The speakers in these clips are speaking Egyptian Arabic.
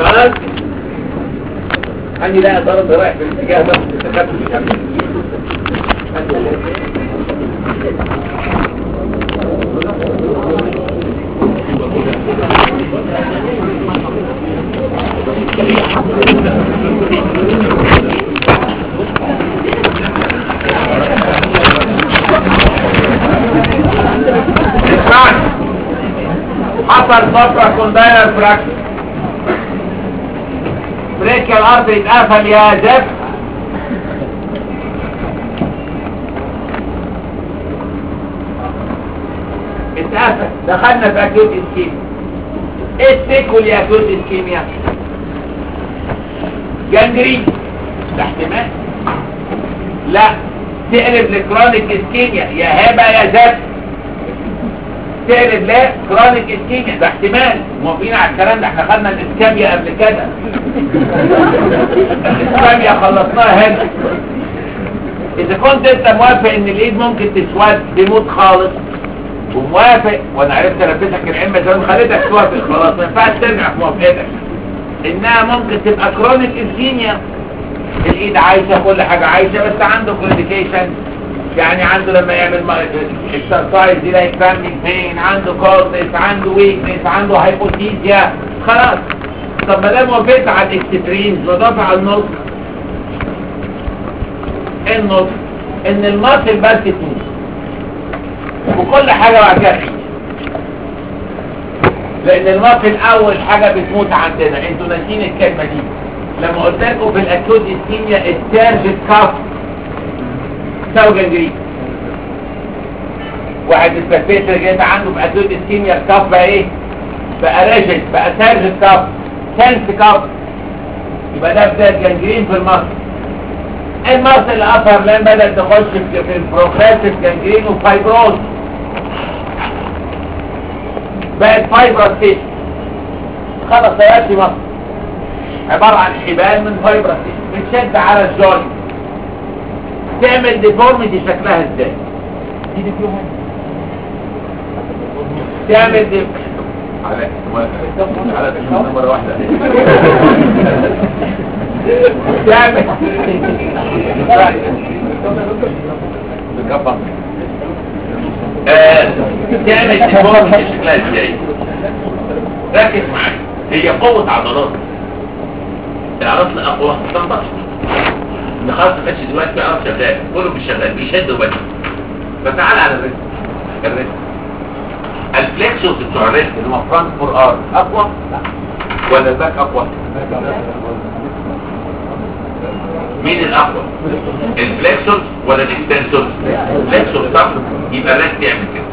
خلاص عندي لا ضرب رايح في الاتجاه ده تخدت مش عارف اسمعني حصل فترة كوندايلر فراكشن بريك الارض يتقفل يا زفت اتقفل دخلنا في اكيوت اسكيميا ايه السيكول يا اكيوت اسكيميا جنجرين ده احتمال لا تقلب لكرونيك اسكيميا يا هبه يا زفت تقلب لا كرونيك اسكيميا ده احتمال موافقين على الكلام ده احنا خدنا الاسكاميا قبل كده الاسكاميا خلصناها هنا اذا كنت انت موافق ان الايد ممكن تسود تموت خالص وموافق وانا عرفت لبسك العلم زي ما خليتك توافق خلاص ما ينفعش ترجع في موافقتك انها ممكن تبقى كرونيك اسكيميا الايد عايشه كل حاجه عايشه بس عنده كوميونيكيشن يعني عنده لما يعمل اكسرسايز يلاقي كرامبنج بين عنده كورنس عنده ويكنس عنده هايبوتيزيا خلاص طب ما دام وافقت على الاكستريمز وضاف على النص إيه النص ان المصل بس تموت وكل حاجه بعد كده تعيش لان المصل اول حاجه بتموت عندنا انتوا ناسيين الكلمه دي لما قلت لكم في الاكيوت اسكيميا التارجت كاف تساوي جنجرين واحد السبيتر جاي عنده في اكيوت اسكيميا الكاف بقى ايه بقى راجل بقى تارجت كاف سنس كاف يبقى ده بدايه جنجرين في المصل المصل الأثر لان بدأت تخش في في البروفاسيف جنجرين وفايبروز بقت فايبروستيش خلاص سيأتي مصر عبارة عن حبال من فايبروستيش بتشد على الجوينت تعمل ديفورميتي شكلها ازاي دي ديفورميتي تعمل دي على على مرة واحدة تعمل بكفى آه، تعمل ديفورميتي شكلها ازاي ركز معايا هي قوة عضلات العضلات الأقوى تنبسط ان خلاص ما كانش دلوقتي بقى شغال كله مش شغال بيشد وبس فتعال على الريست الريست الفليكسوس بتوع الريست اللي هم فرونت فور ار اقوى ولا الباك اقوى مين الاقوى الفليكسوس ولا الاكستنسوس الفليكسوس صح يبقى الريست يعمل كده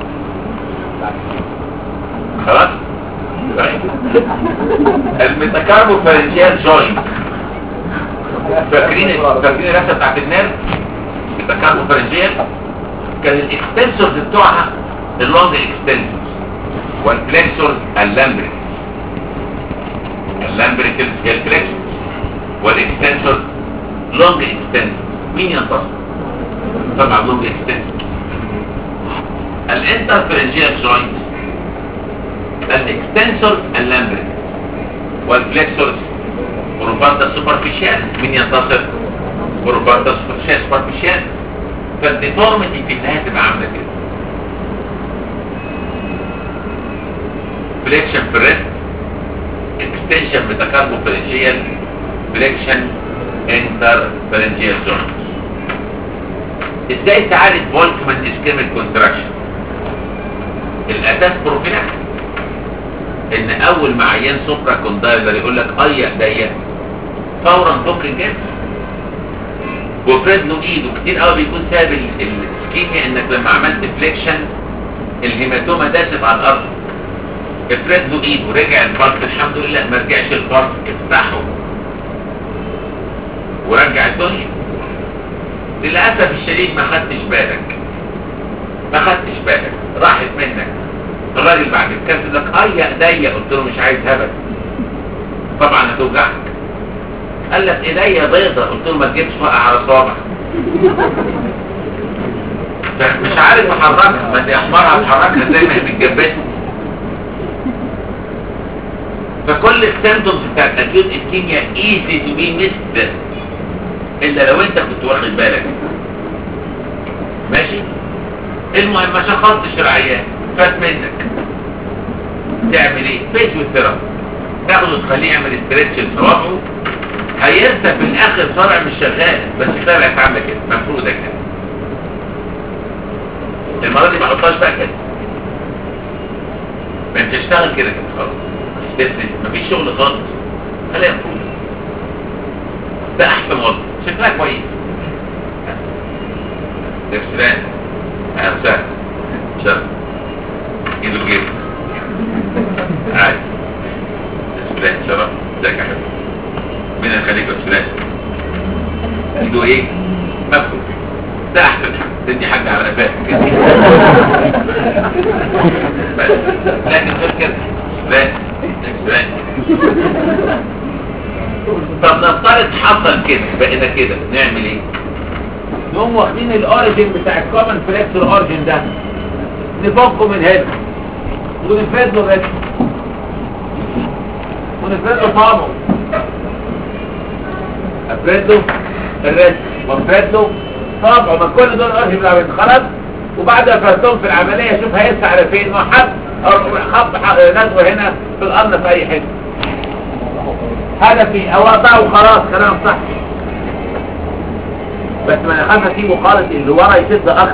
خلاص طيب الميتاكاربو فارنجيال جوينت فاكرين فاكرين الرسمه بتاعت النيرف التكاربو فارنجيال كان الاكستنسورز بتوعها اللونج اكستنسورز والفليكسورز اللامبريك اللامبريك هي الفليكسورز والاكستنسورز لونج اكستنسورز مين ينتصر طبعا لونج اكستنسورز الانترفرنجيال جوينت الاكستنسورز اللامبريك والفليكسورز بروفانتا سوبرفيشال مين ينتصر بروفانتا سوبرفيشال سوبرفيشال فالديفورميتي في النهايه تبقى عامله كده فليكشن في الريست اكستنشن ميتاكاربو فرنجيال فليكشن انتر فرنجيال جوينت ازاي تعالج فولكمان اسكيميك كونتراكشن الاساس بروفيلاكس ان اول ما عيان سوبرا كوندايلر يقول لك اي ايديا فورا فك الجسم وفرد له ايده كتير قوي بيكون سبب السكيميا انك لما عملت فليكشن الهيماتوما داست على الارض افرد له ايده رجع الفرد الحمد لله ما رجعش الفرد افتحه ورجع الدنيا للاسف الشديد ما خدتش بالك ما خدتش بالك راحت منك الراجل بعد الكاس يقول لك اه يا ايديا قلت له مش عايز هبل طبعا هتوجعك قال لك ايديا بيضة قلت له ما تجيبش وقع على صوابعك مش عارف احركها ما دي احمرها تحركها زي ما هي متجبسه فكل السيمتومز بتاعت اكيوت اسكيميا ايزي تو بي ميست الا لو انت كنت واخد بالك ماشي المهم ما شخصتش العيان فات منك تعمل ايه فيزيوثيرابي تاخده تخليه يعمل ستريتش لصوابعه هينسى في الاخر صابع مش شغال بس طلعت عامله كده مفروضه كده المره دي ما احطهاش بقى كده ما انت تشتغل كده كده خلاص تفرد مفيش شغل خالص خليها مفروضه ده احسن وضع شكلها كويس اكسلان اهلا وسهلا شرف ايده جيب عادي اكسلان شرف ازيك يا حبيبي مين اللي خليك اكسلان ايده ايه مفروض ده احسن حاجه تدي حاجه على قفاك بس لكن غير كده لا اكسلان طب نفترض حصل كده بقينا كده نعمل ايه نقوم واخدين الاوريجن بتاع الكومن فليكسور اوريجن ده نفكه من هنا ونفرد له بس ونفرد له طعمه افرد له الرسم وافرد له طبعه ما كل دول اوريجن بتاع خلاص وبعد ما فردتهم في العمليه شوف هيرسى على فين ما حد خط نزوه هنا في الارض في اي حته هدفي اوضعه وخلاص كلام صح بس ما انا خاف اسيبه خالص اللي ورا يشد اكتر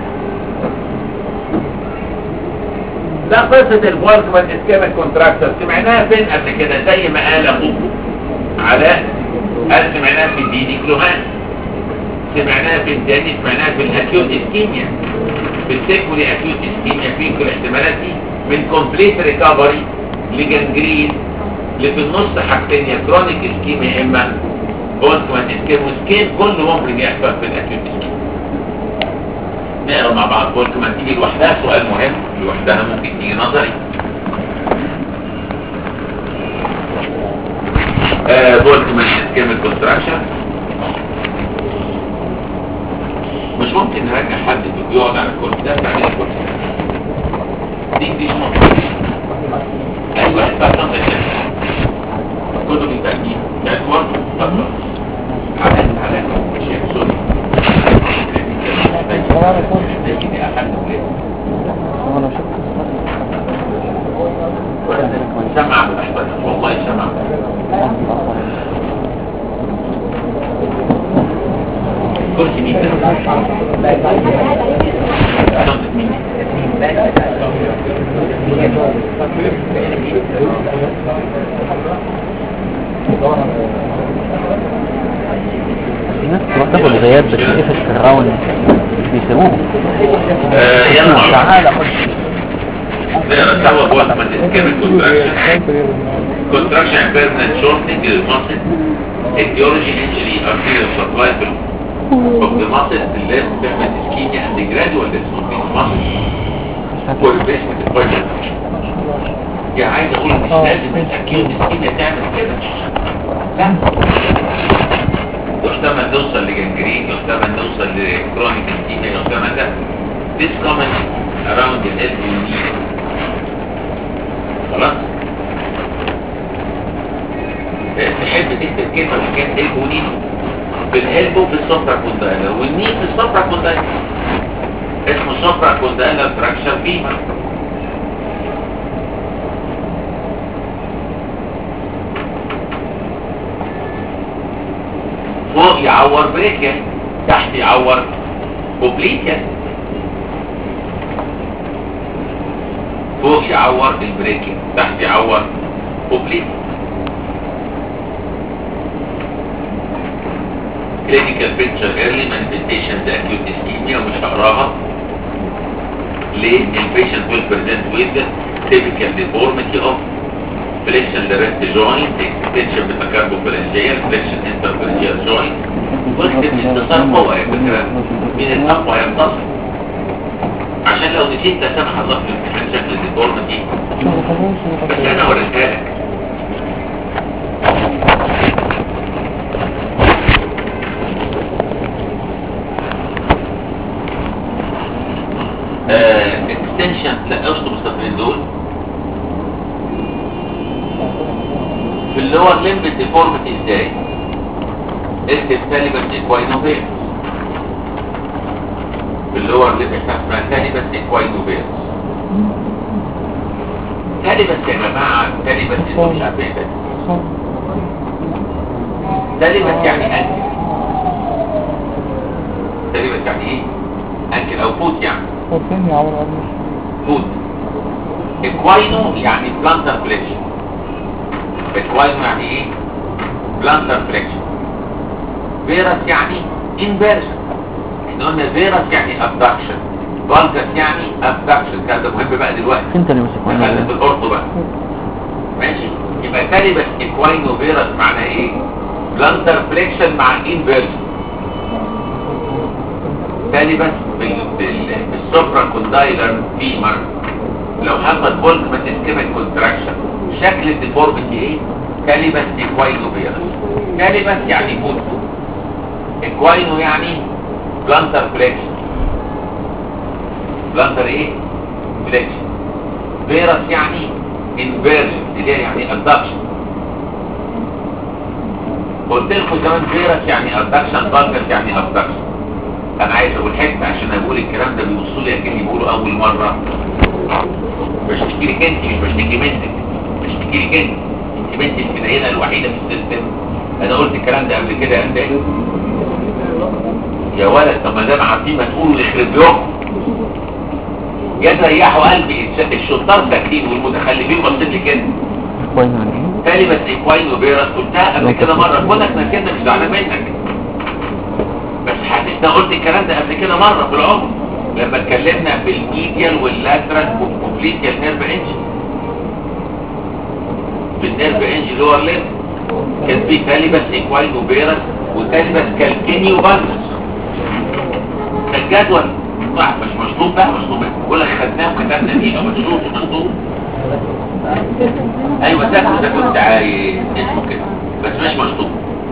ده قصة الفولكمان اسكيميك كونتراكتور سمعناها فين قبل كده زي ما قال اخوك علاء قال سمعناها في الديدي كلوهان سمعناها في التاني سمعناها في الاكيوت اسكيميا في السيكولي اكيوت اسكيميا في كل الاحتمالات دي من كومبليت ريكفري لجنجرين اللي في النص حاجتين يا كرونيك اسكيميا يا اما فولكمان اسكيم وسكين كله ممكن يحصل في الاكيوت اسكيميا نقرا مع بعض فولكمان تيجي لوحدها سؤال مهم لوحدها ممكن تيجي نظري فولكمان اسكيم كونستراكشن مش ممكن نرجع حد يقعد على الكرسي ده بتاع الكرسي دي دي مش ممكن اي واحد بقى تنظر كله بالتأكيد يعني برضه تطلع على على شيخ سوري سمع أحمد والله سمع كرسي مين شنطة مين الناس تروح تاكل غياب بتقفش في الراوند مش بيسيبوهم آه، يلا تعالى خد نقرا سوا فولكمان اسكيميك كونتراكشن كونتراكشن بيرمننت شورتنج للمصل etiology injury arterial supply of the muscle the left pavement ischemia and the gradual dysfunction muscle والبيسمنت الفايبر يا عايز اقول مش لازم الاكيوت ischemia تعمل كده لا يحتمل نوصل لجنجرين يحتمل نوصل لكرونيك ischemia يحتمل ده this common around the LVD خلاص تحب تكتب كلمة مكان البونين في الهلبو في الصفرة كوندايلر والنين في الصفرة كوندايلر اسمه صفرة كوندايلر تراكشر فيما فوق يعور بريكيا تحت يعور اوبليكيا فوق يعور البريكيا تحت يعور اوبليكيا clinical picture early manifestations acute ischemia ومش هقراها ليه البيشنت will present with typical deformity of flexion the rest joint extension metacarpophalangeal flexion interphalangeal joint واكتب انتصار قوة يا فكرة مين الأقوى ينتصر عشان لو نسيت لا سمح الله في الامتحان شكل الديفورميتي بس انا وريتها لك اكستنشن لا اشطب السطرين دول كلمة ديفورميتي ازاي اكتب كلمة اكواينوفيرس اللي هو اللي احنا اسمها كلمة اكواينوفيرس كلمة يا جماعة كلمة انتوا مش عارفين ده كلمة يعني انكل كلمة يعني ايه انكل او فوت يعني فين يا عمر عمر فوت اكواينو يعني بلانتر فليكشن اكواينو يعني ايه بلانتر فليكشن فيروس يعني انفيرجن احنا قلنا فيروس يعني ابدكشن فالكس يعني ابدكشن الكلام ده مهم بقى دلوقتي انت اللي ماسك دخلنا في الاورثو بقى ماشي يبقى كلمة اكواينو فيروس معناها ايه بلانتر فليكشن مع انفيرجن تاني بس بالسوبرا كوندايلر فيمر لو حصل بولك ما تسكيمك كونتراكشن شكل الديفورميتي ايه كلمة اكواينو فيروس كلمة يعني فوت اكواينو يعني بلانتر فليكشن بلانتر ايه فليكشن فيروس يعني انفيرجن اللي هي يعني ادكشن قلت لكم زمان فيروس يعني ادكشن فالكس يعني ادكشن انا عايز اقول حته عشان اقول الكلام ده بيوصل لي اكني بقوله اول مره بشتكي لك انت مش بشتكي منك بشتكي لك انت انت بنت الفنانه الوحيده في السيستم انا قلت الكلام ده قبل كده يا قد يا ولد طب ما دام عارفين ما تقولوا يخرب بيومكم يا تريحوا قلبي الش- الشطار ساكتين والمتخلفين باصين لي كده كويس يعني ايه كلمة اكواين وبيرس قلتها قبل كده مرة كونك نكدنا مش زعلان منك بس حاسس انا قلت الكلام ده قبل كده مرة في العمر لما اتكلمنا في الميديال واللاترال والكوبليتيال نيرف انجن في النيرف انجن اللي هو الليل كان في كلمة اكواين وبيرس وكلمة كالكيني وبالمس الجدول صح مش مشطوب بقى مشطوب ولا خدناه وكتبنا فيه او مشطوب مشطوب ايوه ده ده كنت عايز اسمه كده بس مش مشطوب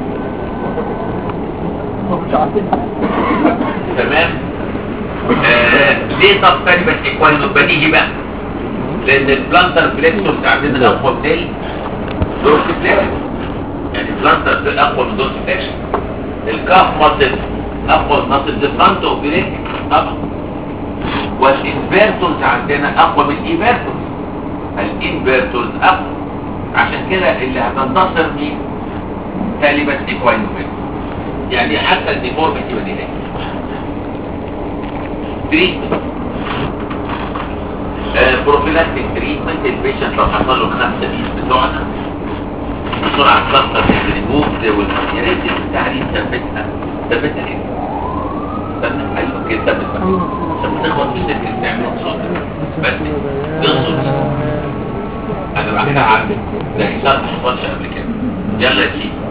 تمام آه ليه طب كلمة اكوانو بديهي بقى لان البلانتر فليكسورز عندنا اقوى من الدورس فليكسور يعني البلانتر ده اقوى من الدورس فليكسور الكاف ماسل اقوى من ماسل ديفرانت اوف بريك طبعا والانفيرتورز عندنا اقوى من الايفيرتورز الانفيرتورز اقوى عشان كده اللي هتنتصر مين كلمة اكواينومين يعني حتى الديفورميتي بديهية تريتمنت بروفيلاكتيك تريتمنت البيشنت لو حصل له الخمسة بيس بتوعنا بسرعة تكسر الريموف يا ريت التعليم ثبتها ثبتها كده ثبت ايوه كده ثبت بقى عشان ما تخبط في سكة تعمل صوت بس تغصب انا بعد كده عارف ده حساب ما حصلش قبل كده يلا يا سيدي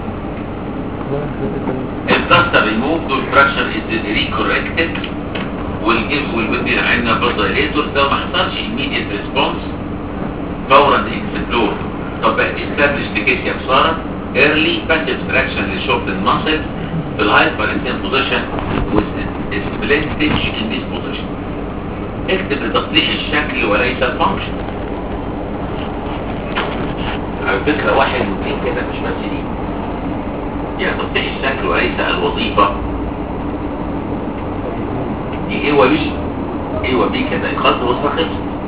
البلاستر ريموف دول فراكشر از ريكوركتد والجيب والبيبي عندنا بازايليتور ده ما حصلش immediate ريسبونس فورا اكسبلور طب بقى استابلش لكيس يا بساره ايرلي باسيف تراكشن للشورت الماسل في الهايبر انتين بوزيشن سبلنتج ان ذيس بوزيشن اكتب لتصليح الشكل وليس الفانكشن على فكرة واحد واثنين كده مش بس دي يعني تصليح الشكل وليس الوظيفة دي ايه وبي ايه وبي كده خط وسط خلص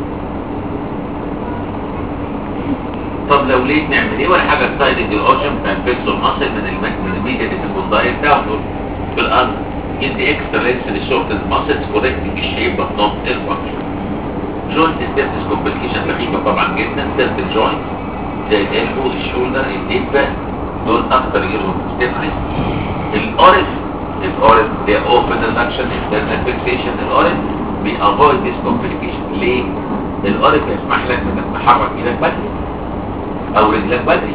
طب لو ليه نعمل ايه ولا حاجة ستايلنج الاوشن بتاع الفيكس والمصل من الم... من الميديا اللي في البوندايت داونلود في الارض يدي اكسترا لينس للشورت الماسلز كوريكتنج الشيب بس نوت الفانكشن جوينت ستيبس كومبليكيشن خفيفة طبعا جدا سيرت الجوينت زي الالبو الشولدر الديب دول اكتر يجيلهم ستيفنس الاورف الاورف ده اوبن ريدكشن انترنال فيكسيشن الاورف بيأفويد ديس كومبليكيشن ليه؟ الاورف يسمح لك انك تحرك ايدك بدري او رجلك بدري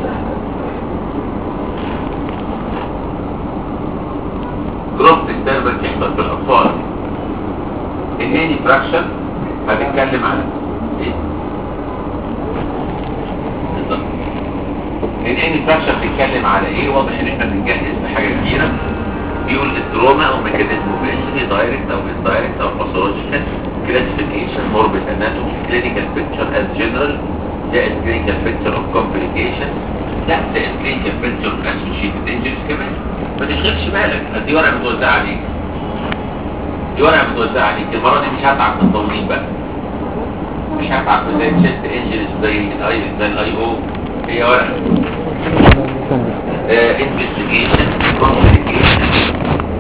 جروب ديستربنس يحصل في الاطفال الاني فراكشن هنتكلم عن ايه؟ بالظبط الاني فراكشن بيتكلم على ايه واضح ان احنا بنجهز لحاجه كبيره بيقول التروما او ميكانيزم اوف دايركت او اندايركت او باثولوجيكال كلاسيفيكيشن موربيد اناتومي كلينيكال بيكتشر از جنرال زائد كلينيكال بيكتشر اوف كومبليكيشن تحت افريقيا بنتر اسوشيتد انجلز كمان ما تشغلش بالك دي ورقه متوزعه عليك دي ورقه متوزعه عليك المره دي مش هتعب في التنظيم بقى مش هتعب زي الشيست انجلز زي الاي زي الاي او هي ورقه انفستيجيشن كومبليكيشن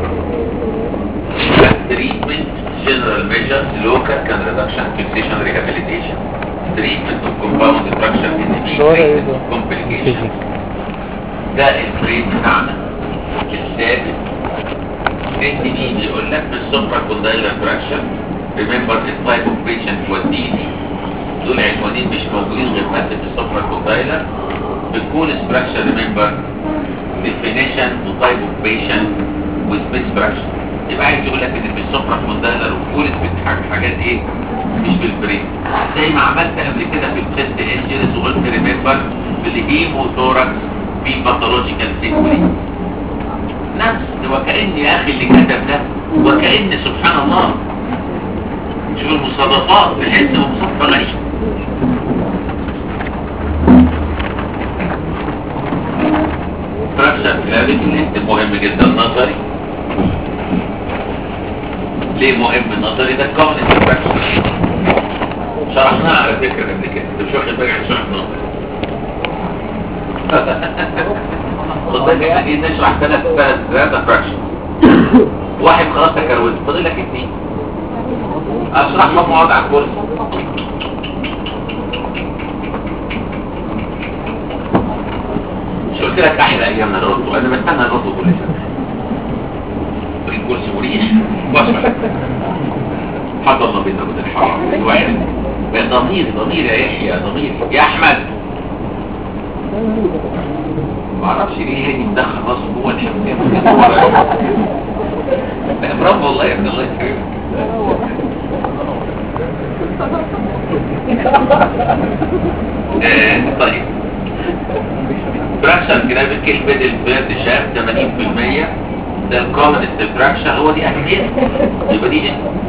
treatment general measures local can reduction fixation rehabilitation treatment of compound fracture in the treatment of complications ده الفريم بتاعنا الثابت انت مين يقول لك بالسوبرا كوندايلر فراكشر ريمبر التايب اوف بيشنت وديني دول عنوانين مش موجودين غير بس في السوبرا كوندايلر بالكولس فراكشر ريمبر ديفينيشن وتايب اوف بيشنت وسبيس فراكشر يبقى عايز يقول لك ان بالسوبرا كوندايلر والكولس بتحكي حاجات ايه مش بالبرين زي ما عملت قبل كده في الشيست انجلز وقلت ريمبر بالهيموثوركس في باثولوجيكال سيكولي نفس وكأن يا اخي اللي كتب ده وكأن سبحان الله شوف المصادفات تحس بمصادفة غريبة فراكشر كلافيكوليت مهم جدا نظري ليه مهم نظري ده كون فراكشر شرحناها على فكرة قبل كده انت مش واخد بالك عن شرح نظري خد بالك احنا جايين نشرح ثلاث ثلاث ثلاثة فراكشن واحد خلاص تكروت فاضل لك اثنين اشرحهم واقعد على الكرسي مش قلت لك احلى ايام الرد انا بستنى الرد كل سنه في الكرسي مريح واسمع حضر الله بينا من الحرام الواحد بقى ضمير ضمير يا يحيى ضمير يا احمد ما اعرفش ليه هاني مدخل راسه جوه الحمام لا برافو والله يا ابن الله يكرمك آه، طيب فراكشن جرافيكال ميدل بيرد شاب 80% ده الكومن فراكشن هو دي اكيد يبقى دي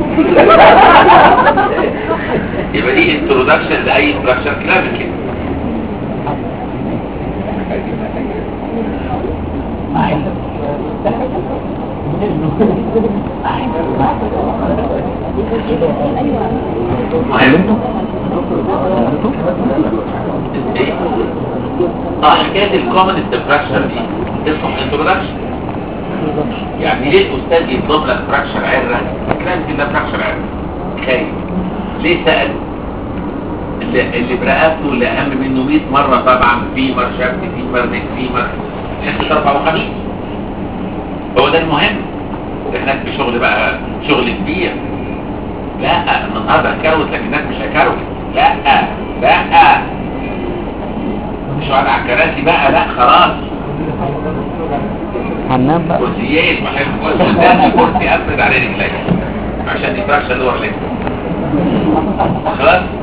يبقى دي انترودكشن لاي فراكشن جرافيكال علمته ايه اه حكايه الكومن فراكشر دي اسمه انترودكشن يعني ليه الاستاذ يطلب لك فراكشر عره كلام كده فراكشر عره خايف ليه سأل اللي, اللي برقبته اللي اهم منه 100 مره طبعا فيمر شافت فيمر نيك فيمر حته اربع وخميس هو ده المهم هناك في شغل بقى شغل كبير لا النهارده هكروت لكن هناك مش هكروت لا لا مش قاعد على الكراسي بقى لا خلاص هننام بقى كرسيين بحب قدامي كرسي افرد عليه رجلي عشان يفرش اللور ليه خلاص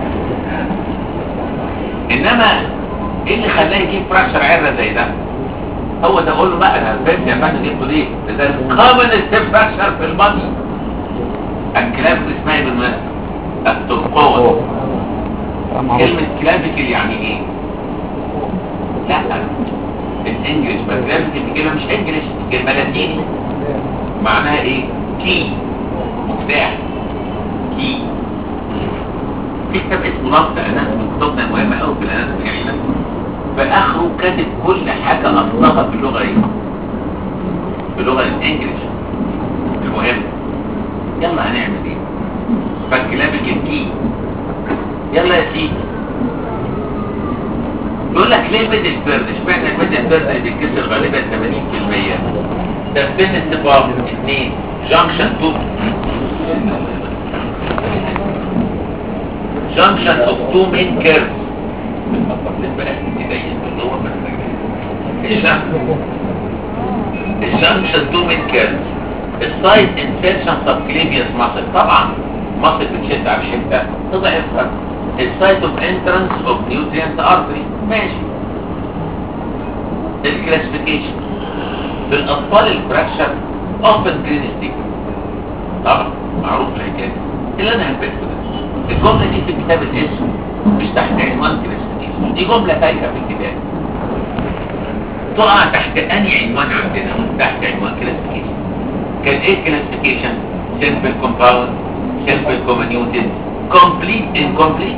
انما ايه اللي خلاه يجيب فراكشر عره زي ده هو ده اقول له بقى انا فهمت يا فندم جبته ليه ده الكومن فراكشر في الماضي الكلاب اسمها ايه بالمناسبه الترقوه كلمه كلافيكل يعني ايه لا الانجليش بس كلافيكل دي كلمه مش انجليش دي كلمه لاتيني معناها ايه كي مفتاح كي في كتاب اسمه نص اناتومي كتبنا مهمه قوي في الاناتومي احنا في اخره كاتب كل حاجه اصلها باللغه ايه باللغه الانجليش المهم يلا هنعمل ايه فالكلابك الكي يلا يا سيدي يقول لك ليه الميدل بيرد اشمعنى الميدل بيرد اللي بيتكسر غالبا 80% ده فين الصفار اثنين جانكشن 2 جانكشن اوف تو مين كيرفز الجانكشن تو مين كيرفز السايد انفيرشن سبكليبيوس ماسل طبعا ماسل بتشد على الحته تضعفها السايت اوف انترنس اوف نيوتريانت ارتري ماشي الكلاسيفيكيشن في الاطفال الفراكشر اوبن جرين ستيك طبعا معروف الحكايه اللي انا هبته ده الجمله دي في كتاب الاسم مش تحت عنوان كلاسيفيكيشن دي جمله تايهه في الكتاب تقع تحت انهي عنوان عندنا تحت عنوان كلاسيفيكيشن كان ايه كلاسيفيكيشن سيمبل كومباوند سيمبل كومنيوتد كومبليت انكومبليت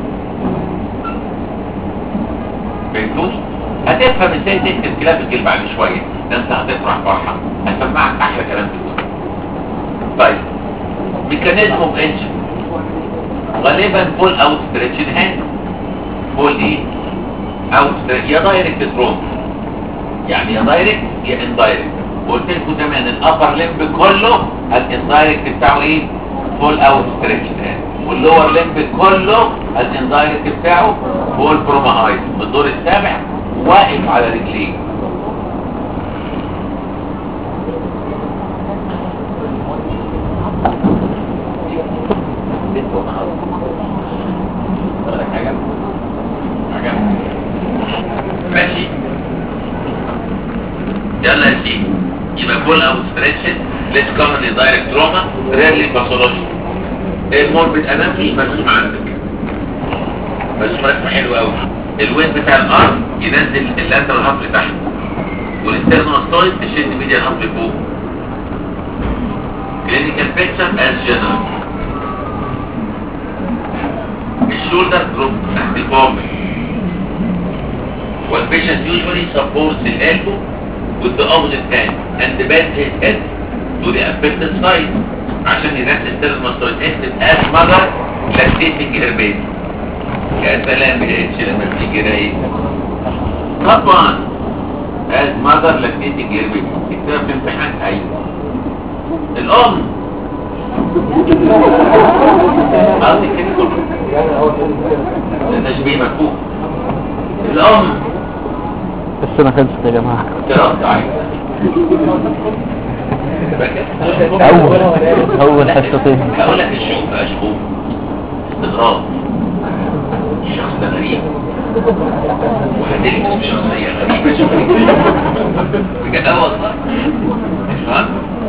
فهمتوني هتفهم ازاي تكتب كلاسيكال بعد شويه ده انت هتفرح فرحه هسمعك احلى كلام في الدنيا طيب ميكانيزم اوف انجن غالبا فول اوت ستريتشن هاند فول ايه اوت يا دايركت درون يعني يا دايركت يا اندايركت وقلت لكم زمان الابر لمب كله الاندايركت بتاعه ايه فول اوت ستريتشن هاند واللور لمب كله الاندايركت بتاعه فول بروماهايد الدور السابع واقف على رجليه ماشي يلا يا سيدي يبقى فول او ستريتشن ليس كومنلي دايركت تروما ريرلي باثولوجي الموربيد انامي مرسوم عندك مرسوم رسمه حلوه قوي الويت بتاع الارم ينزل اللاترال هاف لتحت والاسترنوستويد تشد ميديا هاف لفوق كلينيكال بيكتشر از جنرال الشولدر دروب تحت البوم والpatient usually supports the elbow with the opposite hand and bends his head to the affected side عشان ينفس السترنوستويد اكتب as mother lactating her baby يا سلام يا اتش لما بتيجي رايق طبعا as mother lactating her baby اكتبها في امتحان ايوه الام قصدي كده كله ده تشبيه مفهوم الام بس انا خلصت يا جماعة ترد عليك اول اول حصتين هقول لك الشوق بقى شوق استغراب الشخص ده غريب وهتلبس بشخصية غريبة شوية بجد اه والله ها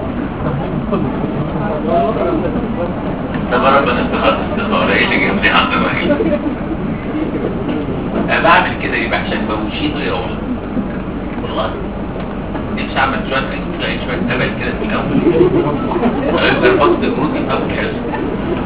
طب ربنا استخدم استخارة ايه اللي جابني عند الرهيب انا بعمل كده يبقى عشان بوشيته يروح والله نفسي اعمل شويه شويه شويه هبل كده في الاول اقدر بطل الجنود في اول حصه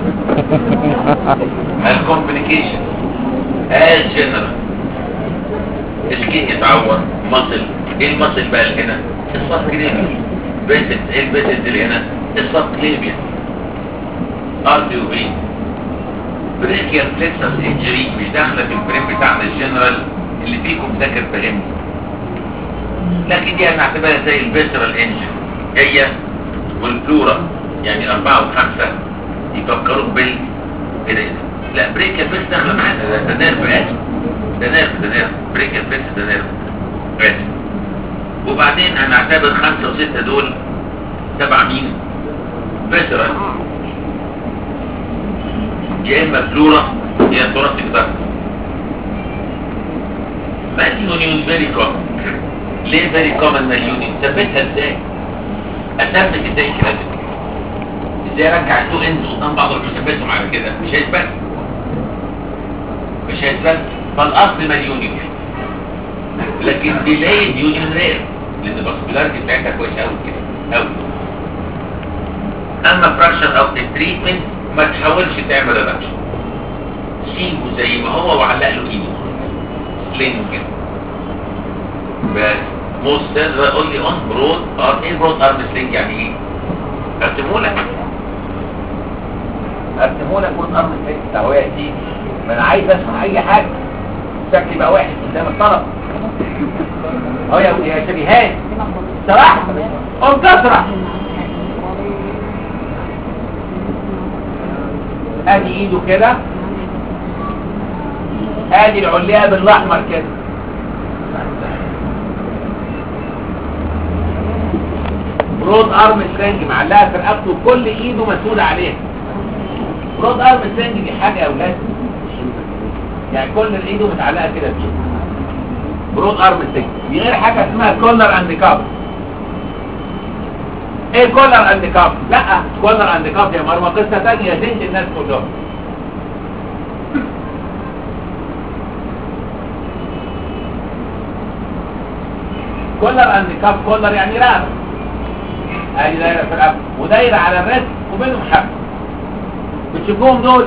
الكومبليكيشن از جنرال السكين يتعور مصل ايه المصل بقى اللي هنا الصف كليبيا بيسد ايه البيسد اللي هنا الصف كليبيا ارضي وبين بريكيال فليكسس انجري مش داخله في الفريم بتاعنا الجنرال اللي فيكم ذاكر فهمني لكن دي هنعتبرها زي الفيسرال انجن هي والبلورا يعني أربعة وخمسة يفكروا بال كده لا بريك البيس داخله معانا ده- ده نيرف اسف ده نيرف ده نيرف بريك البيس ده نيرف اسف وبعدين هنعتبر خمسة وستة دول تبع مين؟ فيسرال يا اما بلورا يا ثوراسيك داكت ماليونيون فيري كومن ليه فيري كومن ماليونيون ثبتها ازاي اثبت ازاي كده ازاي ارجع التو اندز قدام بعض ولا اثبتهم على كده مش هيثبت مش هيثبت فالاصل ماليونيون لكن ديلاي يونيون رير لان الباسبيلاريتي بتاعتها كويسه قوي كده قوي اما فراكشن اوف التريتمنت ما تحاولش تعمل ريدكشن سيبه زي ما هو وعلق له ايده سلينج كده بس موست سيلز اونلي اون برود ار ايه برود ارم سلينج يعني ايه ارسمهولك ارسمهولك برود ارم سلينج ده هو يأتي ما انا عايز اسمع اي حاجه شكلي بقى وحش قدام الطلب اهو يا يا شبيهات سرح قوم تسرح ادي ايده كده ادي العليقه بالاحمر كده برود ارم سرنج معلقه في رقبته كل ايده مسؤول عليها برود ارم سرنج دي حاجه يا اولاد يعني كل ايده متعلقه كده فيه برود ارم سرنج دي غير حاجه اسمها كولر اند كاب ايه كولر اند كاب لا كولر اند كاب يا مرمى قصه ثانيه زنت الناس كلهم كولر اند كاف كولر يعني رقبه ادي دايره في الرقبه ودايره على الريست وبينهم حبل بتشوفوهم دول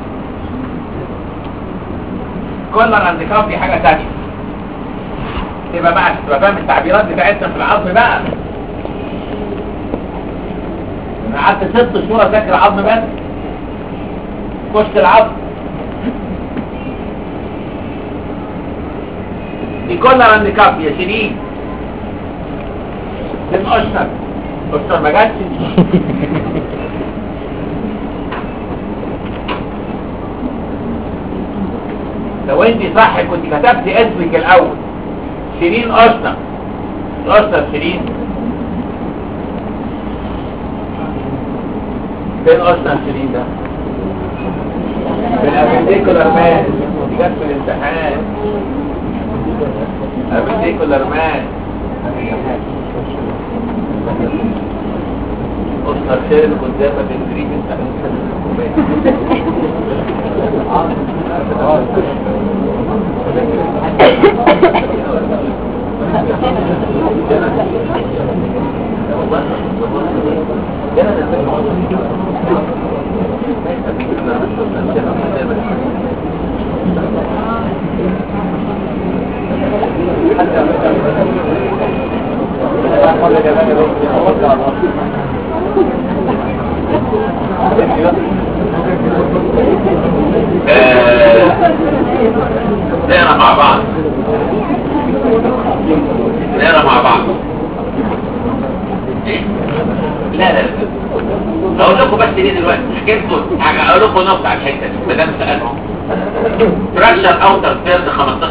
كولر اند كاف دي حاجه ثانيه تبقى بقى تبقى فاهم التعبيرات بتاعتنا في العظم بقى انا قعدت ست شهور اذاكر عظم بس كشت العظم دي كولر عند كاب يا شيرين فين اشطر اشطر ما جاتش لو انت صح كنت كتبت اسمك الاول شيرين اشطر اشطر شيرين فين اشطر شيرين ده في الابنديكولار مان دي جت في الامتحان ابنديكولار مان اشطر شيرين قدامك الدريم نقرا مع بعض نقرا مع بعض إيه؟ لا لا لا اقول لكم بس ليه دلوقتي حكيتكم حاجه اقول لكم نقطه على الحته دي ما دام سالهم فراكشر اوتر ثيرد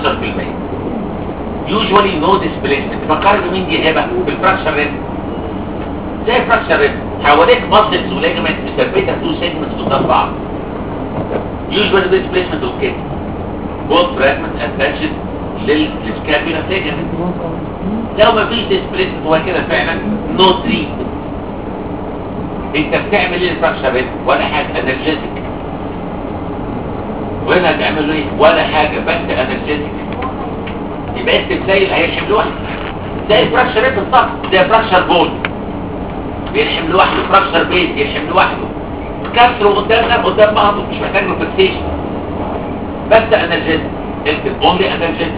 15% يوجوالي نو ديسبليسمنت فكرت مين دي هبه بالفراكشر ريت زي فراكشر ريت حواليك ماسلز وليجمنت مثبته تو سيجمنتس قدام بعض يوجوالي ديسبليسمنت اوكي بوث فراجمنت اتاتشد للسكابيولا ليجمنت لو ما فيش ديسبليسمنت هو كده فعلا نو تري انت بتعمل ايه الفراكشر ريت ولا حاجه انرجيتك وهنا هتعمل ايه ولا حاجه بس انرجيتك يبقى انت زي اللي هيلحم لوحده زي الفراكشر ريت بالظبط زي فراكشر بول بيلحم لوحده فراكشر بيت يلحم لوحده كسر قدامنا قدام بعضه مش محتاج له فيكسيشن بس انرجيتك اكتب اونلي انرجيتك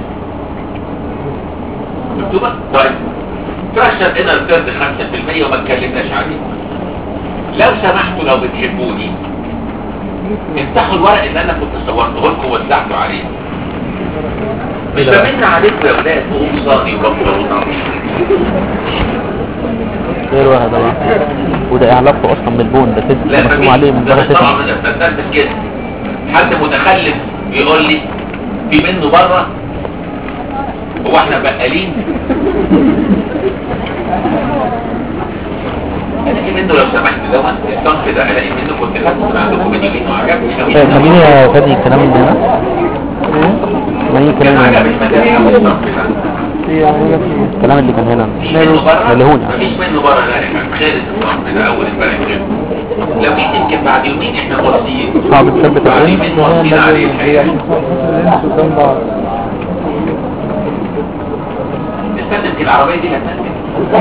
مكتوبه طيب فراكشر انر ثيرد 5% وما اتكلمناش عليه لو سمحتوا لو بتحبوني افتحوا الورق اللي انا كنت صورته لكم ووزعته عليه مش بمن عليكم يا ولاد وقصاني وبطلونا غير واحد اهو وده ايه علاقته اصلا بالبون ده كده لا مرسوم عليه من ده بره طبعا كده ما استنتجتش كده حد متخلف يقول لي في منه بره هو احنا بقالين الاقي منه لو سمحت لو الصنف ده الاقي منه كنت خدته من عندكم من يمين وعجبني طيب قوي خليني يا فادي الكلام من هنا خليني كان الكلام من عجبني هنا مدام قوي الصنف ده الكلام اللي كان هنا مفيش منه بره اللي هنا مفيش منه بره لا احنا خالد الصنف ده اول امبارح كده لو جيت يمكن بعد يومين احنا مرسيين صعب تثبت بعد العين يومين مرسيين عليه الحقيقه استنى في العربية دي هتنزل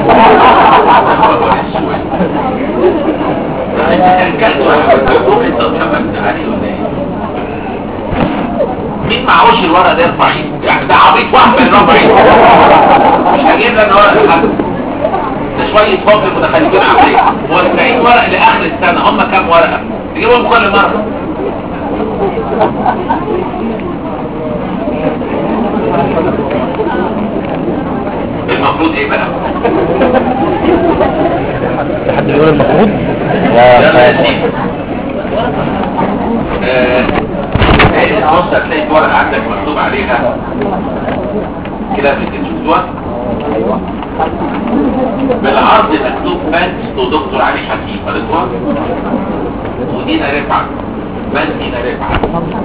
مين معهوش الورق ده يرفع ايده يعني ده عبيط واحد من رفع ايده مش هجيب لك ورق لحد ده شوية فوق متخلفين عقلية موزعين ورق لآخر السنة هم كام ورقة تجيبهم كل مرة المفروض ايه بقى في حد بيقول المفروض يلا يا يا سيدي آه، ايه بص هتلاقي في ورقه عندك مكتوب عليها كده بتشوفوها بالعرض مكتوب بانس دكتور علي حكيم قريتوها ودينا رفعت بانس دينا رفعت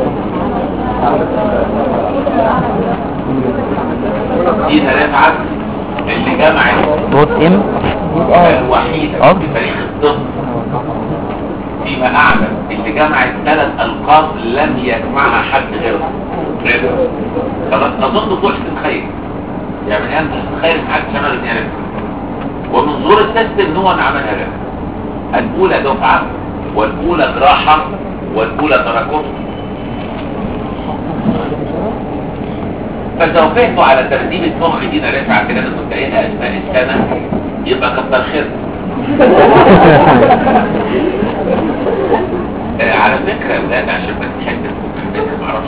دينا رفعت اللي جمعت نوت ام الوحيدة آه. في تاريخ الطب فيما أعلم اللي جمعت ثلاث ألقاب لم يجمعها حد غيره غيره خلاص أظن فوق الخير يعني انت تتخيل ان حد شغال الاثنين ربح ومن ظهور السيستم ان هو اللي عملها ربح الاولى دفعه والاولى جراحه والاولى تراكم فسوفيته على ترتيب مخ دينا رفع كده انا كنت قايلها اثناء السنه يبقى كتر خير آه على فكره يا ولاد عشان ما تحب ما اعرفش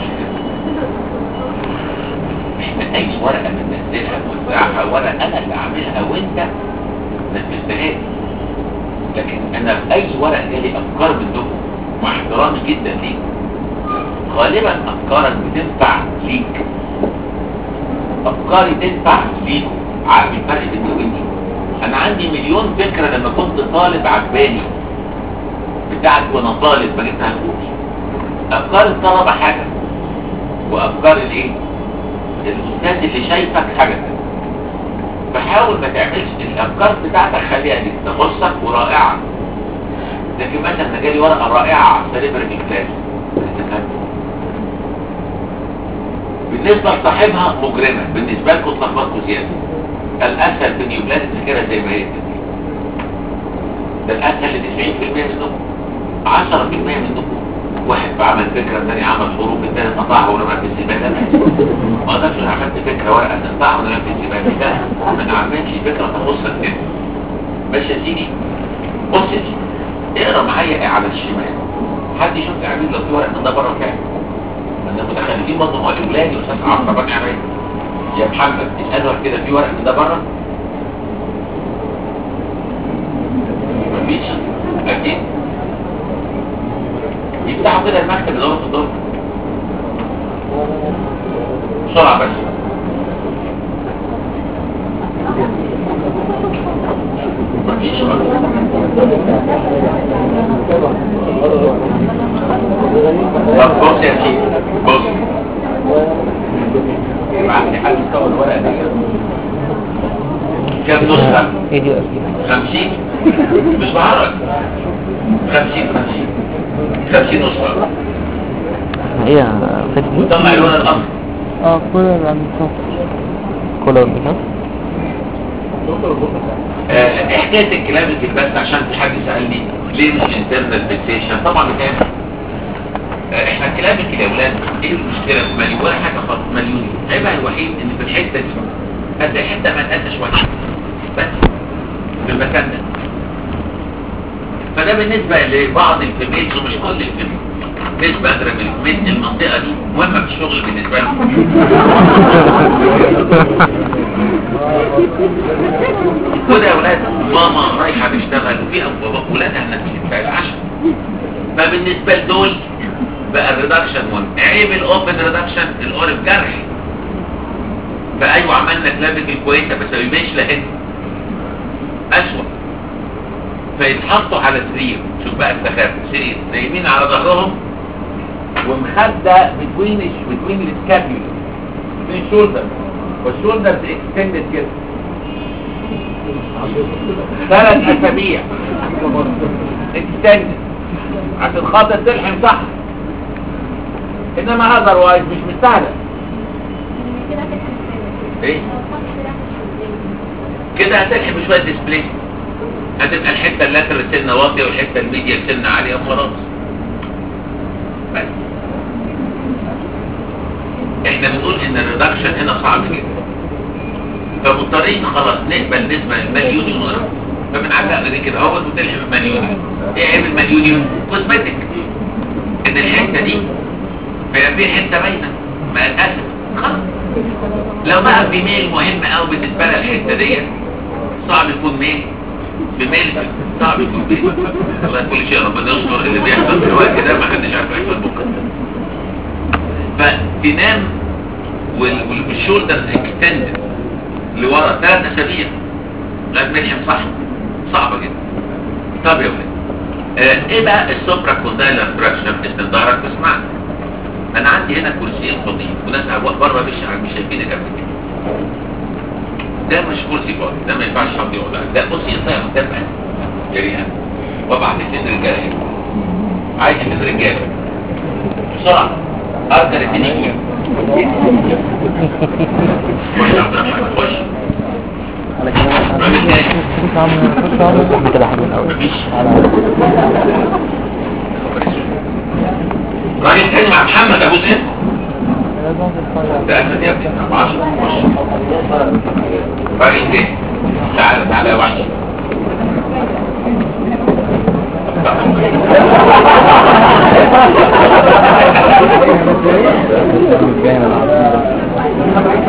احنا اي ورقه بننزلها نوزعها ورقه انا اللي عاملها وانت نفذتها لكن انا في اي ورقه جالي افكار منكم مع احترامي جدا ليك غالبا افكارك بتنفع ليك افكاري تنفع ليكم عارف الفرق بيني وبيني انا عندي مليون فكره لما كنت طالب عجباني بتاعت وانا طالب ما جبتهاش افكار الطلبه حاجه وافكار الايه الاستاذ اللي شايفك حاجه تانية. فحاول ما تعملش الافكار بتاعتك خليها دي تخصك ورائعه لكن مثلا انا جالي ورقه رائعه على السليبر الكلاس بالنسبه لصاحبها مجرمه بالنسبه لكم اتلخبطتوا زياده الاسهل بين ولاد الذاكره زي ما هي كده ده الاسهل ل 90% منكم 10% منكم واحد عمل فكره الثاني عمل حروف الثالث قطعها ورماها في الزباله ما اقدرش أنا عملت فكره ورقه تقطعها ورماها في الزباله لا ما عملتش فكره تخصك انت ماشي يا سيدي بص يا سيدي اقرا معايا على الشمال حد يشوف تعمل لو في ورقه من ده بره كام انا متخلفين برضه مع الاولاد يا استاذ عمرو طبعا عليا يا محمد اساله كده في ورق من ده بره مفيش اكيد يفتحوا كده المكتب اللي هو في الدور بسرعه بس مفيش طب بص يا سيدي بص بعد حد يصور الورقه دي كام نسخه ايه دي اكيد 50 مش بعرف 50 50 50 نسخه هي فاتت دي وطلع اللون الاصفر اه كل الانصاف كولر بتاع آه، ايه حكايه الكلام بس عشان في حد سالني ليه مش انترنال فيكسيشن طبعا بتعمل آه، احنا الكلام يا اولاد ايه المشكله في مليون ولا حاجه خالص مليون عيبها الوحيد ان في الحته دي هتلاقي حته منقسه شويه بس في المكان ده فده بالنسبه لبعض الفيميلز ومش كل الفيميلز نسبة أدرى من من المنطقة دي مهمة في الشغل بالنسبة لهم وده يا ولاد ماما رايحة تشتغل في أبواب ولادها نفسي بتاع العشاء فبالنسبة لدول بقى الريدكشن مهم عيب الاوبن ريدكشن القرب جرح فايوه عملنا كلابك الكويسه بس ما بيبانش لهن اسوأ فيتحطوا على سرير شوف بقى التخاف سرير نايمين على ظهرهم ومخده بتوين بتوين السكابيول بين الشولدر والشولدرز اكستندد كده ثلاث اسابيع اكستندد عشان خاطر تلحم صح انما اذروايز مش مستاهله ايه كده هتلحم شويه ديسبلاي هتبقى الحته اللاترال سنه واطيه والحته الميديا سنه عاليه وخلاص بس احنا بنقول ان الريدكشن هنا صعب جدا فمضطرين خلاص نقبل نسبه المليون ونص فبنعلق دي كده اهوت وتلحم المليون ايه عيب المليون كوزمتك ان الحته دي بيبقى في حته باينه مع الاسف خلاص لو بقى في ميل مهم قوي بالنسبه لها الحته ديت صعب يكون ميل بميل صعب يكون ميل الله كل شيء ربنا يستر اللي بيحصل في الوقت ده ما حدش عارف يحصل بكره فتنام وال- وال- والشولدر اكستندد لورا ثلاث اسابيع لغايه ما يلحم صح صعبه جدا طب يا ولاد آه ايه بقى السوبرا كوندايلر فراكشر اسم ظهرك تسمعني انا عندي هنا كرسيين فاضيين وناس بره مش مش شايفين قبل كده ده مش كرسي فاضي ده ما ينفعش حد يقعد عليه. ده بص يطلع قدام يا ريهان وابعت اثنين رجاله هنا عايز اثنين رجاله بسرعه ارجع الاثنين يجوا خش يا عبد الرحمن خش على كده بقى. راجل تاني خش يا عم خش يا عم احنا كده حلوين قوي مفيش على راجل تاني مع محمد ابو زيد لازم تتفرج ده اسد يا ابني 14 خش راجل تاني تعالى تعالى يا وحش جاي من العظيم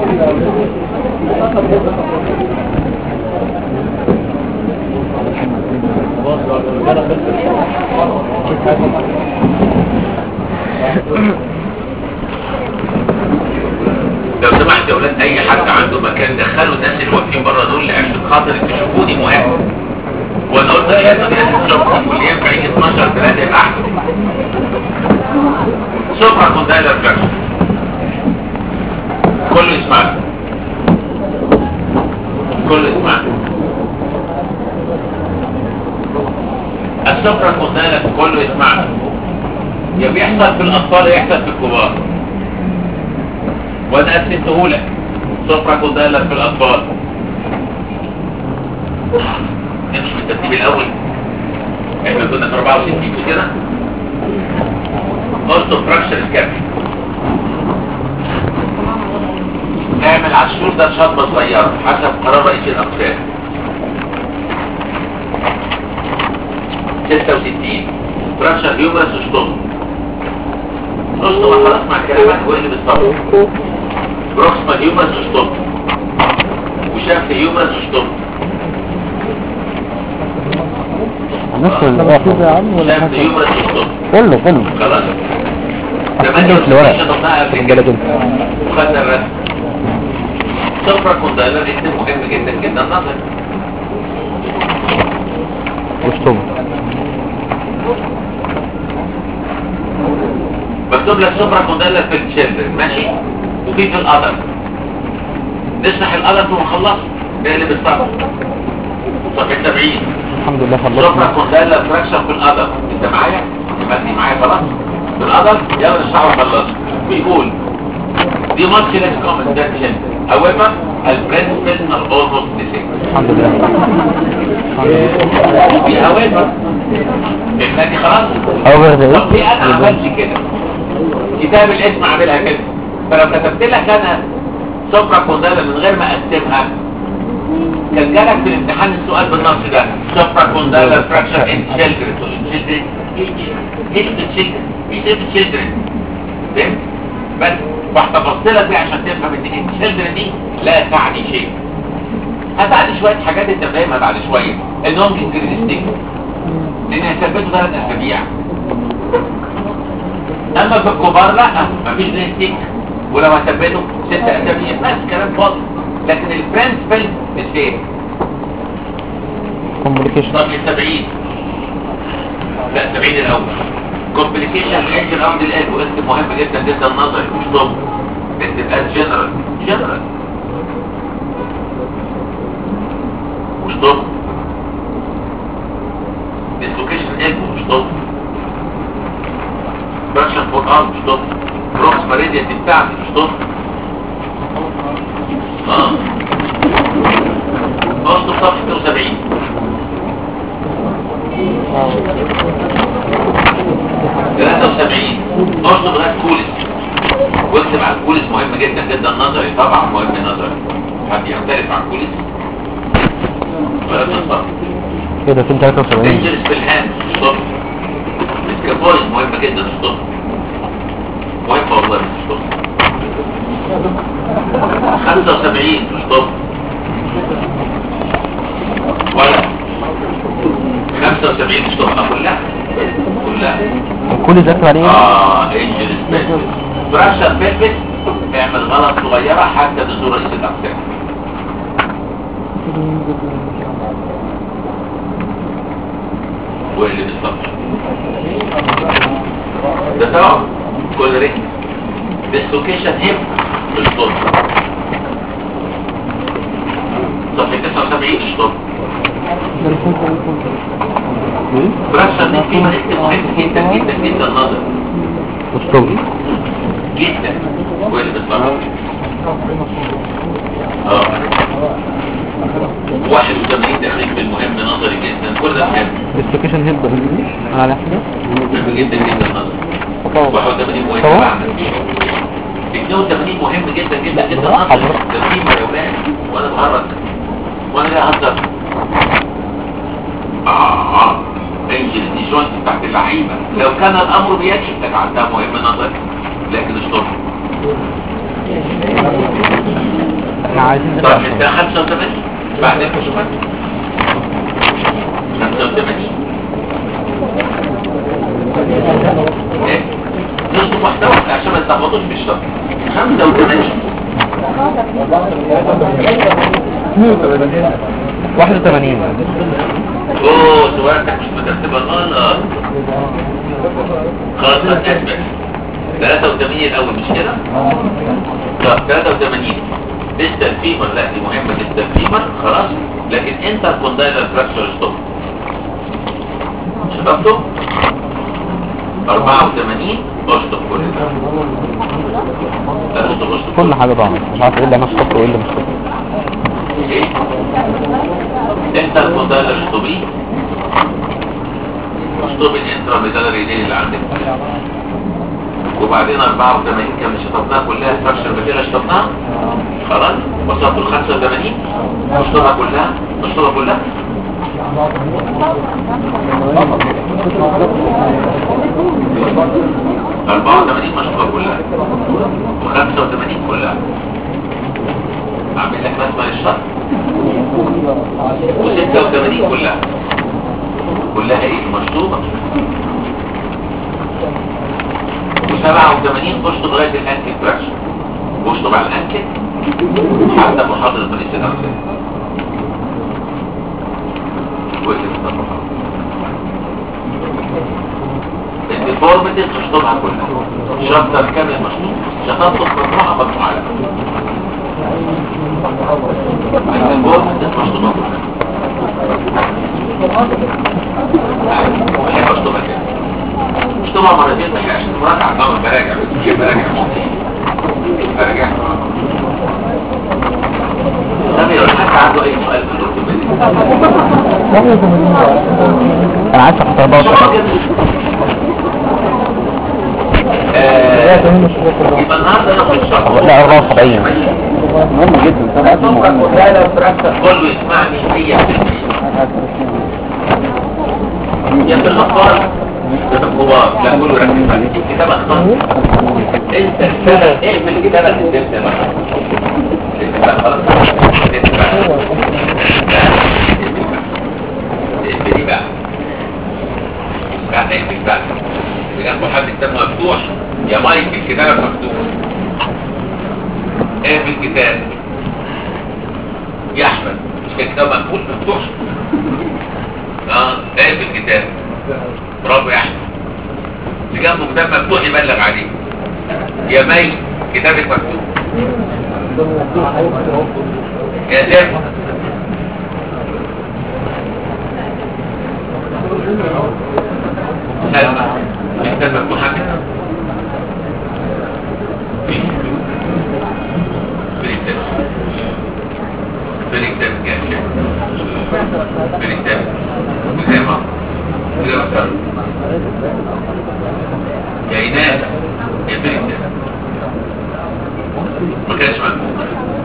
لو سمحت يا اولاد اي حد عنده مكان دخلوا الناس اللي واقفين بره دول عشان خاطر تشوفوني مهم وانا قلت لازم الناس تشوفني واللي ينفع يجي 12 3 يبقى احسن سوبر كوندايلر فلاكس كله يسمعني كله يسمعني السوبر كوندايلر كله يسمعني يا بيحصل في الاطفال يا يحصل في الكبار وانا قسمته لك سفرة كوندايلر في الاطفال نمشي بالترتيب الاول احنا كنا في 64 مش كده اوستو فراكشر سكاب نعمل على الشور ده شطبة صغيرة حسب قرار رئيس الاقسام 66 فراكشر هيومرس وشطب نص ما خلاص مع كلامك وايه اللي بالصبر بروكسما هيومرس وشطب وشاف هيومرس وشطب نفس كده الواحد يا عم ولا شاف حاجة هيومرس وشطب كله كله خلاص ادرس الورق. شطبناها قبل رجاله كده كده وخدنا الرسم صفرة كوندايلر اسم مهم جدا جدا نظر واشطب مكتوب لك صفرة كوندايلر في الشلدرن ماشي وفي في القدر نشرح القدر ونخلص نقلب الصفر صفحة 70 الحمد لله صفرة خلصنا كوندايلر فراكشن في القدر انت معايا؟ يبقى انت معايا خلاص في القدر يلا نشرحه ونخلص بيقول دي ماتش ليس كومنت ده شلدرن however البرنسبل are almost the same الحمد لله في however النادي خلاص اوفر ذا طب ليه انا عملت كده كتاب الاسم عاملها كده فلو كتبت لك انا سفرة كوندالا من غير ما اقسمها كان جالك في الامتحان السؤال بالنص ده سفرة كوندالا فراكشر ان تشيلدرن تقول تشيلدرن ايش تشيلدرن مش ايه تشيلدرن فهمت بس واحتفظت لك بيه عشان تفهم ان التشيلدرن دي لا تعني شيء هتعني شوية حاجات انت فاهمها بعد شوية انهم انجريستيك لان هيثبتوا ثلاث اسابيع اما في الكبار لا مفيش ريستيك ولو هثبته ست اسابيع بس كلام فاضي لكن البرنسبل السيم كومبليكيشن طب 70 لا 70 الاول كومبليكيشن انجل اوت القلب واسم مهم جدا جدا نظري مش طب تبقى جنرال جنرال مش طب ديسلوكيشن قلب مش طب برشن فور ارم مش طب بروكس ماريديا دي بتاعتي مش طب اه بص صفحة 72 73 برضه لغايه كولس واكتب على الكولس مهم جدا جدا نظري طبعا مهم نظري حد يختلف عن كولس ولا تصفر كده فين 73 دينجرس في الهاند ستوب السكابويد مهم جدا ستوب مهم والله ستوب 75 ستوب ولا 75 ستوب كلها كلها كل ذاكر عليه اه انجل سبيسس براشر بيلفس اعمل غلط صغيرة حتى نزول رئيس الاقسام واللي بالظبط ده تمام كل ريك ديسلوكيشن هيب بالصوت صفحة 79 الصوت براشر دي فيها اسم مهم جدا جدا جدا نظر واشطب جدا واللي بيطلعوا اه 81 تخريج بالمهم نظري جدا كل ده مهم ديسلوكيشن هيد على حاجة مهم جدا جدا نظري تطور 81 مهم طبعا. بعمل 82 مهم جدا جدا جدا نظري ترتيب ويومات وانا بهرج وانا جاي اهزر اه اه انجل دي جوينت بتاعت اللعيبه لو كان الامر بيدك لجعلتها مهم نظري لكن اشطر احنا عايزين طب نبقى انت 85 بعدين شوفك 85 ايه نصف محتوى عشان ما تلخبطوش في الشرط 85 81 اوه سؤالك مش مترتبه غلط خلاص ما تثبت 83 الاول مش كده؟ طب 83 ديستال فيمر لا دي مهمه ديستال فيمر خلاص لكن انتر كوندايلر فراكشر ستوب شطبته 84 اشطب كل ده لا اشطب اشطب كل حاجة ضاعت مش عارف ايه اللي انا شطبته وايه اللي مش شطبته ايه انتر كوندايلر اشطبيه اشطب الانترا ميدالري دي اللي عندك وبعدين 84 كان شطبناها كلها فراكشر بكده شطبناها خلاص وصلت ل 85 اشطبها كلها اشطبها كلها 84 مشطوبة كلها و85 كلها اعمل لك رسمة للشرط و86 كلها كلها ايه مشطوبة و87 اشطب لغاية الانكل فراكشن واشطب على الانكل حتى محاضرة من السنة كويس المحاضرة الديفورميتي تشطبها كلها شابتر كامل مشطوب شطبته مجموعة مجموعة لك الديفورميتي مشطوبة كلها بحب اشطبها كده اشطبها مرتين بحب عشان مراجعة طبعا براجع بس مش براجع براجع سامي لو حد عنده اي سؤال في الاورثوبيدي انا عايز احط 14 يبقى النهارده ناخد الشرط لا 74 مهم جدا كله يسمعني 100% يا في الاطفال يا في الكبار لا كله ركز معايا الكتابه اخطاء انت اشتغل ايه في الكتابه اللي كتبت بقى اكتب بقى خلاص اكتب بقى اكتب دي بقى بعد اكتب بقى بجنبه حد كتاب مفتوح يا مايك الكتابه مفتوح ايه في الكتاب يا احمد مش كان كتاب مقفول مفتوح اه ايه في الكتاب برافو يا احمد اللي جنبه كتاب مفتوح يبلغ عليه يا مي كتابك مفتوح يا زين سلمى كتاب مفتوح كده بالكتاب كاشف بالكتاب بالكتاب بالكتاب يا إيناس يا بالكتاب ما كانش مكتوب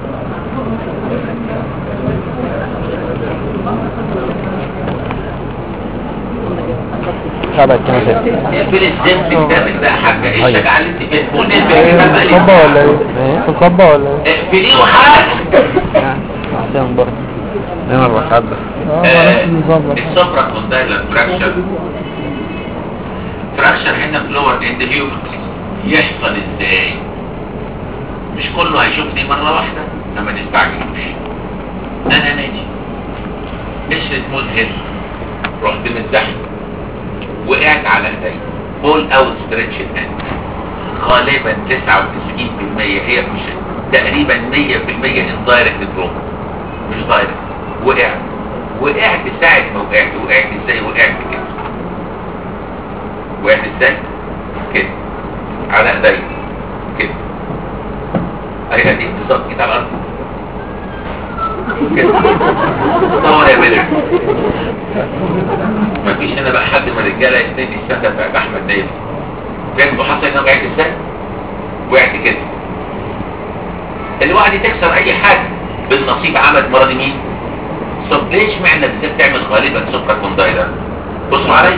شعبت كما شئت اقفل الزم في كتابك ده يا حاجة ايه طيب. الشجاعة اللي انت فيها قول لي ايه الكتاب بقى ليه؟ تصبى ولا ايه؟ ايه تصبى ولا ايه؟ اقفليه وحاجة عشان برضه انا اربع ساعات بس اه ما نفس النظام ده السفرة كوندايلر فراكشر فراكشر هنا في لور اند هيومنز يحصل ازاي مش كله هيشوفني مرة واحدة لما نستعجلوش انا ناجي قشرة مذهل رحت متزحم وقعت على ايدي بول اوت ستريتش الان غالبا 99% هي مش تقريبا 100% اندايركت دروب مش دايركت وقعت وقعت ساعة ما وقعت وقعت ازاي وقعت كده وقعت ازاي كده على ايدي هي دي بالظبط كده على الارض كده طور يا بلع مفيش هنا بقى حد من الرجاله يسند السنه بتاعت احمد دايما فهمتوا حصل هنا وقعت ازاي؟ وقعت كده الوقعه دي تكسر اي حاجه بالنصيب عملت مرض مين؟ طب ليش معنى بالذات تعمل غالبا سكر كوندايلر بصوا عليا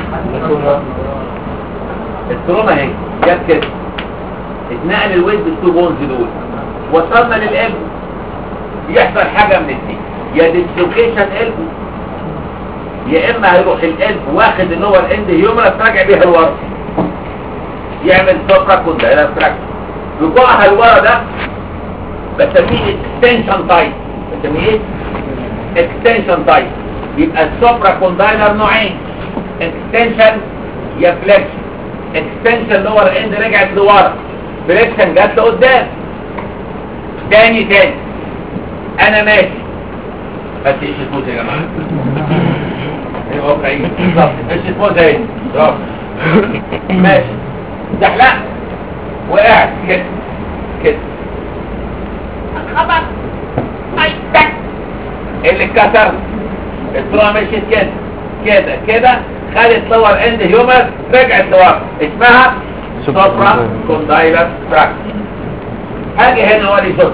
التروما اهي جت كده اتنقل الويت بالتو بونز دول وصلنا للقلب يحصل حاجة من اتنين يا ديسلوكيشن قلب يا اما هيروح القلب واخد اللور اند هيومرس راجع بيها لورا يعمل سوبرا كوندايلر فراكشن رجوعها لورا ده بسميه اكستنشن تايب بسميه ايه؟ اكستنشن تايب يبقى السوبرا كوندايلر نوعين اكستنشن يا فليكشن اكستنشن لور اند رجعت لورا فليكشن جت لقدام تاني تاني انا ماشي بس ايش تفوت يا جماعه ايه واقعي بالظبط ايش تفوت اهي برافو ماشي زحلقت وقعت كده كده خبط اي تك اللي اتكسر الصوره مشيت كده كده كده خدت لور اند هيومر رجعت لورا اسمها سوبرا كوندايلر فراكشر هاجي هنا ولي صوت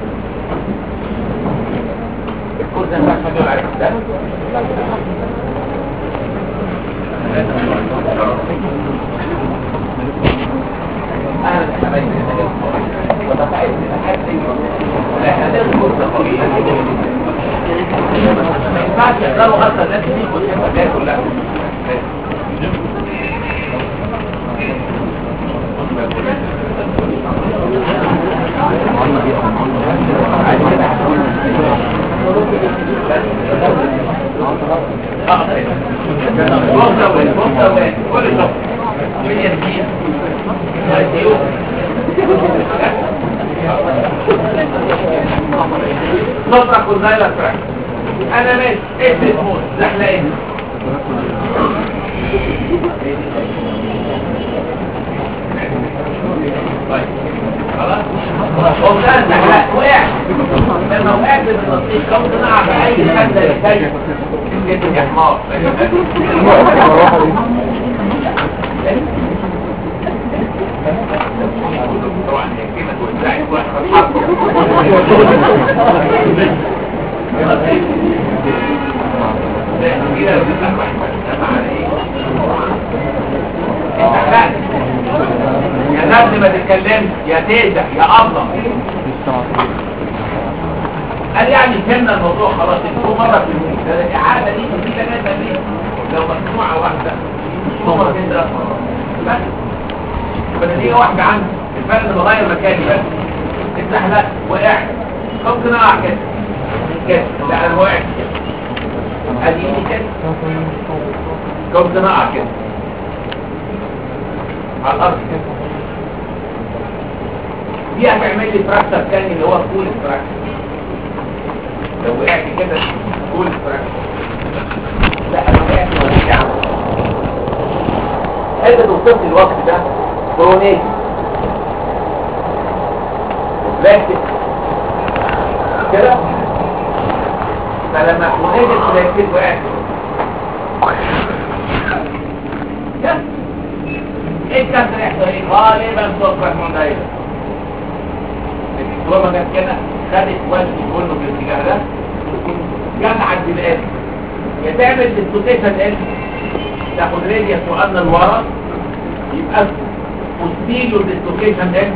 الكود ده ما ينفعش عليه ده اهلا يا حبايبي وتفاعل بتحدي لا احنا ناخد فرصه طويله ما ينفعش يقدروا اصلا الناس دي والحته كلها نطرق الزايلة فراك انا ماشي ايه بتموت زحلقين طيب خلاص وقعت زحلق وقعت لما وقعت بالنصيب كنت نقع في اي حد يتكلم جبت يا حمار طبعا هي كلمة توزعت واحد يا نبل ما تتكلمش يا تهدى يا أبلة قال يعني فهمنا الموضوع خلاص انتوا مرة في الموت ده الإعادة دي في ثلاثة ليه لو مجموعة واحدة مرة في ثلاث مرات بس فنتيجة واحدة عندي الفرق اللي بغير مكاني بس اتزحلقت وقعت ممكن اقع كده كده لا انا وقعت كده ادي ايدي كده ممكن اقع كده على الارض كده دي هتعمل لي فراكشر تاني اللي هو طول الفراكشر لو وقعت كده طول الفراكشر لا انا وقعت وقعت انت توصف لي الوقت ده كرونيك لكن كده فلما كرونيك الكلاكيت وقعت كده ايه الكسر يحصل ايه غالبا سكر مندايلة الدكتور ما جت كده خدت وزني كله في الاتجاه ده جمعت بالقلب يا تعمل ديسلوكيشن قلب تاخد راديوس وقلنا لورا يبقى posterior dislocation قلب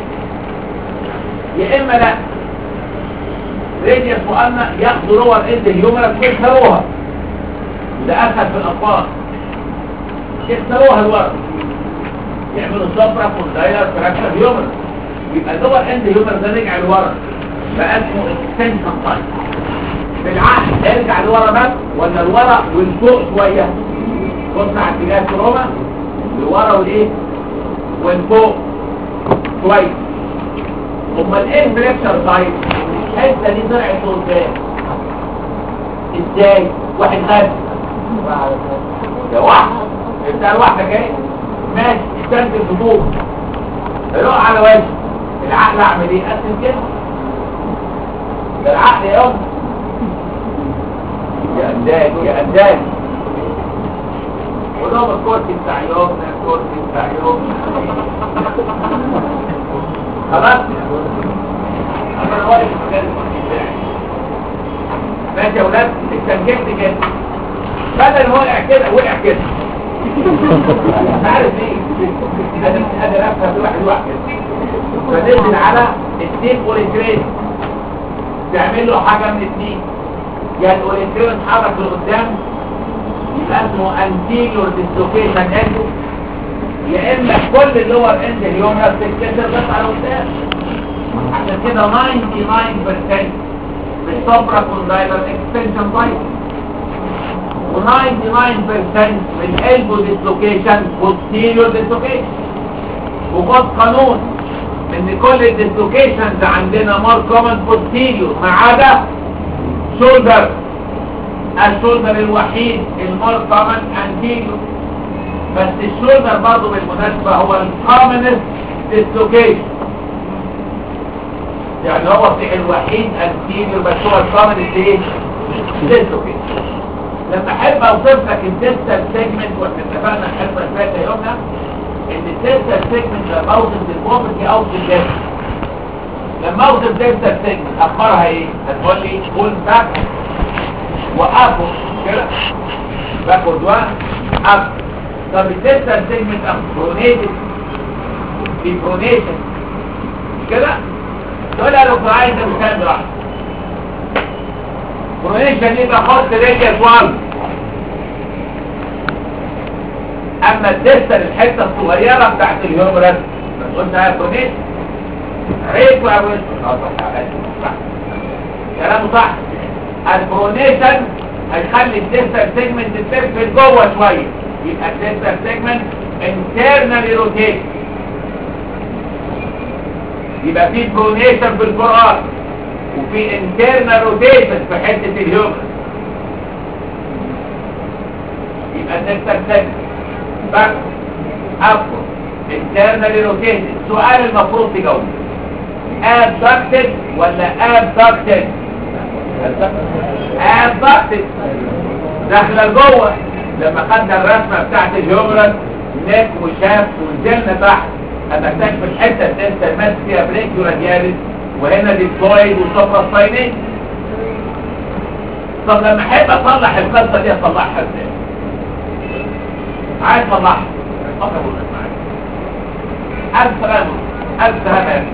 يا اما لا راديوس وقلنا ياخدوا لور اند الهيومرس ويكسروها وده اسهل في الاطفال يكسروها لورا يعملوا صبرة كوندايلر فراكشر هيومرس يبقى اللور اند هيومرس ده رجع لورا بقى اسمه اكستنشن تايب بالعقل ارجع لورا بس ولا لورا والفوق شويه بص على اتجاه التروما لورا والايه والفوق شويه امال ايه الفليكشر تايب الحته دي طلعت قدام ازاي واحد غبي ده واحد بتاع الواحده جاي ماشي يستنزل الهبوط يروح على وجهه العقل اعمل ايه قسم كده ده العقل يا يوم يا قدام يا قدام ولو الكرسي بتاع يومنا الكرسي بتاع يومنا خلاص انا واقف قدام الكرسي بتاعي ماشي يا ولاد استنجدت كده بدل ما وقع كده وقع كده مش عارف ايه انا مش قادر افهم في واحد واحد فنزل على التيب اوريترين تعمل له حاجه من اثنين يا الاوريترين اتحرك لقدام يبقى اسمه انتيريور ديسلوكيشن اندو يا اما كل اللور اند اليوم بتتكسر بس على قدام عشان كده 99% بالسوبرا كوندايلر اكستنشن بايت و99% من البو ديسلوكيشن posterior ديسلوكيشن وخد قانون ان كل الديسلوكيشنز عندنا مور كومن posterior ما عدا شولدر الشولدر الوحيد المور كومن anterior بس الشولدر برضه بالمناسبة هو الكومنست ديسلوكيشن يعني هو في الوحيد anterior بس هو الكومنست ايه؟ ديسلوكيشن لما احب اوصف لك الديستال سيجمنت واتفقنا الحصه اللي فاتت يومنا ان الديستال سيجمنت لما اوصف البروبرتي او في الجسم لما اوصف ديستال سيجمنت اخبارها ايه هتقول لي فول باك وابو كده باكورد وان اب طب الديستال سيجمنت ام برونيتد في برونيشن كده تقول لي لو عايز مكان راحه برونيشن يبقى خط راديوس 1 اما الدستر الحته الصغيره بتاعت الهيومرس قلنا يا برونيشن عيب ولا وش اه صح صح كلامه صح البرونيشن هيخلي الدستر سيجمنت تلف جوه شويه يبقى الدستر سيجمنت انترنالي روتيت يبقى في برونيشن في القرآن وفي internal rotation في حتة الهيومن يبقى النكتر سجن باك أفضل internally rotated سؤال المفروض تجاوب abducted ولا abducted abducted داخله لجوه لما خدنا الرسمه بتاعت الهيومرس نك وشاف ونزلنا تحت اما اكتشف الحته اللي انت ماسك فيها بريكيو رادياليس وهنا ديبلويد وسوبرا سباينين طب لما احب اصلح القصه دي اصلحها ازاي عايز اصلحها افضل اقول لك معايا الف سلامه الف سلامه يا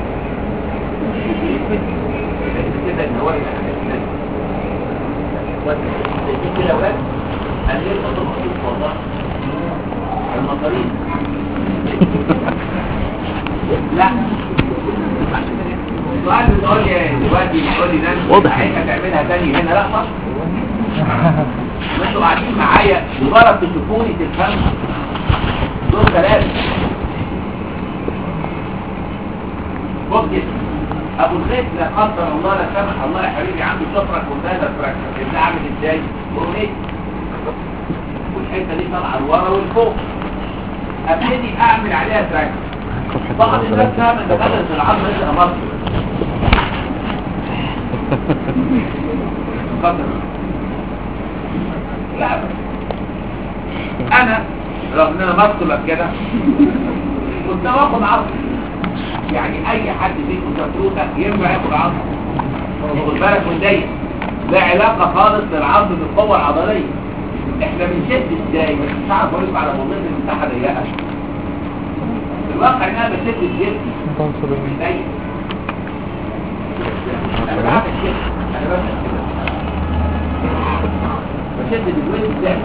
كده ان هو كده يا ولاد انا ليه خطوه مخصوص والله المصاريف لا السؤال بتقول لي دلوقتي بتقول لي ده واضح. هتعملها تاني هنا لا صح انتوا قاعدين معايا مجرد تشوفوني تفهموا دول ثلاثه بص كده ابو الخيط لا قدر الله لا سمح الله يا حبيبي عنده شفره كوندايزر فراكشر ده عامل ازاي برونيت والحته دي طالعه لورا ولفوق ابتدي اعمل عليها فراكشر بعض الناس فاهم ان بدل العظم يبقى مصر قدر لا بس. انا رغم ان انا مصر كده كنت باخد عظم يعني اي حد فيكم تفروته ينفع ياخد عظم خد بالك من دي لا علاقه خالص للعظم بالقوه العضليه احنا بنشد ازاي بس مش عارف اقول على موضوع المساحه ضيقه الواقع ان انا بشد الجسم مش ضيق انا بعمل كده انا بعمل كده بشد بالويل ازاي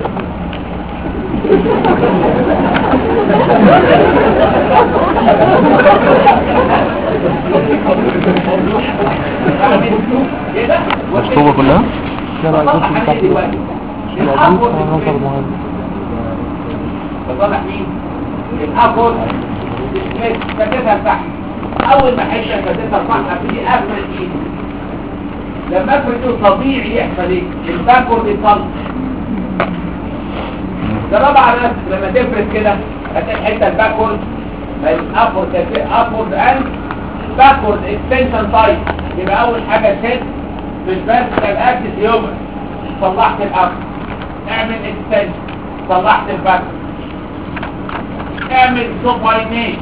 بعمل كده مكتوبة كلها لا لا بطلع الجزء حاجة بتاع دلوقتي العديد الأبور نظر مهم بطلع مين؟ الأبور فكتها تحت أول ما حتة فكتها تحت أبتدي أفرد إيدي لما أفرد طبيعي يحصل إيه؟ الباكورد يطلع جرب على نفسك لما تفرد كده هتلاقي الحتة الباكورد الأبورد الأبورد أند باكورد اكستنشن تايب يبقى اول حاجه ست في الفيرتيكال اكسس هيومن صلحت الاب اعمل اكستنشن صلحت الباكورد اعمل سوباينيت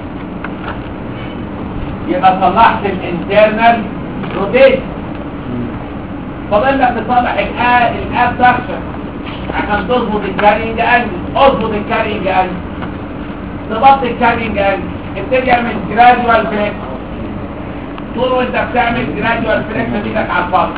يبقى صلحت الانترنال روتيشن فاضل لك تصلح الاب الابدكشن عشان تظبط الكارينج انجل اظبط الكارينج انجل ظبطت الكارينج انجل ابتدي اعمل جراديوال فليكس طول وانت بتعمل جراديوال فليكس ايدك على الفرد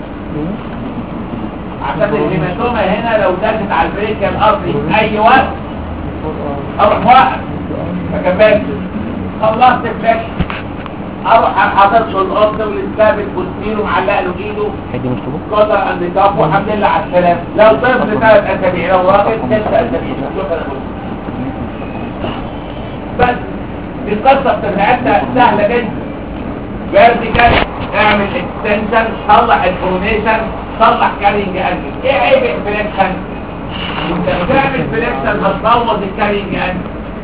عشان الهيماتوما هنا لو دست على البريك الارضي في اي وقت اروح واقف ما كملتش خلصت فليكس اروح حاطط له القط والسلاب البوستير ومعلق له ايده هدي مكتوبة قدر اند كاف والحمد لله على السلامه لو طفل ثلاث اسابيع لو راجل ست اسابيع شكرا بس دي القصه بتاعتنا سهله جدا فيرتيكال اعمل اكستنشن صلح الفورميشن صلح كارينج انجل ايه عيب الفليكشن انت بتعمل فليكشن هتبوظ الكارينج انجل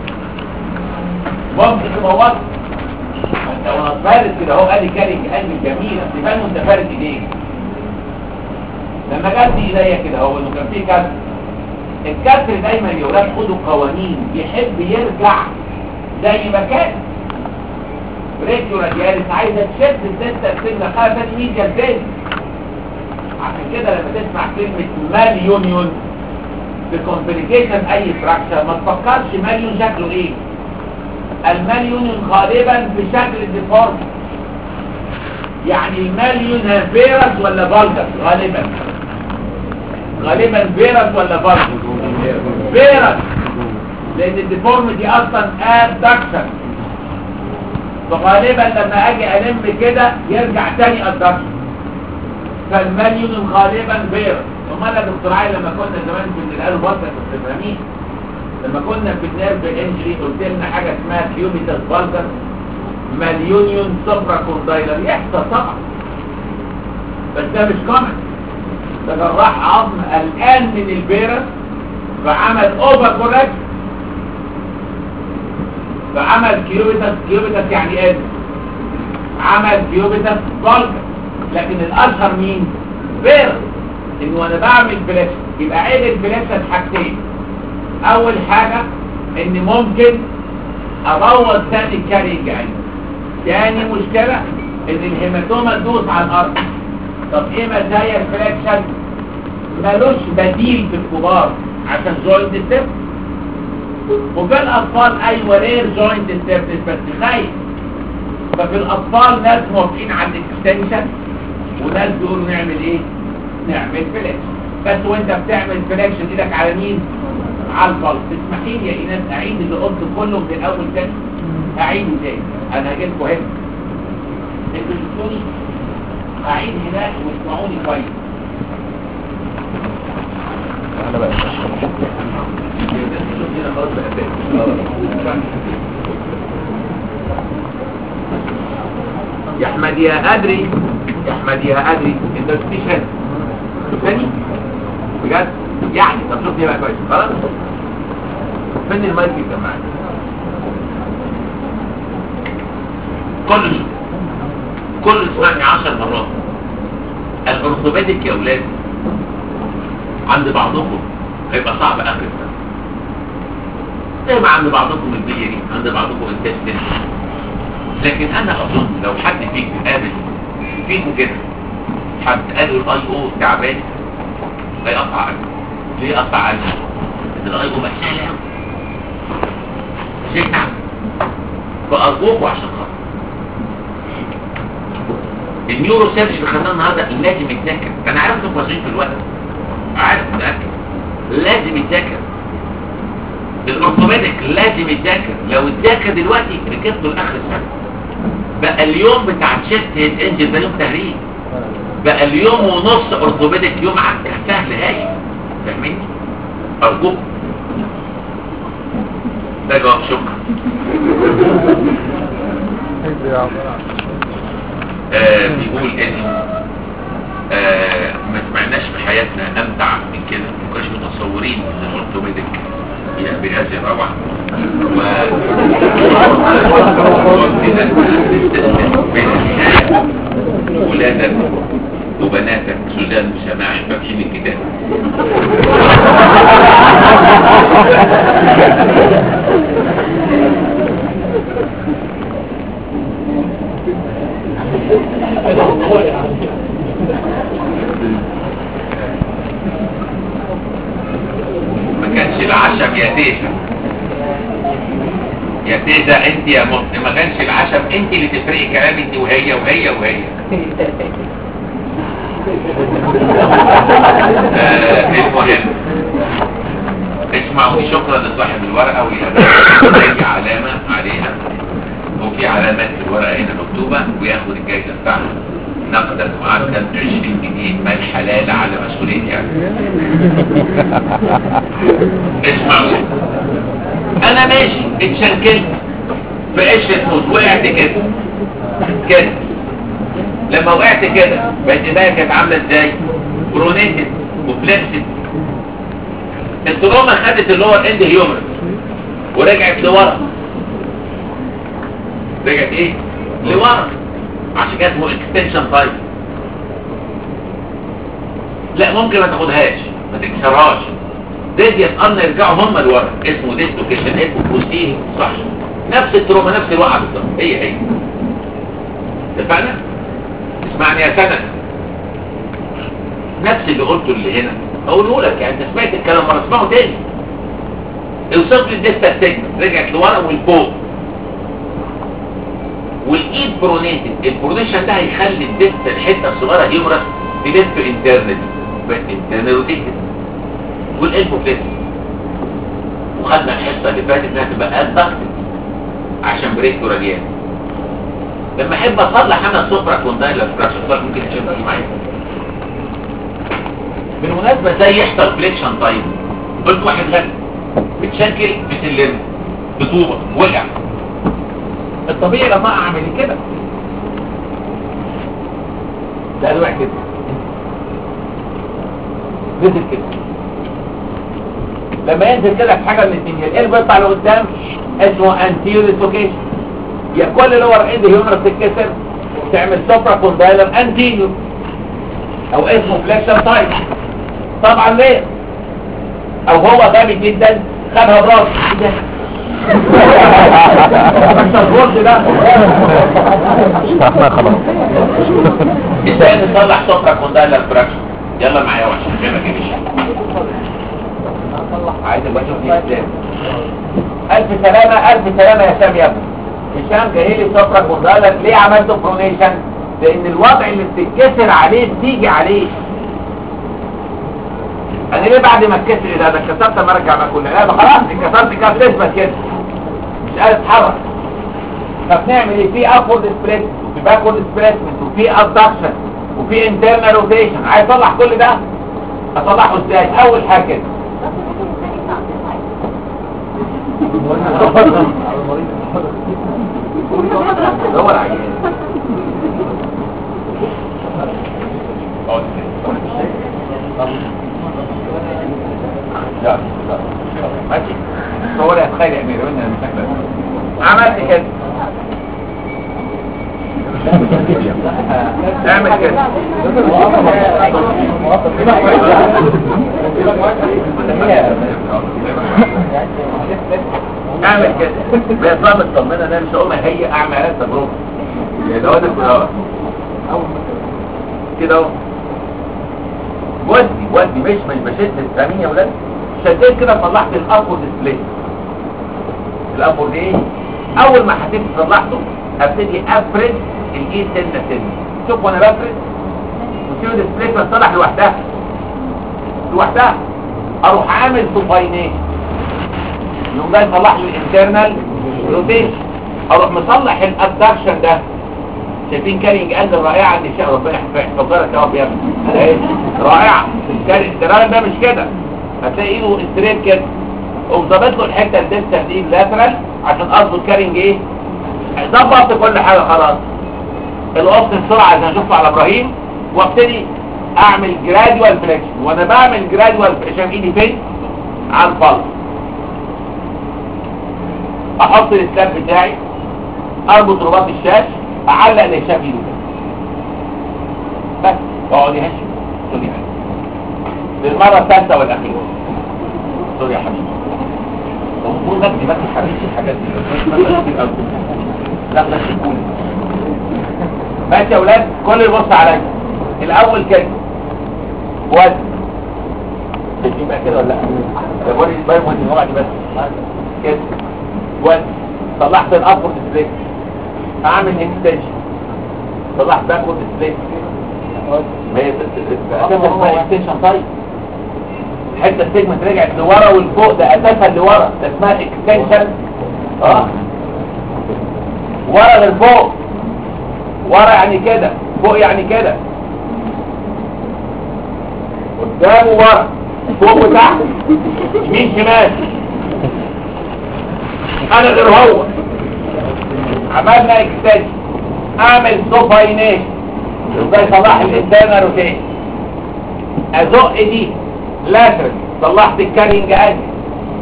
ممكن تبوظ انت وانا فارس كده اهو قال لي كارينج انجل جميله تبان وانت فارس ايديك لما جت دي ايديا كده اهو انه كان في كسر الكسر دايما يا ولاد خدوا قوانين يحب يرجع زي ما كان ريديو رادياليس عايزه تشد الدنتا السنه خلفا ميديا تاني عشان كده لما تسمع كلمه مال يونيون بكومبليكيشن اي فراكشر ما تفكرش ماليون شكله ايه المال يونيون غالبا بشكل ديفورم يعني المال يونيون فيروس ولا فالجر غالبا غالبا فيروس ولا فالجر فيروس لان الديفورميتي اصلا ادكشن فغالبا لما اجي الم كده يرجع تاني ادكشن فالمليون غالبا فيروس امال يا دكتور علي لما كنا زمان في القلب البطن كنت فاهمين لما كنا في النيرف انجري قلت لنا حاجه اسمها كيوبيتاس فالجر مليونيون سوبرا كوندايلر يحصل طبعا بس ده مش كومن ده جراح عظم قلقان من الفيروس فعمل اوفر كوركشن فعمل كيوبيتاس كيوبيتاس يعني ايه عمل كيوبيتاس فالجر لكن الاشهر مين فيروس ان وانا بعمل فليكشن يبقى عيب الفليكشن حاجتين اول حاجه ان ممكن ابوظ ثاني الكارينج عندي تاني مشكله ان الهيماتوما تدوس على الارض طب ايه مزايا الفليكشن ملوش بديل في الكبار عشان جوينت ستيب وفي الاطفال ايوه رير جوينت ستيب بس خايف ففي الاطفال ناس موافقين على الاكستنشن وناس بيقولوا نعمل ايه نعمل فليكشن بس وانت بتعمل فليكشن ايدك على مين على البلط تسمحي لي يا ايناس اعيد اللي قلته كله من الاول تاني اعيده تاني انا هجيلكوا هنا انتوا شفتوني اعيد هناك واسمعوني كويس انا بقى يا احمد يا ادري يا احمد يا ادري انت مش هنا شفتني بجد يعني طب شوفني بقى كويس خلاص فين المايك يا جماعه كل شوف كل اسمعني عشر مرات الارثوبيديك يا اولاد عند بعضكم هيبقى صعب اخر السنه زي ما عند بعضكم البيري عند بعضكم التستن لكن انا اظن لو حد فيكم قابل فيكم كده حد قال الاي او تعبان هيقطع عنه ليه يقطع عنه؟ ان الاي او بقى سهل قوي شيء تعب فارجوكوا عشان خاطر النيورو سيرش اللي خدناه النهارده لازم يتذاكر انا عارف انكم واصلين في الوقت عارف متاكد لازم يتذاكر الاورثوبيدك لازم يتذاكر لو اتذاكر دلوقتي ركبته لاخر السنه بقى اليوم بتاع تشيست هيد انجل ده يوم تهريج بقى اليوم ونص اورثوبيدك يوم عكا سهل هايل فاهمين ارجوك ده جواب شكرا آه بيقول ان آه ما سمعناش في حياتنا امتع من كده ما كناش متصورين ان الاورثوبيدك ب- بهذه الروعة و وبنا نستأذن بين النهاية ولادك وبناتك سوزان وسماع فاكشين الكتاب ما كانش العشم يا تيتا يا تيتا انت يا مت ما كانش العشم انت اللي تفرقي كلام انت وهي وهي وهي آه المهم اسمعوا شكرا لصاحب الورقة ويلاقي علامة عليها وفي علامات في الورقة هنا مكتوبة وياخد الجايزة بتاعته نقدا معدل 20 جنيه مال حلال على مسؤوليتي يعني اسمعوا انا ماشي اتشنكلت في قشرة موز وقعت كده كده لما وقعت كده بقت ايديا كانت عامله ازاي برونيتد وفلكسد التروما خدت اللور اند هيومرس ورجعت لورا رجعت ايه لورا عشان كده اسمه اكستنشن تايب لا ممكن ما تاخدهاش ما تكسرهاش ديت ان يرجعوا هم لورا اسمه ديسلوكيشن ايكوستيه صح نفس التروما نفس الوقعه بالظبط هي هي اتفقنا اسمعني يا سند نفس اللي قلته اللي هنا اقوله لك يعني انت سمعت الكلام مره اسمعه تاني اوصف لي الديستا سيجمنت رجعت لورا والفوق والايد برونيتد البرونيشن ده هيخلي الديستا الحته الصغيره هيومرس تلف انترنال بس انترنال روتيتد والالبو فليكس وخدنا الحصه اللي فاتت انها تبقى ادكت عشان بريك راديال لما احب اصلح انا السفرة كوندايلر فراكشن ممكن تشوفها معايا بالمناسبة ازاي يحصل فليكشن طيب قلت واحد غني بتشكل بسلم بطوبة وقع الطبيعي لما اعمل كده ده الوقع كده نزل كده لما ينزل كده في حاجة من الاثنين القلب يطلع لقدام اسمه انتيرو ديسلوكيشن يا كل لور ايد هيومرس تتكسر تعمل سوبرا كوندايلر انتيرو او اسمه فليكشن تايب طبعا ليه او هو غبي جدا خدها براسه ايه ده بس الغرز ده احنا خلاص ازاي نصلح سوبرا كوندايلر فراكشن يلا معايا وعشان كده كده عايز ابقى اشوف دي ازاي الف سلامه الف سلامه يا هشام يا ابني هشام جاي لي سوبرا كوندايلر ليه عملته برونيشن لان الوضع اللي بتتكسر عليه بتيجي عليه انا ليه بعد ما اتكسر ده ده اتكسرت ما ارجع ما كل لا ده خلاص اتكسرت كده بتثبت كده مش قادر اتحرك فبنعمل ايه في ابورد سبريسمنت وفي باكورد سبريسمنت وفي ابدكشن وفي انترنال روتيشن عايز اصلح كل ده اصلحه ازاي اول حاجه كده دور عليه لا لا ماشي هو لا تخيل يا امير وانا مش عملت كده اعمل كده اعمل كده بيطلع مطمنه انا مش هقول ما هي اعمل عليها تجربه يعني لو انا كده اهو كده اهو ودي ودي مش مش بشد الثانية يا ولاد شديت كده طلعت الابورد سبليت الابورد ايه اول ما حسيت طلعته ابتدي افرد الايد سنه سنه شوف وانا بفرد وسيب السبليت بتصلح لوحدها لوحدها اروح عامل سوباينيشن يقوم ده يصلح لي الانترنال روتيشن اروح مصلح الابدكشن ده شايفين كارينج قلب الرائعة اللي شاء ربنا يحفظها لك يا رب يا ابني اهي رائعة الكارينج ده مش كده هتلاقي ايده استريت كده وظبط له الحته الديستال دي لاترال عشان اظبط كارينج ايه ظبطت كل حاجه خلاص القص بسرعه عشان اشوفه على ابراهيم وابتدي اعمل جراديوال فليكشن وانا بعمل جراديوال شايف ايدي فين على البلس احط السلاب بتاعي اربط رباط الشاش اعلق الاشاف ايده كده. بس واقعد يهش سوري يا حبيبي للمره الثالثه والاخيره سوري يا حبيبي المفروض نبني بس حبيبي الحاجات دي لا لا تقول ماشي يا اولاد كل يبص عليا الاول كده وزن شايفين بقى كده ولا لا ده بوري باين وزن هو بس كده وزن طلعت الابورد سبليت اعمل اكستنشن طلعت باكورد سبليت ما هي اسمها اكستنشن طيب الحته السيجمنت رجعت لورا والفوق ده اساسا لورا ده اسمها اكستنشن اه ورا غير فوق ورا يعني كده فوق يعني كده قدام وورا فوق وتحت يمين شمال انا غير هو عملنا اكستنشن اعمل سوباينيشن ازاي صلاح الانسان روتين ازق دي لاترال صلحت الكارينج انجل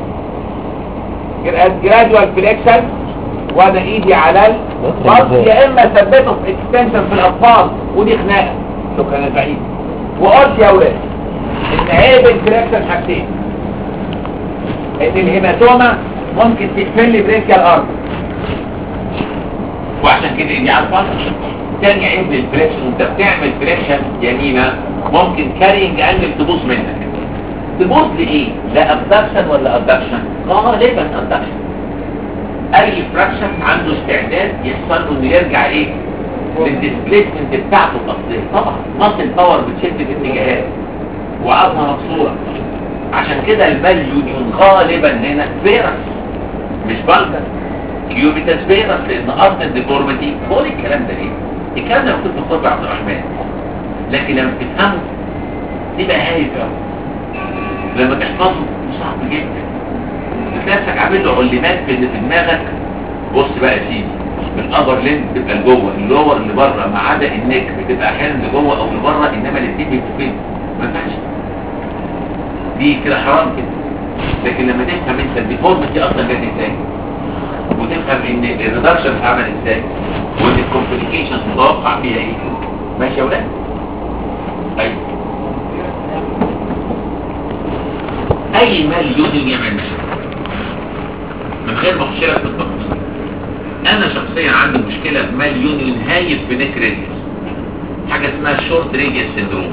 جرادوال فليكشن وانا ايدي على البطن يا اما ثبته في اكستنشن في الاطفال ودي خناقه شكرا يا سعيد وقلت يا ولاد ان عيب الفليكشن حاجتين ان الهيماتوما ممكن تقفل لي بريكيال ارض وعشان كده ايدي على البطن تاني عيب للفليكشن وانت بتعمل فليكشن يمينة ممكن كارينج انجل تبوظ منك تبوظ لايه؟ لا ابدكشن ولا ابدكشن؟ غالبا ابدكشن اي فراكشن عنده استعداد يحصل له انه يرجع ايه للديسبليسمنت بتاعته الاصليه طبعا مصل باور بتشد في اتجاهات وعظمه مكسوره عشان كده البال يونيون غالبا هنا فيرس مش بالكر كيوبيتاس فيرس لان اصل الديفورميتي كل الكلام ده ليه الكلام ده مكتوب في خطبه عبد الرحمن لكن لما تفهمه تبقى هايف قوي لما تحفظه صعب جدا بتلاقيك عامل له علمات في اللي في دماغك بص بقى يا سيدي الابر لين بتبقى لجوه اللور اللي بره ما عدا النك بتبقى احيانا لجوه او لبره انما الاثنين بيبقوا فين ما ينفعش دي كده حرام كده لكن لما تفهم انت الديفورمتي اصلا جت ازاي وتفهم ان الريدكشن اتعمل ازاي وان الكومبليكيشنز متوقع فيها ايه ماشي يا ولاد ايوه اي مال يودي يعمل مشاكل من غير ما اخش لك في التفاصيل انا شخصيا عندي مشكله في مال يونيون هايف في نيك ريديوس حاجه اسمها شورت ريديوس سيندروم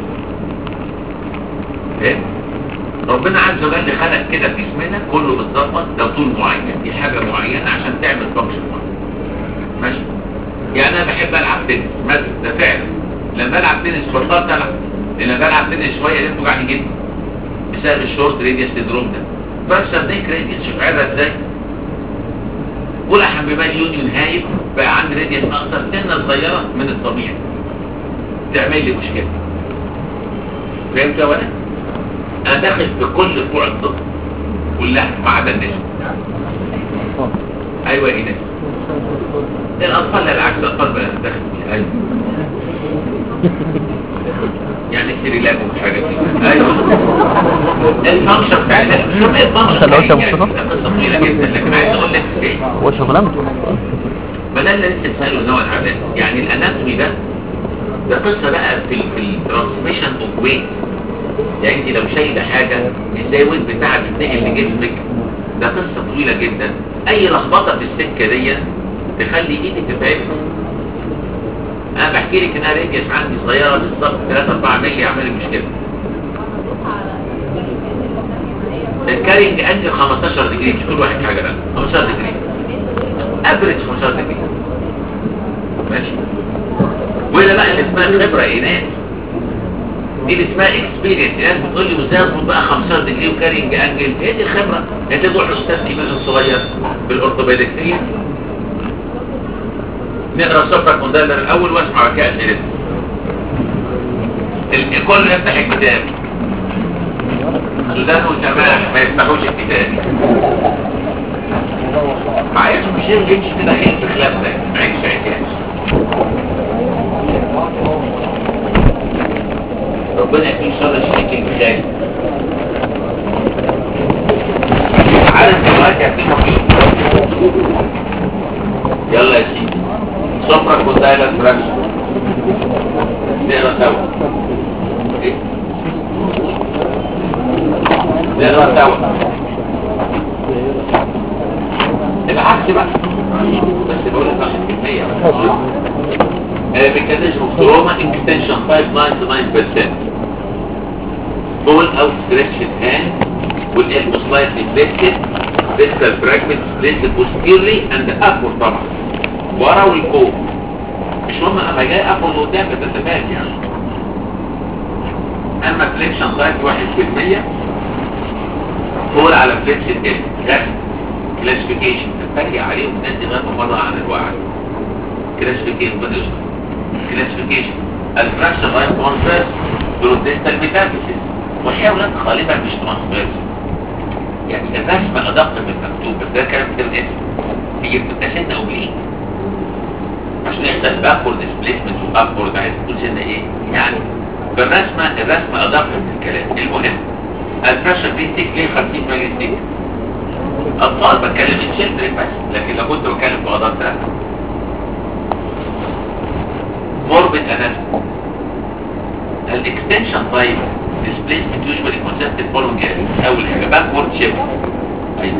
فاهم ربنا عز وجل خلق كده في جسمنا كله بالظبط ده طول معين دي حاجه معينه عشان تعمل فانكشن معين ماشي يعني انا بحب العب تنس مثلا ده فعلا لما العب تنس بطلت العب لان بلعب تنس شويه لقيت وجعني جدا بسبب الشورت ريديوس سيندروم ده بكسر نيك ريديوس شوف عيبها ازاي ولحم بمال يونيون هايب بقى عندي ريديوس اقصر سنه صغيره من الطبيعي تعمل لي مشكله فهمت يا ولد انا داخل في كل فروع الطب كلها ما عدا النساء ايوه يا ايناس الاطفال لا العكس الاطفال بقى داخل فيها ايوه يعني سيريلاك وحاجات كده ايوه الفانكشن بتاعتها شوف ايه الفانكشن عشان لو انت يعني مبسوطة؟ قصه طويله جدا لكن عايز اقول لك ايه هو شغلانته بدل اللي لسه سأله نوع العادات يعني الاناتومي ده ده قصة بقى في ال في الترانسميشن اوف ويت يعني انت لو شايله حاجة ازاي الويت بتاعها بيتنقل لجسمك ده قصة طويلة جدا اي لخبطة في السكة دي تخلي ايدك تتعب انا بحكي لك انها ريديوس عندي صغيرة بالظبط 3 4 مللي يعمل لي مشكلة الكارينج انجل 15 دجري مش كل واحد حاجة بقى 15 دجري افريج 15 دجري ماشي ولا بقى اللي اسمها خبرة ايناس دي اللي اسمها اكسبيرينس الناس بتقول لي ازاي اظبط بقى 15 دجري وكارينج انجل هي دي الخبرة انت تروح لاستاذ كبير صغير بالاورثوبيدكتية نقرا الصفحة كوندالر الاول واسمع بكاء اسئلتك الكل يفتح الكتاب سودان وسماح ما يفتحوش الكتاب معيش مش يمشي كده خير في خلاف ده معيش عكاش ربنا يكون شر الشريك المثالي عارف دلوقتي هتبقى فيه يلا يا سيدي سفرة كوندايلر فراكشن نقرا سوا إيه؟ نقرا سوا العكس بقى بس بقول لك عشان كمية ميكانيزم اوف تروما اكستنشن 599% بول او ستريتشد هاند والالبو سلايتلي بليتد distal fragment split posteriorly and upward طبعا ورا والفوق مش هم اما جاي upward قدام بتتفاهم يعني اما فليكشن سايت 1% فول على فليكشن ال رسم كلاسيفيكيشن تتفرق عليهم الناس دي غير مره عن الوعي كلاسيفيكيشن بدرس كلاسيفيكيشن الفراكشن رايت ترانسفيرس برودنتال ميتافيسيس وهي اولاد غالبا مش ترانسفيرس يعني الرسم ادق من المكتوب بس ده كلام كده الاسم هي بتبقى سنه اوبليك عشان يحصل باكورد ديسبيسمنت وابورد عايز تقول سنه ايه يعني فالرسمه الرسمه ادق من الكلام المهم الفراكشن بيستيك ليه 50 ماجنتيك اطفال بتكلم ان شلدرن بس لكن لو كنت بتكلم في قضاء ثلاثه موربid anatomy الاكستنشن طيب displacement usually consists of following areas اول حاجه backward shift ايوه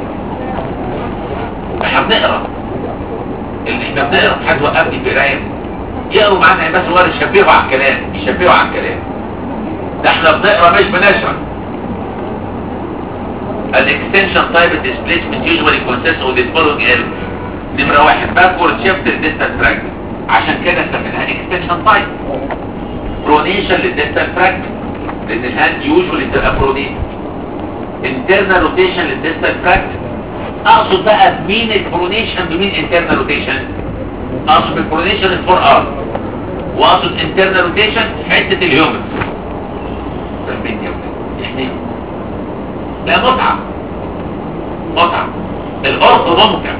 احنا بنقرا اللي احنا بنقرا حد وقفني في قرايه يقروا معانا بس هو يشبهوا على الكلام يشبهوا على الكلام ده احنا بنقرا مش بنشرح الاكستنشن طيب displacement usually consists of the following areas نمرة واحد backward shift distance fragment عشان كده سميناها extension type pronation للديستال fragment لان الهاند يوجوالي بتبقى برونيت internal rotation للديستال fragment اقصد بقى بمين البرونيشن بمين internal rotation اقصد بالبرونيشن الفور ار واقصد internal rotation في حته الهيومن فاهمين يا ولاد يعني لا متعه متعه الارض ممتع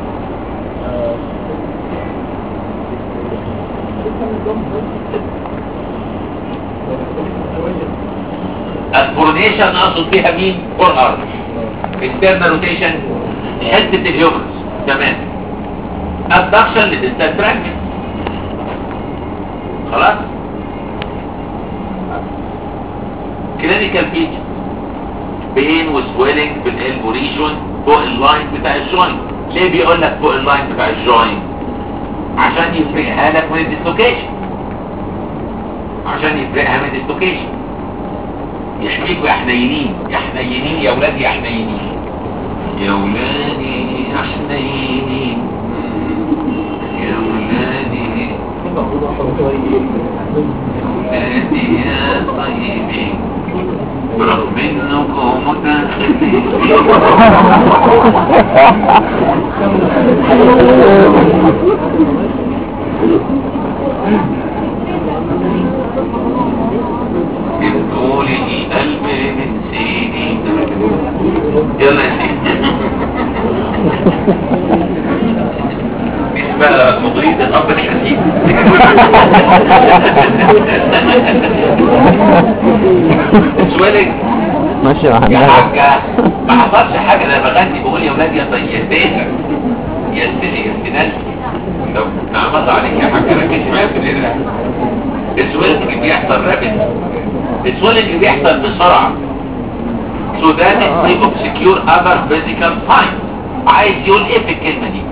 البرونيشن اقصد بيها مين فور ار internal روتيشن حته الهيومنز تمام abduction للديستال فراجمنت خلاص كلينيكال فيتشر بين وسويلنج في الالبو ريجون فوق اللاين بتاع الجوينت ليه بيقول لك فوق اللاين بتاع الجوينت عشان يفرقها لك من الديسلوكيشن عشان يفرقها من الديسلوكيشن يحميكوا يا حنينين يا حنينين يا ولادي يا حنينين يا ولادي يا حنينين يا ولادي يا ولادي يا طيبين برغم انكم متخلفين جبتوا لي قلب من سيدي يلا يا سيدي مش بقى مضيد الاب الحسيب سؤالك ماشي مع يا النبي حاجة ما حصلش حاجة انا بغني بقول يا ولاد يا طيبين يا سيدي يا سيدي لو نعمض عليك يا حاجة ركز معايا في الإدراك السويلنج بيحصل رابد السويلنج بيحصل بسرعة so that it may obscure other physical signs عايز يقول ايه في الكلمة دي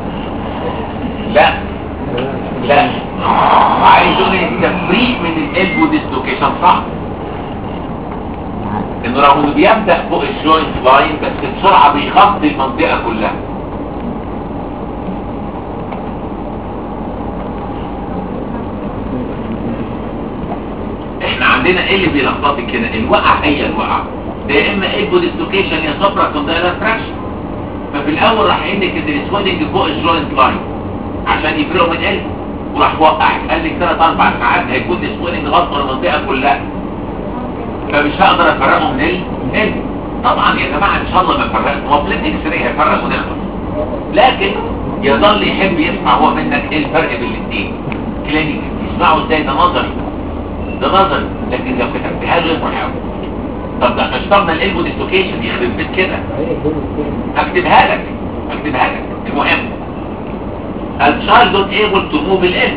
لا لا عايز يقول التفريق من الالبو ديسلوكيشن صح انه رغم انه بيبدأ فوق الجوينت لاين بس بسرعة بيغطي المنطقة كلها احنا عندنا ايه اللي بيلخبطك كده الوقع هي الوقع ده يا اما ايبو ديسلوكيشن يا صبرا كوندايلر فراكشن ففي الاول راح قايل لك ان السويدنج فوق الجوينت لاين عشان يفرقوا من قلب وراح وقعك قال لك ثلاث اربع ساعات هيكون السويدنج غطى المنطقه كلها فمش هقدر افرقه من القلب طبعا يا جماعه ان شاء الله ما فرقت هو بلين اكس راي هيفرق ونخلص لكن يظل يحب يسمع هو منك ايه الفرق بين الاثنين كلينيك يسمعوا ازاي ده نظري ده نظري لكن لو كتبتها له يفرح قوي طب ده احنا اشتغلنا الالبو ديسلوكيشن يخرب بيت كده هكتبها لك اكتبها لك المهم الشايلد not able to move الان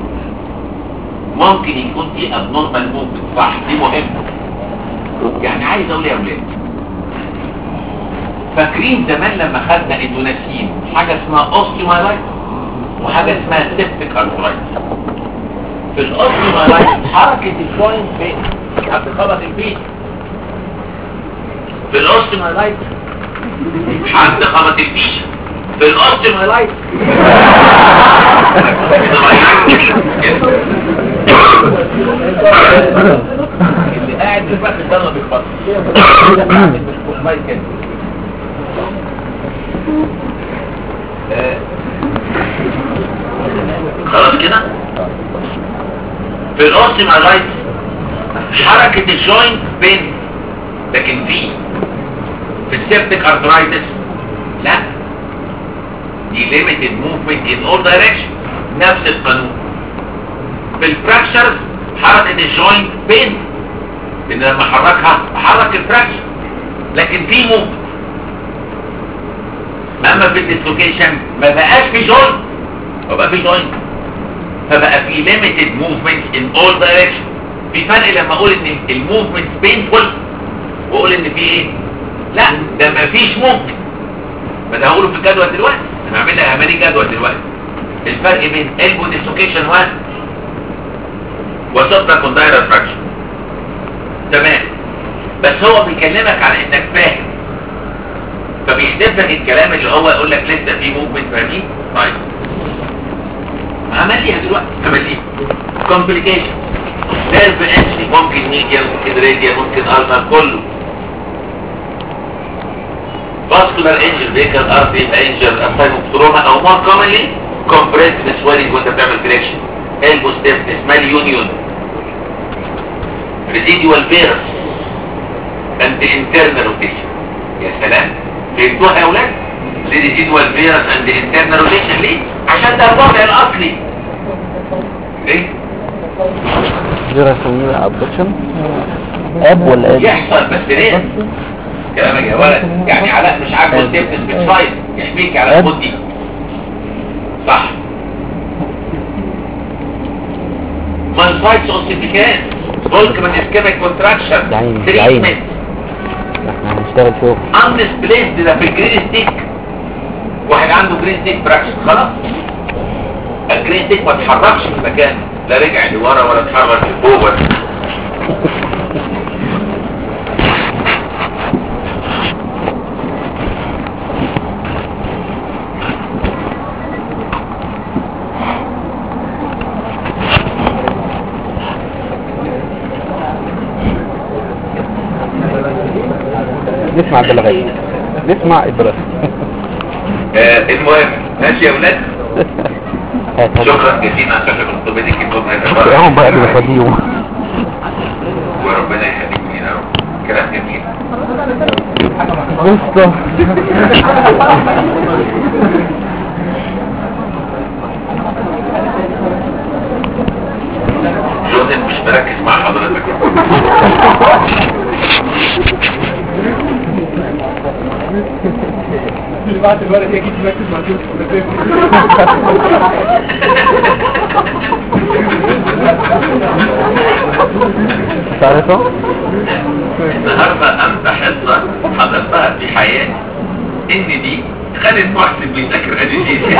ممكن يكون دي abnormal movement صح دي مهمة يعني عايز اقول إيه يا ولاد فاكرين زمان لما خدنا اندوناسيين حاجة اسمها اوستيومالايت وحاجة اسمها سيبتيك ارثرايتس في الاوستيومالايت حركة الجوينت فين هتخبط البيت في الاوستيومالايت حد خبط الفيشة في الاوستيومالايت اللي قاعد في الفخ ده ما بيخبطش المايك كده آه. خلاص كده في الاوستيومالايت حركة الجوينت بين لكن في في السيبتيك ارثرايتس لا دي limited movement in all direction نفس القانون في الفراكشرز حركة الجوينت بين لان لما حركها حرك الفراكشر لكن في موفمنت اما في الديسلوكيشن ما بقاش في جوينت وبقى في جوينت فبقى في limited movement in all direction في فرق لما اقول ان الموفمنت painful واقول ان في ايه لا ده ما فيش موفمنت ما ده هقوله في الجدول دلوقتي انا هعمل لك عمليه جدول دلوقتي الفرق بين elbow dislocation و وسبرا كوندايرال فراكشن تمام بس هو بيكلمك على انك فاهم فبيحذف لك الكلام اللي هو يقول لك لسه في موفمنت فاهمين طيب عمليها دلوقتي عمليها كومبليكيشن نيرف انشلي ممكن ميديا ممكن راديا ممكن النر كله vascular injury vehicle artery injury asylum او more commonly compressed swelling وانت بتعمل correction elbow stiffness malunion residual virus and the internal rotation يا سلام فهمتوها يا اولاد ليه residual virus and the internal rotation ليه عشان ده الوضع الاصلي ليه زيرو يسوي ابدكشن اب ولا اب يحصل بس ليه كلامك يا ولد يعني علاء مش عاجبه السيفتس بتفايد يحميك على الخد دي صح مالفايتس اوسيفيكان فولك من اسكيميك كونتراكشن ده عيني، ده تريتمنت عيني. احنا هنشتغل شغل امنس بليس ده في الجرين ستيك واحد عنده جرين ستيك فراكشن خلاص الجرين ستيك ما اتحركش في مكانه لا رجع لورا ولا اتحرك لفوق ولا نسمع البلاغات نسمع البلاغات آه المهم ماشي يا ولاد هات هات. شكرا جزيلا على شكل خطبتك النهارده يا شكرا جماعة. بقى بيخليهم وربنا يخليك لينا يا رب كلام جميل قصة جوزيف مش مركز مع حضرتك اللي بعد الورق يجي تركز مع تعرفه؟ النهارده امتى حصه حضرتها في حياتي ان دي خالد محسن بيذاكر اديجيزي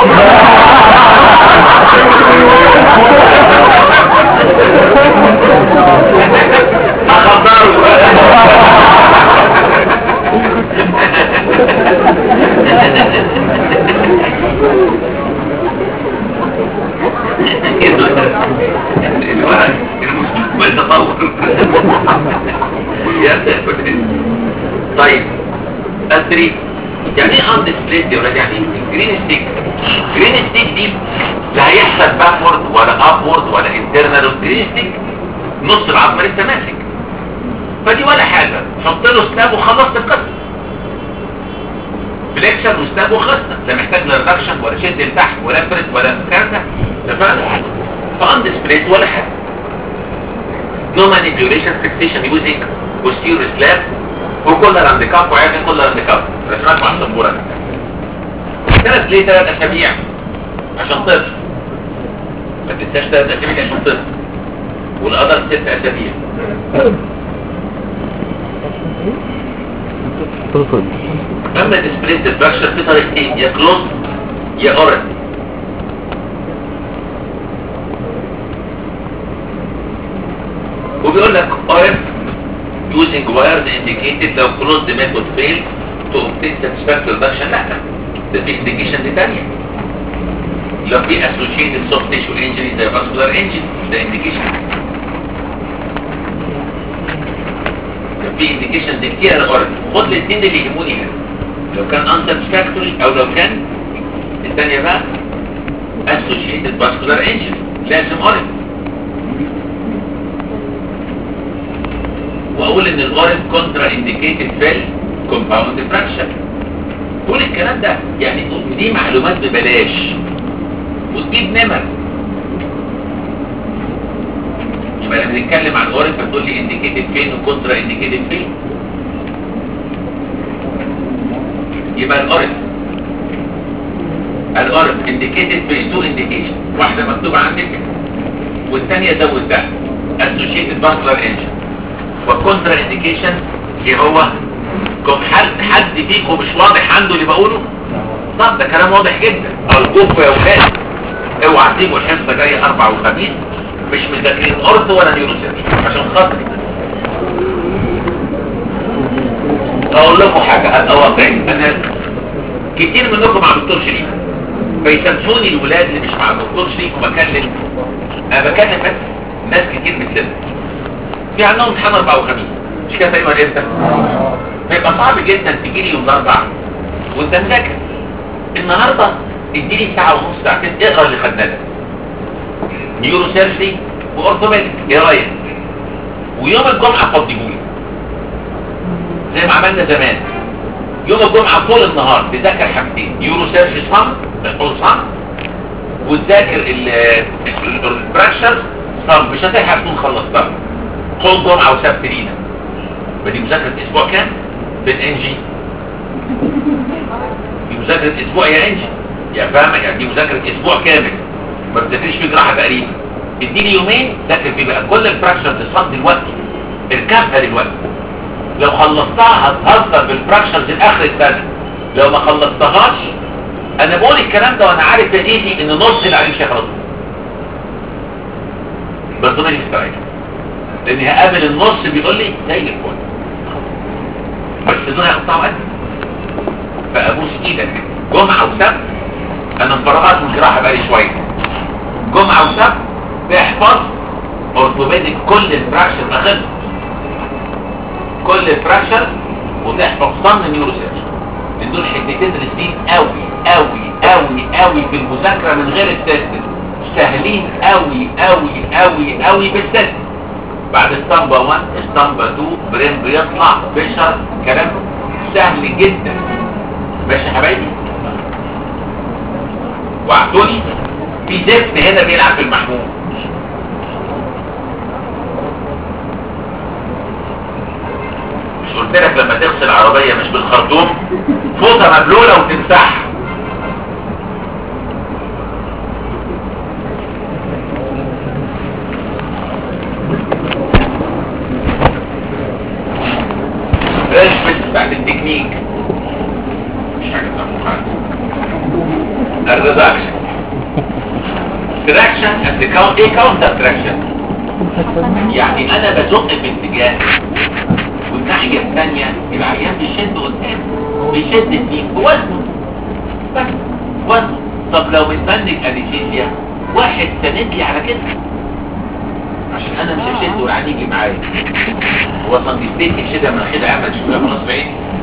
الورق المستقبل تطور يا ساتر طيب التريد يعني ايه اند سبليت يا ولاد يعني ايه جرين ستيك جرين ستيك دي لا هيحصل باكورد ولا ابورد ولا انترنال جرين ستيك نص العظم لسه ماسك فدي ولا حاجه حط له سناب وخلصت القصه فليكشن وسناب وخلصنا لا محتاج لا ريدكشن ولا شد لتحت ولا فرد ولا الكلام ده اتفقنا فاند سبليت ولا حاجه no manipulation fixation using posterior slab وكل راند كاب وعادي كل راند كاب رسمات مع السبورة ثلاث ليه ثلاث اسابيع عشان طفل ما تنساش ثلاث اسابيع عشان طفل والقدر ست اسابيع طفل اما ديسبليت فراكشر في طريقتين يا كلوز يا اورن وبيقول لك اورن using wires indicated لو closed method fail to obtain satisfactory reduction لا ده في indication دي تانية لو في associated soft tissue injury زي vascular injury ده indication في indication دي كتير الاورن خد الاثنين اللي يهموني هنا لو كان unsatisfactory او لو كان الثانية بقى associated vascular injury لازم اورن واقول ان الاورن كونترا انديكيتد فيل كومباوند فراكشر كل الكلام ده يعني دي معلومات ببلاش وتجيب نمر يبقى لما نتكلم عن الاورن فتقول لي انديكيتد فين وكونترا انديكيتد فين يبقى الاورن الاورن انديكيتد في تو انديكيشن واحده مكتوبه عندك والثانيه زود ده associated vascular injury والكونترا انديكيشن ايه هو كم حد حد فيكم مش واضح عنده اللي بقوله طب ده كلام واضح جدا ارجوكم يا ولاد اوعى تسيبوا الحصه جايه اربع وخميس مش مذاكرين ارض ولا نيوروسيرش عشان خاطري اقول لكم حاجه ابقى واقعي انا كتير منكم مع دكتور شريف فيسامحوني الولاد اللي مش مع الدكتور شريف وبكلم انا بكلم بس ناس كتير مثلنا في عندهم امتحان اربع وخميس مش كده تقريبا امتى فيبقى صعب جدا تجي لي يوم الاربع وانت مذاكر النهارده اديني ساعه ونص ساعتين اقرا اللي خدناه ده نيورو سيرجري واورثوبيديك ايه رايك ويوم الجمعه فضيهولي زي ما عملنا زمان يوم الجمعه طول النهار تذاكر حاجتين نيورو سيرجري صم تحفظ صم وتذاكر الفراكشرز صم مش هتلحق تكون خلصتها كل جمعة وسبت لينا بدي مذاكرة اسبوع كام في الانجي دي مذاكرة اسبوع يا انجي يا فاهمة يعني دي مذاكرة اسبوع كامل ما بتذاكرش في جراحة تقريبا اديني يومين ذاكر فيه بقى كل الفراكشر تصاب دلوقتي اركبها دلوقتي لو خلصتها هتهزر بالفراكشرز لاخر السنة لو ما خلصتهاش انا بقول الكلام ده وانا عارف يا ديدي ان نص اللي عليه مش هيخلص بس ضمن يستريح لان هقابل النص بيقول لي زي الفل بس دول هيقطعوا قد فابوس ايدك جمعه وسبت انا مفرغات من الجراحه بقالي شويه جمعه وسبت تحفظ اورثوبيديك كل الفراكشر اخد كل الفراكشر وتحفظ صن نيوروسيرش لان دول حتتين رسمين قوي قوي قوي قوي في المذاكره من غير التست سهلين قوي قوي قوي قوي بالتست بعد اسطمبة 1 اسطمبة 2 برين بيطلع بشر كلام سهل جدا ماشي يا حبايبي وعدوني في زفت هنا بيلعب في المحمول مش قلت لك لما تغسل عربية مش بالخرطوم فوطة مبلولة وتمسحها رشفت بعد التكنيك مش حاجة اسمها الريدكشن تراكشن اند كاونت ايه كاونتر تراكشن يعني انا بزق في اتجاه والناحية الثانية العيان بيشد قدام بيشد فيه بوزنه بس وزنه طب لو متبنج انستيزيا واحد سند لي على كده عشان انا مش هشد والعيان يجي معايا هو صنديستيك يشدها من كده عمل شويه خلاص بعيد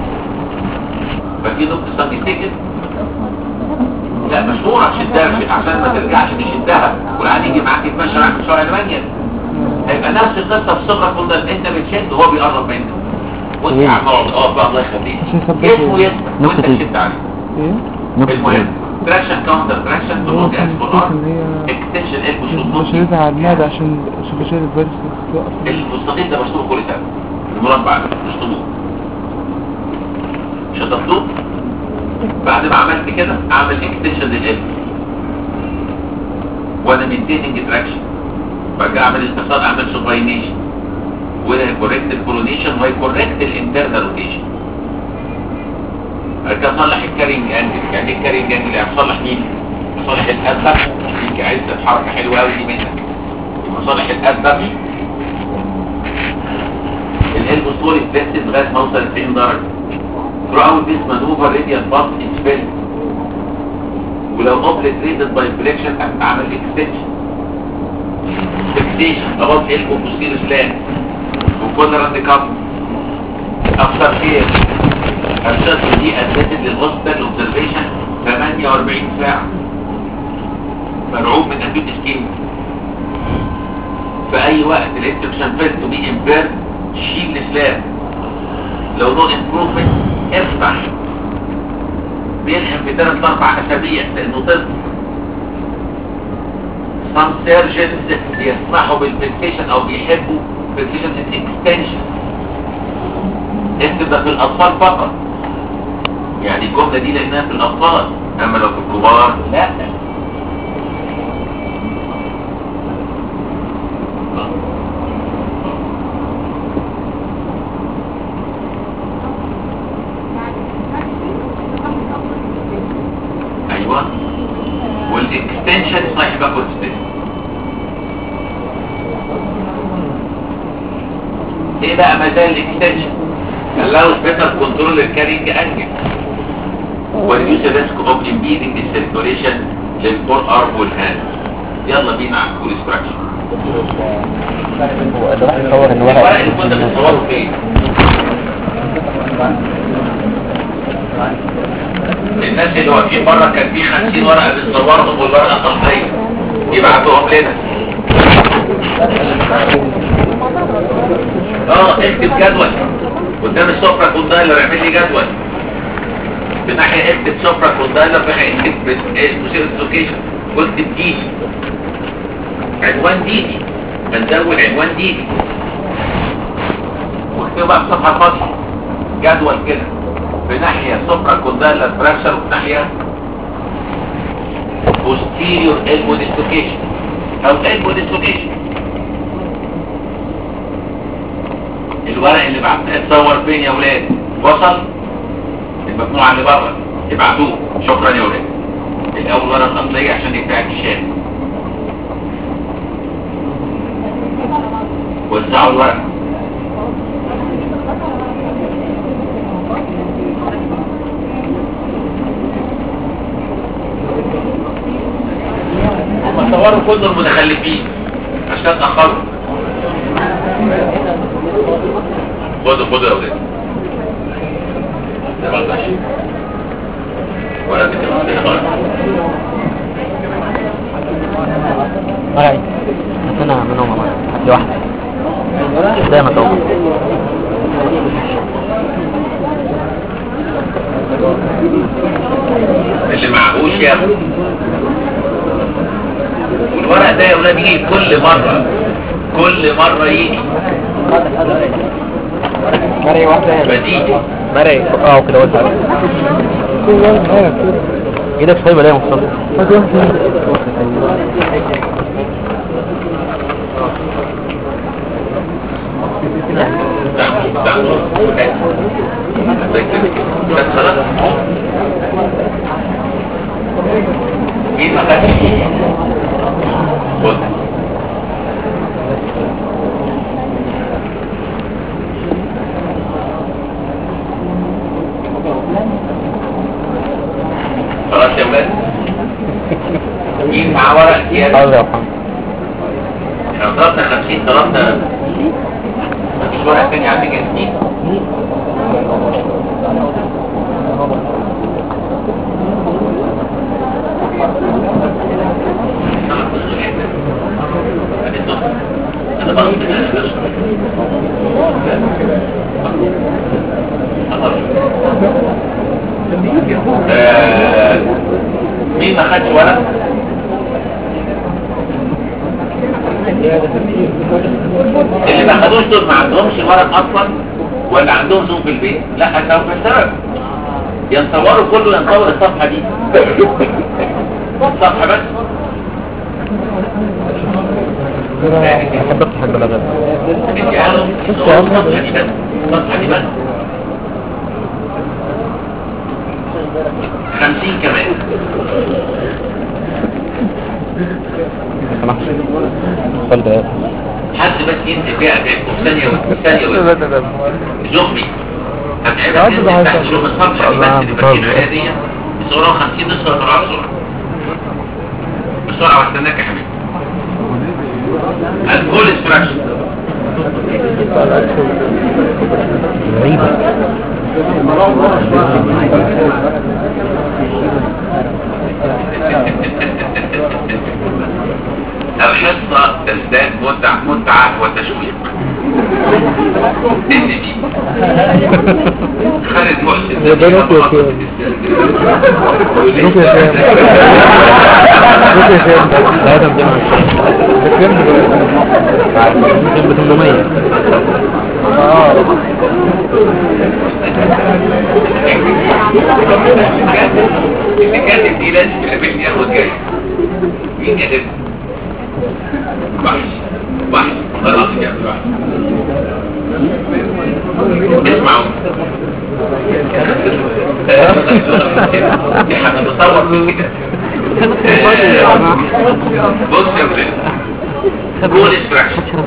ففي نقطه صنديستيك لا مشهورة تشدها عشان ما ترجعش تشدها والعيان يجي معاك يتمشى معاك في شارع المانيا هيبقى نفس القصه في صغر فضل انت بتشد وهو بيقرب منك وانت إيه؟ عم اقعد اه بقى الله يخليك عشان يثبته. اسمه يسمع وانت نقطة تشد عليه ايه؟ المهم تراكشن كاونتر تراكشن هو تموت كان اكسبور بيشوف ان هي اكستنشن البوش مش شايلها على المعدة عشان عشان بشيل الفيروس توقف المستطيل ده مشطوب كل سنه المربع ده مش طبوع مش هتطلوب بعد ما عملت كده اعمل اكستنشن للقلب وانا مينتيننج تراكشن بعد اعمل اتصال اعمل سوباينيشن وده كوريكت الكولونيشن ويكوريكت الانترنال روتيشن ارجع اصلح الكارينج انجل يعني ايه الكارينج انجل يعني اصلح مين اصلح الاسبق دي عزة حركه حلوه قوي دي منك يبقى اصلح الاسبق القلب الصوري اتلتت لغايه ما اوصل 90 درجه throughout this maneuver radial pulse is felt ولو obliterated by flexion اعمل extension fixation above elbow posterior slant وكولر كاب اكثر شيء الشخص دي ادتت للهوسبيتال اوبزرفيشن 48 ساعه مرعوب من اكيد سكين في اي وقت الانتركشن فيل تو بي امبيرد شيل السلاب لو نو امبروفمنت افتح بيلحم في ثلاث اربع اسابيع لانه طفل some surgeons يسمحوا بالفيكسيشن او بيحبوا فيكسيشن اكستنشن اكتب ده في الاطفال فقط يعني الجمله دي لانها في الاطفال اما لو في الكبار لا ايوه والاكستنشن صاحب اكوستنشن ايه بقى مجال الاكستنشن allows better control the carrying angle reduce the risk of impeding the circulation للفور ارم والهاند يلا بينا على الكول ستراكشر هو ده واحد يصور ان الورق ورق اللي كنت بتصوره فين الناس اللي واقفين بره كان في 50 ورقه بتصورهم والورقه صحيه يبعتوهم لنا اه اكتب جدول قدام السفرة كوندايلر اعمل لي جدول بناحية اكتب سفرة كوندايلر بناحية اكتب مشير السوكيشن واكتب ديدي عنوان ديدي بنزود عنوان ديدي واكتبه بقى في صفحة فاضية جدول كده بناحية سفرة كوندايلر فراكشر وبناحية posterior elbow dislocation او elbow dislocation الورق اللي بعتناه اتصور فين يا ولاد وصل المجموعة اللي بره ابعتوه شكرا يا ولاد الاول ورقة الاصلية عشان يبتاعك الشارع وزعوا الورق هم صوروا كل المتخلفين عشان اتأخروا خدوا خدوا يا ولاد ده بقى ماشي ولا بتبقى عندنا غلط ورقي هات لنا منهم والله هات لي واحدة زي ما تقول اللي معهوش ياخد والورق ده يا ولاد يجي كل مرة كل مرة يجي مرقي واحدة بديهي مرقي اه كده قلت عليه ايدك طيبة ليه يا مصطفى دعم دعم بس خلاص مين ما خدش خد خلاص يا ولاد مين معاه ورق زيادة حاضر يا محمد احنا ضربنا 50 ضربنا مفيش ورق تاني عندي جاهزين انا بقصد آه، مين ما خدش ورق اللي ما خدوش دول ما عندهمش ورق اصلا ولا عندهم سوق في البيت لا سبب السبب ينصوروا كله ينصور الصفحة دي صفحة بس بحب افتح البلاغات الجهاز يصوروا الصفحة دي بس الصفحة دي بس خمسين كمان ما سمحش السؤال ده حد بس ينزل فيها في ثانية و- ثانية و- زخمي هتعرف تنزل تحت شوف الصفحة دي بس اللي فاكرين عليها دي بصورة 50 نص ولا بسرعة بسرعة بسرعة واستناك يا حبيبي الكول استراكشن غريبة الحصة تزداد متعة متعة وتشويق ان دي خالد محسن يا بنات يا محطة شباب. الاستاذ. روح يا شباب. روح يا شباب. لا ده 220 ده كام دلوقتي؟ يمكن ب 800 اللي كاتب دي لازم يقابلني ياخد جاي مين كاتب وحش وحش خلاص يا ابني وحش اسمعوا احنا بنصور في كده بص يا ولاد جول استراكشن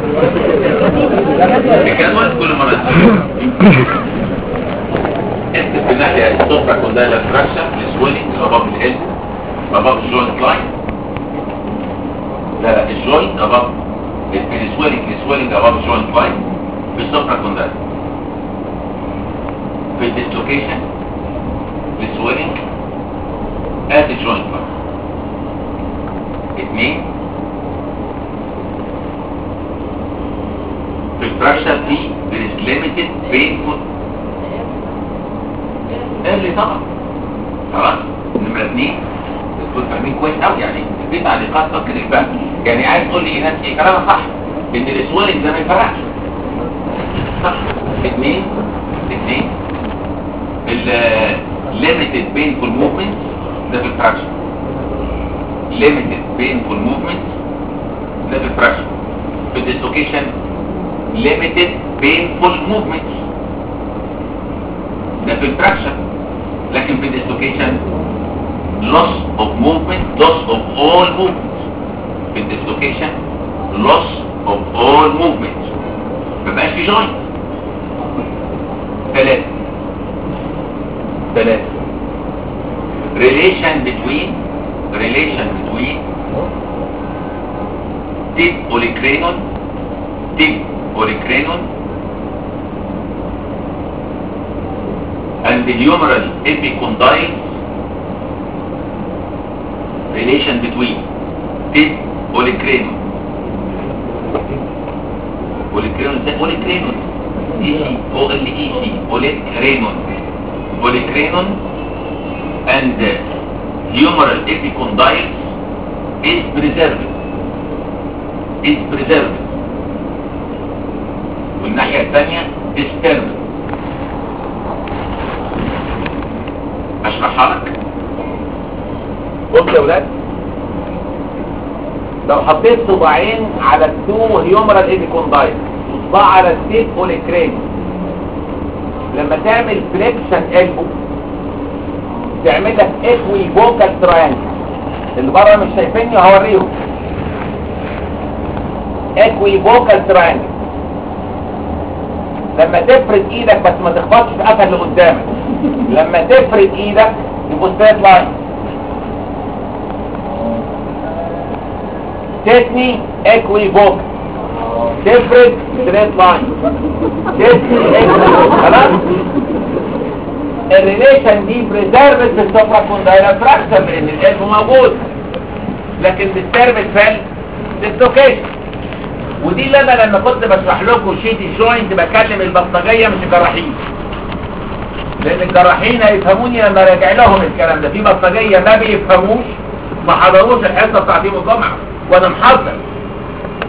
الجدول كل مرة اكتب في الناحية السفرة كلها الاستراكشن السويلنج above the head above the joint line لا لا الجوينت above السويلنج السويلنج above the joint line في السفرة كلها في الديسلوكيشن السويلنج at the joint line اثنين في الفراكشر في there is limited painful قال لي طبعا خلاص نمرة اثنين تكون فاهمين كويس قوي يعني في تعليقات تفكر الفهم يعني عايز تقول لي ايه نفسي كلامك صح ان السويلنج ده ما يفرقش صح اثنين اثنين ال limited painful movements ده في الفراكشر limited painful movements ده في الفراكشر في الديسلوكيشن limited painful movements ده في الفراكشن لكن في الديسلوكيشن loss of movement loss of all movements في الديسلوكيشن loss of all movements مبقاش في جوينت ثلاثة ثلاثة relation between relation between tip olecranon tip olecranon and the humeral epicondyle relation between tip olecranon olecranon ده olecranon e c o l e c olecranon olecranon and the humeral epicondyle is preserved is preserved والناحية الثانية is termed اشرحها لك بص يا ولاد لو حطيت صباعين على التو هيومرال ايبيكوندايل وصباع على السيت اوليكرين لما تعمل فليكشن البو تعمل لك اكوي فوكال تراينجل اللي بره مش شايفيني هوريهم اكوي فوكال تراينجل لما تفرد ايدك بس ما تخبطش في قفل اللي قدامك لما تفرد ايدك يبقى ستريت لاين تثني اكوي فوكال تفرد ستريت لاين تثني اكوي خلاص الريليشن دي بريزيرفد في السفرة كوندايلا فراكشر لان القلب موجود لكن بالتربت فال ديسلوكيشن ودي اللي انا لما كنت بشرح لكم شيت الجوينت بكلم البلطجيه مش الجراحين لان الجراحين هيفهموني لما راجع لهم الكلام ده في بلطجيه ما بيفهموش ما حضروش الحصه بتاعت يوم الجمعه وانا محضر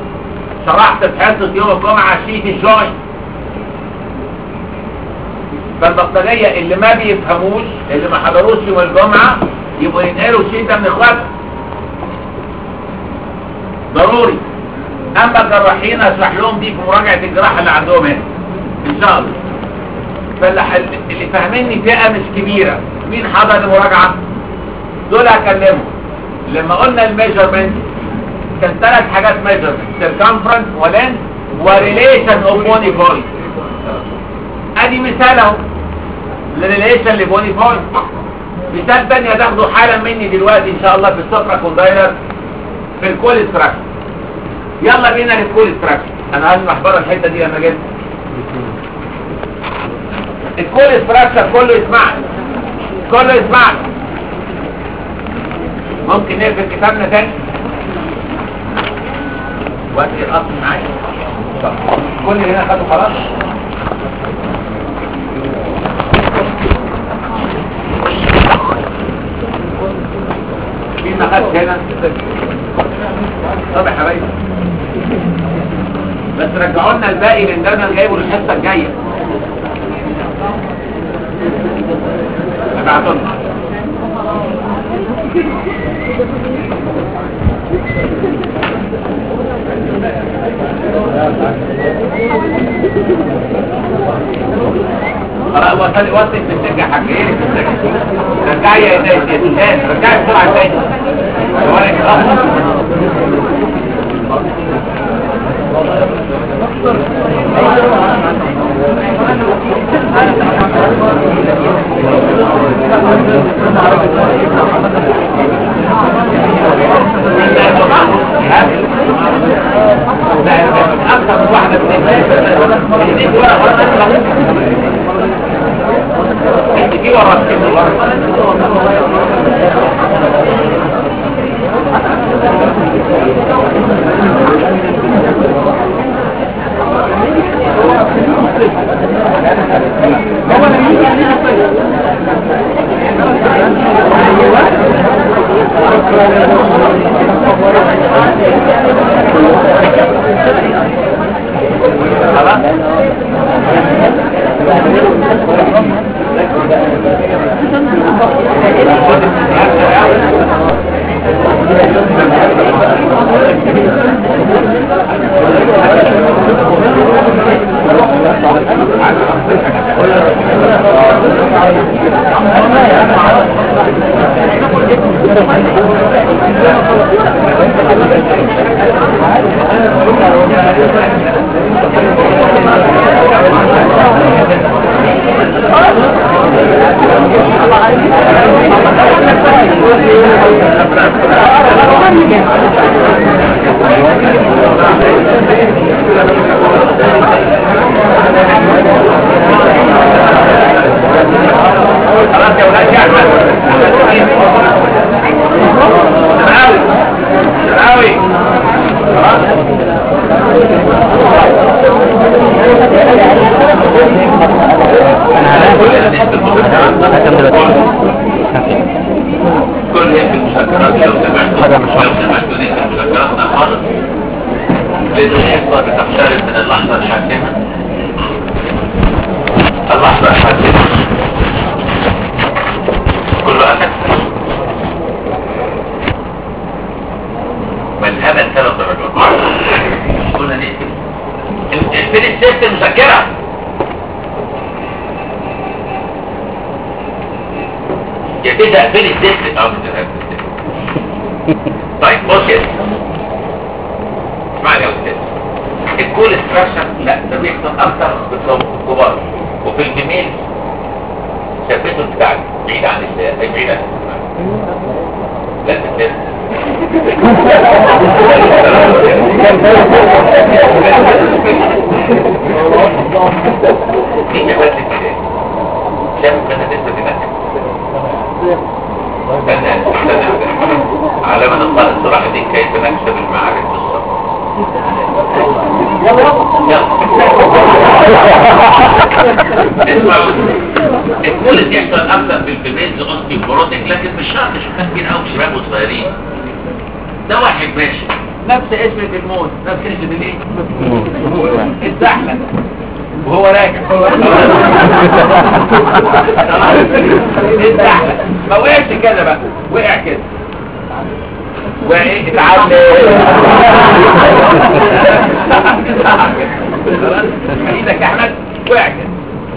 شرحت في حصه يوم الجمعه شيت الجوينت فالبطارية اللي ما بيفهموش اللي ما حضروش يوم الجمعة يبقوا ينقلوا الشيء ده من اخواتهم ضروري اما الجراحين اشرح لهم دي في مراجعة الجراحة اللي عندهم هنا ان شاء الله فاللي اللي فاهميني فئة مش كبيرة مين حضر المراجعة دول هكلمهم لما قلنا الميجرمنت كان ثلاث حاجات ميجرمنت سيركمفرنس ولين وريليشن اوف بوني بوينت ادي مثال اهو للريليشن لبوني بوينت مثال تاني هتاخده حالا مني دلوقتي ان شاء الله في السفرة كوندايلر في الكول ستراكشر يلا بينا للكول ستراكشر انا هسمح بره الحته دي لما جيت الكول ستراكشر كله يسمعني كله يسمعني ممكن نقفل كتابنا تاني وقت الاصل معايا طب كل اللي هنا خدوا خلاص مين ما خدش هنا طب يا حبايبي بس رجعوا لنا الباقي لان ده انا جايبه للحصه الجايه ابعتوا لنا خلاص وصل وصل في السجة حاجة رجعي يا ناس يا سوسان رجعي بسرعة تاني ورق الأخضر أكثر من واحدة من الناس دي ورقة انت دي ورقة خلاص خلاص يا ولاد يا احمد سمعاوي سمعاوي خلاص كل هيك المذكرات لو سمحتوا لو سمحتوا نقرا مذكراتنا خالص لأن الحصة بتقترب من اللحظة الحاسمة اللحظة الحاسمة كل أسف ملهبا ثلاث درجات كنا نقفل اقفل الست المذكرة يا كده اقفل الست اه بتقفل الست طيب بص يا اسمعني يا استاذ الكول ستراكشر لا ده بيحصل اكتر في الكبار وفي الجميل شافته بتاعك بعيد عن ال بعيد عن لا تتلم دي جبات الكلام شاف انا لسه بنكت استنى استنى على ما نطلع الصراحة دي كيف نكسب المعارف بالصبر اسمعوا الكل يحصل اكثر في البيبيز اوستي بروتيك لكن مش شرط شوفان كبير قوي شباب وصغيرين ده واحد ماشي نفس اسم الموت نفس اسم الايه الزحلة وهو راكب اتزحلق. ما وقعش كده بقى وقع كده وقع ايه اتعلم خلاص ايدك يا احمد وقع كده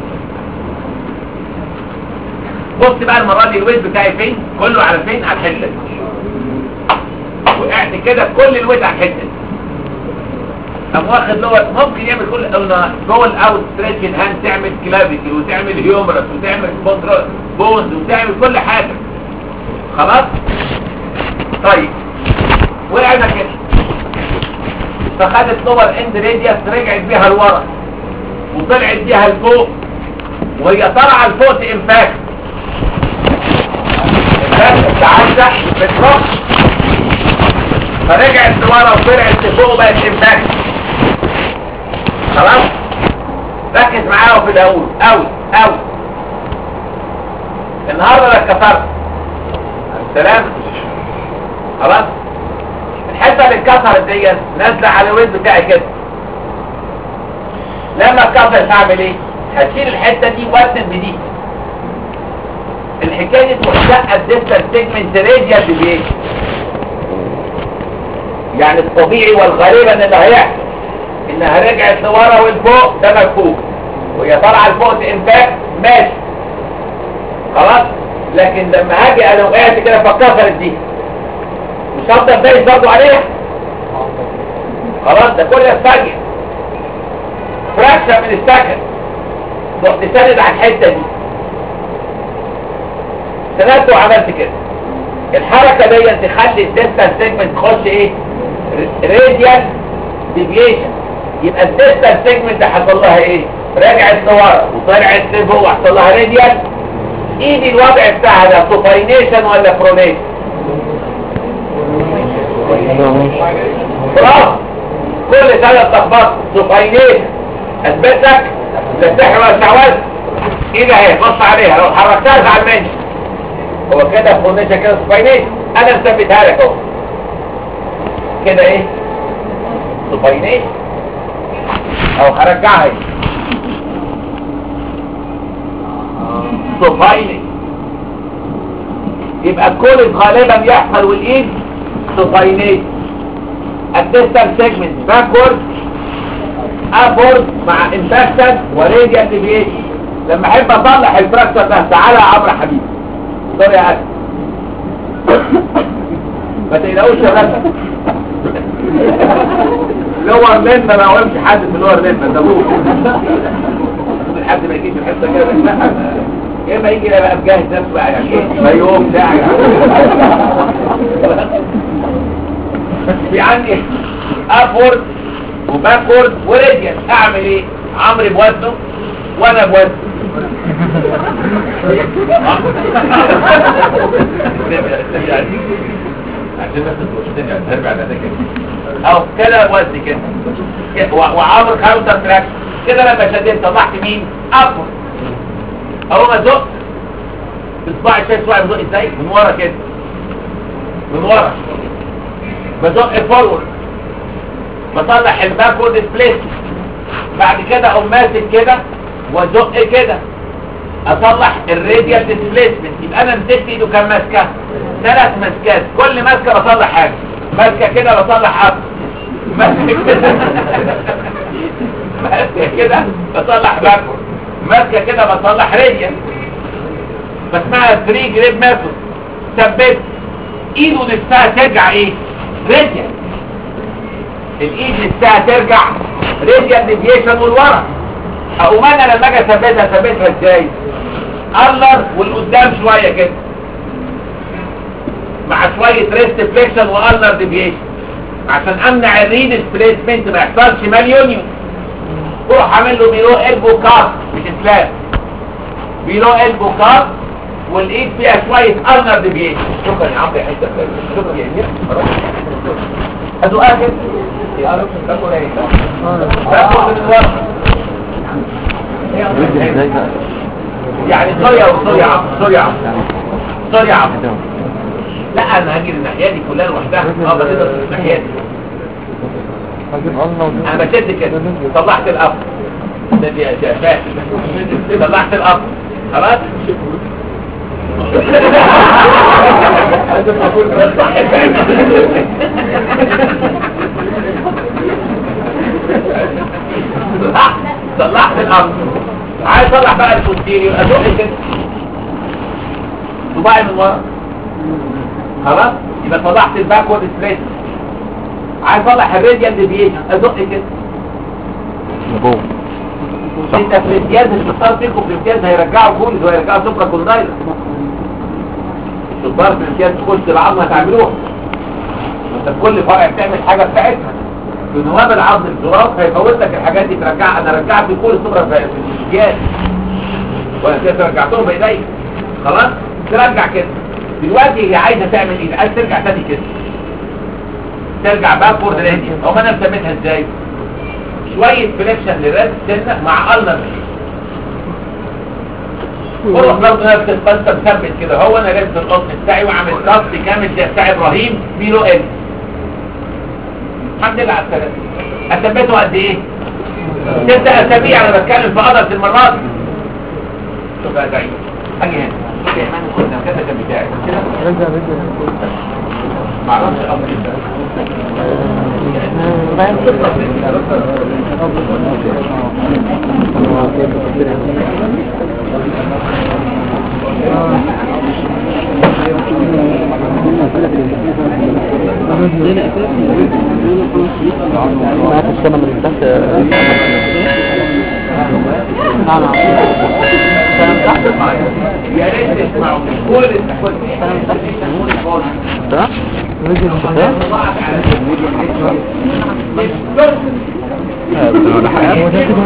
بص بقى المره دي الويت بتاعي فين كله على فين على الحته دي وقعت كده كل الويت على الحته دي قام واخد لور ممكن يعمل كل قلنا جوه الاوت ستريتش الهاند تعمل كلافيكل وتعمل هيومرس وتعمل بونز بونز وتعمل كل حاجه خلاص طيب وقعنا كده فخدت لور اند راديوس رجعت بيها لورا وطلعت بيها لفوق وهي طالعه لفوق امباكت امباكت تعدى بتروح فرجعت لورا وطلعت لفوق بقت امباكت خلاص ركز معايا في الاول قوي قوي النهارده لك كسرت سلام خلاص الحته اللي اتكسرت ديت نازله على الويت بتاعي كده لما اتكسرت هعمل ايه هشيل الحته دي وارسم بدي الحكايه دي تحقق الديستال سيجمنت راديال ديفيشن يعني الطبيعي والغالبا اللي هيحصل انها رجعت لورا ولفوق ده مفهوم وهي طالعه لفوق امباكت ماشي خلاص لكن لما هاجي انا وقعت كده فاتكسرت دي مش هفضل دايس برضه عليها خلاص ده كل الفجر فراكشن من السكن رحت ساند على الحته دي سندت وعملت كده الحركه دي تخلي الديستال سيجمنت تخش ايه راديال ديفيشن يبقى الديستال سيجمنت حصل لها ايه رجعت لورا وطلعت لفوق وحصل لها راديال ايدي الوضع بتاعها ده سوباينيشن ولا برونيشن برافو كل سنه تخبط سوباينيشن اثبتك لا تحرق ولا تعوز ايدي اهي بص عليها لو حركتها زعل مني هو كده برونيشن كده سوباينيشن انا مثبتها لك اهو كده ايه سوباينيشن او هرجعها ايه سوباينيشن يبقى الكل غالبا يحصل والايد سوباينيشن الديستال سيجمنت باكورد ابورد مع امباكتد وراديال ديفيشن لما احب اصلح الفراكشر ده تعالى يا عمرو حبيبي سوري يا اسف ما تقلقوش يا باشا لور لنا ما وقفش حد في لور لنا ده ابوه حد ما يجيش الحته كده لا يا اما يجي بقى مجهز نفسه بقى يعني ايه ما يوم ده في عندي ابورد وباكورد وريديال اعمل ايه عمرو بوزنه وانا بوزنه عشان بس الوشتين يعني ترجع ده كده اهو كده وزن كده كده، و- وعامل كاونتر تراك كده لما شديت طلعت مين ابورد اهو ما زق بصباعي شايف صباعي بزق ازاي من ورا كده من ورا بزق فورورد بطلع الباكورد سبليت بعد كده اقوم ماسك كده وازق كده اصلح الراديال ديسبليسمنت يبقى انا مسكت ايده كام ماسكه ثلاث ماسكات كل ماسكه بصلح حاجه ماسكه كده بصلح اب ماسكه كده ماسكه كده بصلح باكورد ماسكه كده بصلح راديال فاسمها 3 جريب ميثود ثبت ايده نفسها ترجع ايه راديال الايد نفسها ترجع راديال ديفيشن والورا اقوم انا لما اجي اثبتها اثبتها ازاي الر والقدام شويه كده مع شويه ريست فليكشن والر ديفيشن عشان امنع الريد سبليسمنت ما يحصلش ماليونيون روح اعمل له بيلو البو كات مش سلاب بيلو البو كات والايد فيها شويه الر ديفيشن شكرا يا عمرو يا حته شكرا يا امير خلاص ادو اخر يا رب تاكل ايه تاكل من الورق يعني سوري يا سوري يا عم سوري يا عم سوري يا عم لا انا هاجي الناحيه دي كلها لوحدها اه بس الناحيه دي هجيب الله انا بشد كده طلعت الاب ده دي ده فاهم طلعت الأرض خلاص طلعت طلعت الأرض عايز اطلع بقى البوستيريور ازق كده صباعي من ورا خلاص يبقى طلعت الباكورد ستريت عايز اطلع الراديال ديفيشن ازق كده لجوه صح انت في الامتياز مش بتختار فيكم في الامتياز هيرجعوا كل وهيرجعوا سوبرا كوندايلر الشطار في الامتياز تخش العظم هتعملوها انت في كل فرع بتعمل حاجه بتاعتها بنواب العظم الزراف هيفوت لك الحاجات دي ترجعها انا رجعت كل السوبرا في في الامتياز وانا كده رجعتهم بايدي خلاص ترجع كده دلوقتي هي عايزه تعمل ايه عايز ترجع تاني كده ترجع باكورد راديال او انا مسميتها ازاي شوية فليكشن للرد سنة مع النر والله برضه نفس القصة مثبت كده هو انا لابس القطن بتاعي وعامل كاست كامل زي بتاع ابراهيم في له ال الحمد لله على السلامة اثبته قد ايه؟ ست اسابيع انا بتكلم في قدرة المرات شوف بقى زعيم اجي هنا شوف يا ايمان كنا كده كان بتاعي كده رجع رجع معرفش اصلا معاك السنة من تحت نعم نعم السنة من تحت يا ريت تسمعوا كل التحول تمام ولا حاجة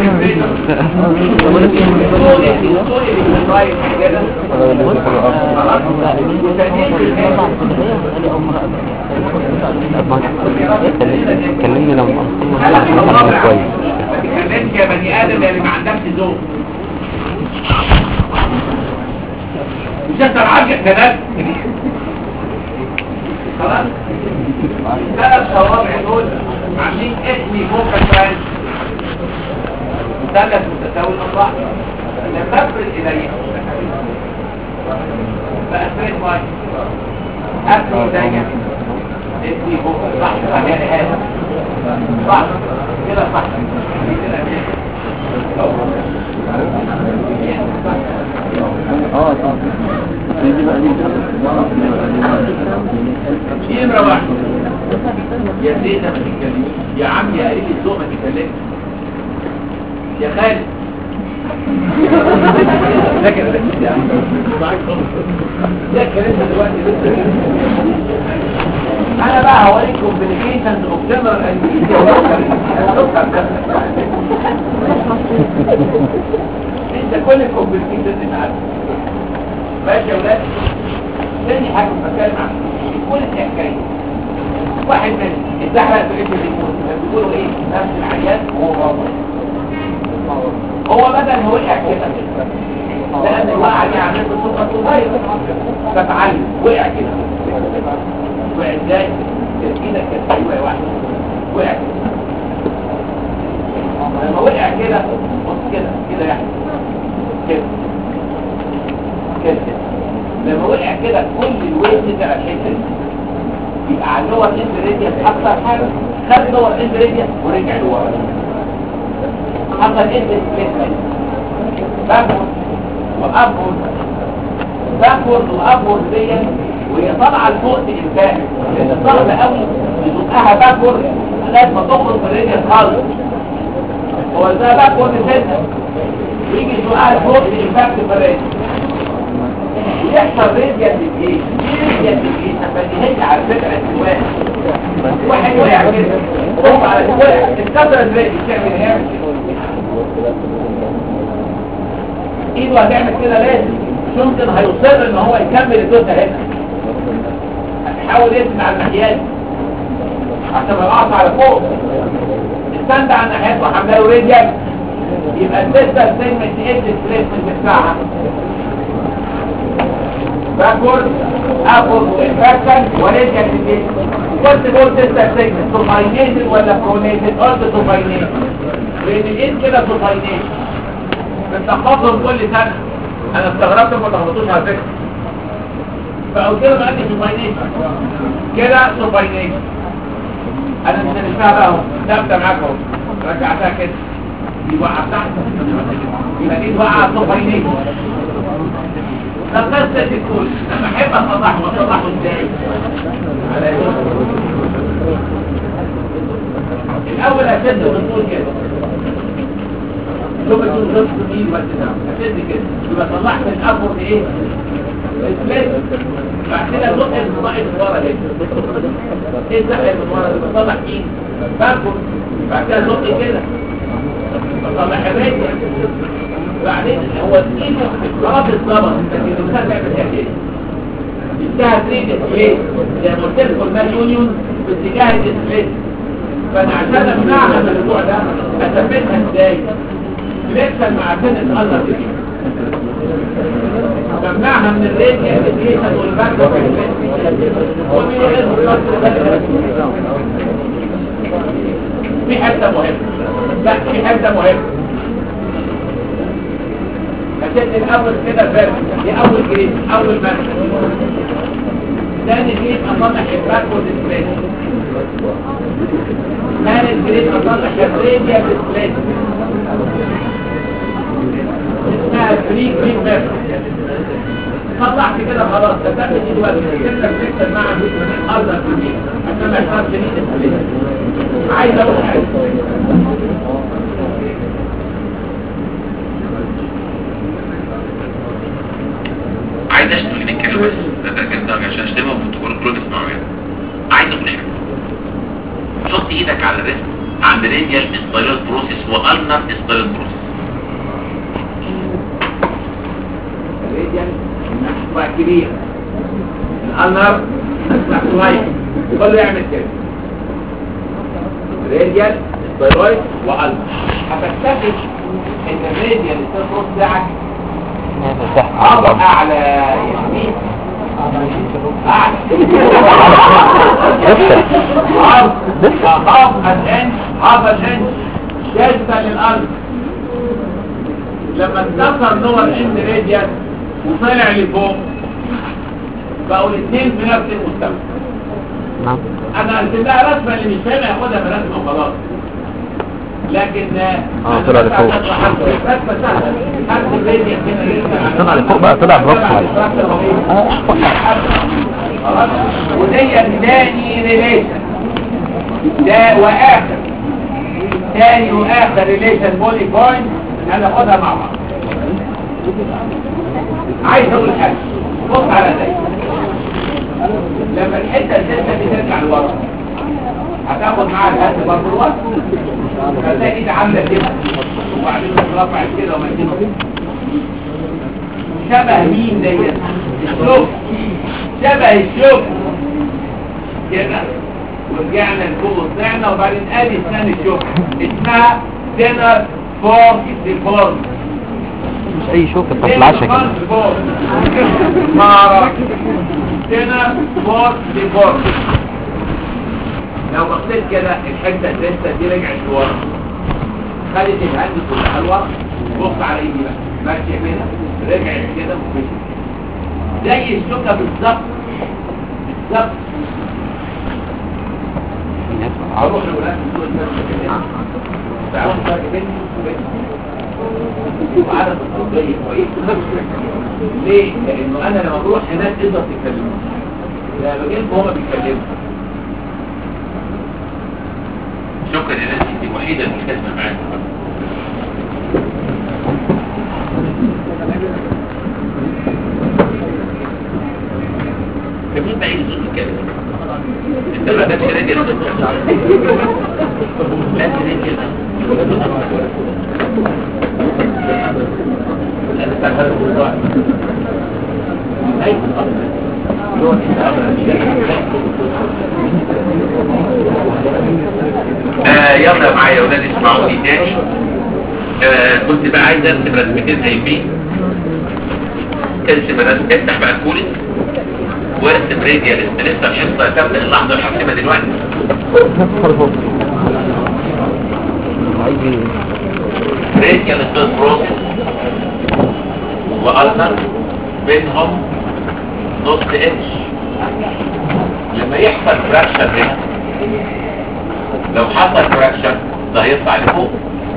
كلمني لما أصلا كويس ما تتكلمش يا بني ادم اللي ما عندكش ذوق مش انت العجل كلام خلاص ثلاث صوابع دول عاملين اسمي فوق الفرنش مثلث متساوي الاصبع لما افرد اليه بقى ستريت لاين افرد ايديا اسمي فوق صح صح يا هذا صح كده صح كده دي نمرة واحد يا سيدة ما تتكلميش يا عم يا قريب الذوق ما تتكلمش يا خالد ذاكر ده يا عم ذاكر انت دلوقتي لسه انا بقى هوريك كومبليكيشنز اوف جنرال انستيزيا انت كل الكومبليكيشنز انت عارفها ماشي يا ولاد تاني حاجه بتكلم عنها كل الحكايه واحد من اتزحلق في رجل الريموت بيقولوا ايه نفس العيان وهو غلط هو بدل ما وقع كده لان الوقعه دي عملت سقط صغير فتعلم وقع كده وقع ازاي ايدك كده ايوه واحد وقع كده لما وقع كده بص كده كده يعني كده كده لما وقع كده كل الويت بتاع الحته دي يبقى على اللور اند راديوس اكتر حاجه خد لور اند راديوس ورجع لورا حصل اند سبليتمنت باكورد وابورد باكورد وابورد دي وهي طالعه لفوق الانسان لان صعب قوي يزقها باكورد لغايه ما تخرج من الراديوس خالص هو ده باكورد سنه ويجي يزقها لفوق الانسان في الراديوس يحصل راديال ديفيشن ايه راديال ديفيشن فدي على فكره السواق واحد وقع كده وهو على السواق اتكسر الراديال تعمل ايه ايده هتعمل كده لازم مش ممكن هيصر ان هو يكمل الدوسه هنا هيحاول يسمع على الناحيات عشان ما يقعش على فوق السند على الناحيات وحمله راديال يبقى الديستال سيجمنت ايه الديسبيسمنت بتاعها باكورد ابورد وانفكشن وريديال ديفيشن قلت بقول تستا سيجمنت سوباينيتد ولا برونيتد قلت سوباينيتد لان الايد كده سوباينيتد بنلخبطهم كل سنه انا استغربت ما تخبطوش على فكره فقلت لهم قال لي سوباينيشن كده سوباينيشن انا مش هنفعها بقى اهو ثابته معاك اهو رجعتها كده دي وقعت تحت يبقى دي وقعت سوباينيشن ده قصه الكل انا احب اصلحه واصلحه ازاي على ايه الاول اشد بالطول كده شوف تكون ضغط مين بس ده اشد كده يبقى طلعت الابر ايه الفليت بعد كده زق الصباعي من ورا كده ايه الزق من ورا ده بطلع مين باكل بعد كده زق كده بطلع الرجل بعدين هو ايده خلاص اتظبط لكن الانسان بيعمل فيها كده انتهى تريد السبليت زي ما قلت لكم ده يونيون باتجاه السبليت فانا عشان امنعها من الاسبوع ده اثبتها ازاي بنكسل مع سن الالر دي بمنعها من الراديا الريشن والباك ومن غير في حته مهمه لا في حته مهمه هتبت الاول كده فارق دي اول جريد اول مركز ثاني جريد اصلح الباك والديسبلاي ثالث جريد اصلح الراديا ديسبلاي اسمها فري جريد ميرك طلعت كده خلاص ده تعمل ايه دلوقتي جبت لك مع الارض دي عشان ما يحصلش ليه ديسبلاي عايز اقول حاجه عايز اشتم من الكلام بس ده كده عشان اشتمهم في التجار كلهم يسمعوا يعني عايز اقول حاجه حط ايدك على الريست عند ريديال اسبايرال بروسيس والنر اسبايرال بروسيس الراديال بقى كبير الانر اسمع صغير كله يعمل كده راديال سبيرويد والنر هتكتشف ان الراديال السيرفوس بتاعك عضل اعلى يمين اعلى عرض هاف الانش هاف الانش جلسة للارض لما اتكسر نور اند راديال وطلع لفوق بقوا الاثنين في نفس المستوى نعم انا ارسمها رسمه اللي مش فاهم ياخدها في رسمه وخلاص لكن اه، طلع لفوق. رسمه سهله هرسم راديال كده طلع لفوق بقى، طلع براسه. خلاص ودي تاني ريليشن ده واخر تاني واخر ريليشن بولي بوينت هناخدها مع بعض عايز اقول حاجه بص على ده لما الحته السته دي ترجع لورا هتاخد معاها الهد برضه الوقت فتلاقي ايد عامله كده وبعدين رفعت كده ومكنه شبه مين ديت الشوك شبه الشوك كده ورجعنا لفوق وطلعنا وبعدين ادي اسنان الشوك اسمها دينر فور ديفورم مش اي شوكة بتاعت العشاء كده مارا دينر فور ديفورم لو بصيت كده الحته الدنسه دي رجعت لورا خدت الهند كلها لورا بص على ايدي بقى ماشيه كده رجعت كده ومشيت زي الشوكه بالظبط بالظبط اروح لولاد الدول كده تعالوا فرق بيني وبين وعدد الصوتية كويس ليه؟ لانه انا لما بروح هناك تقدر تتكلم لما بجيلكم هما بيتكلموا شكرا يا ناس دي الوحيده اللي كاتبه معاك كمين بقى يزوج الكلام انت ما عندكش رجل لا رجل انا تعتبر الموضوع نهاية الأمر نوع آه يلا معايا يا ولاد اسمعوني تاني آه كنت بقى عايز ارسم رسمتين زي فيه ارسم الرسم افتح بقى الكولس وارسم راديال لسه الحصه تبدا اللحظه الحاسمه دلوقتي عايز ايه راديال ستوز بروسس والنر بينهم نص انش لما يحصل فراكشر هنا لو حصل فراكشر ده هيطلع لفوق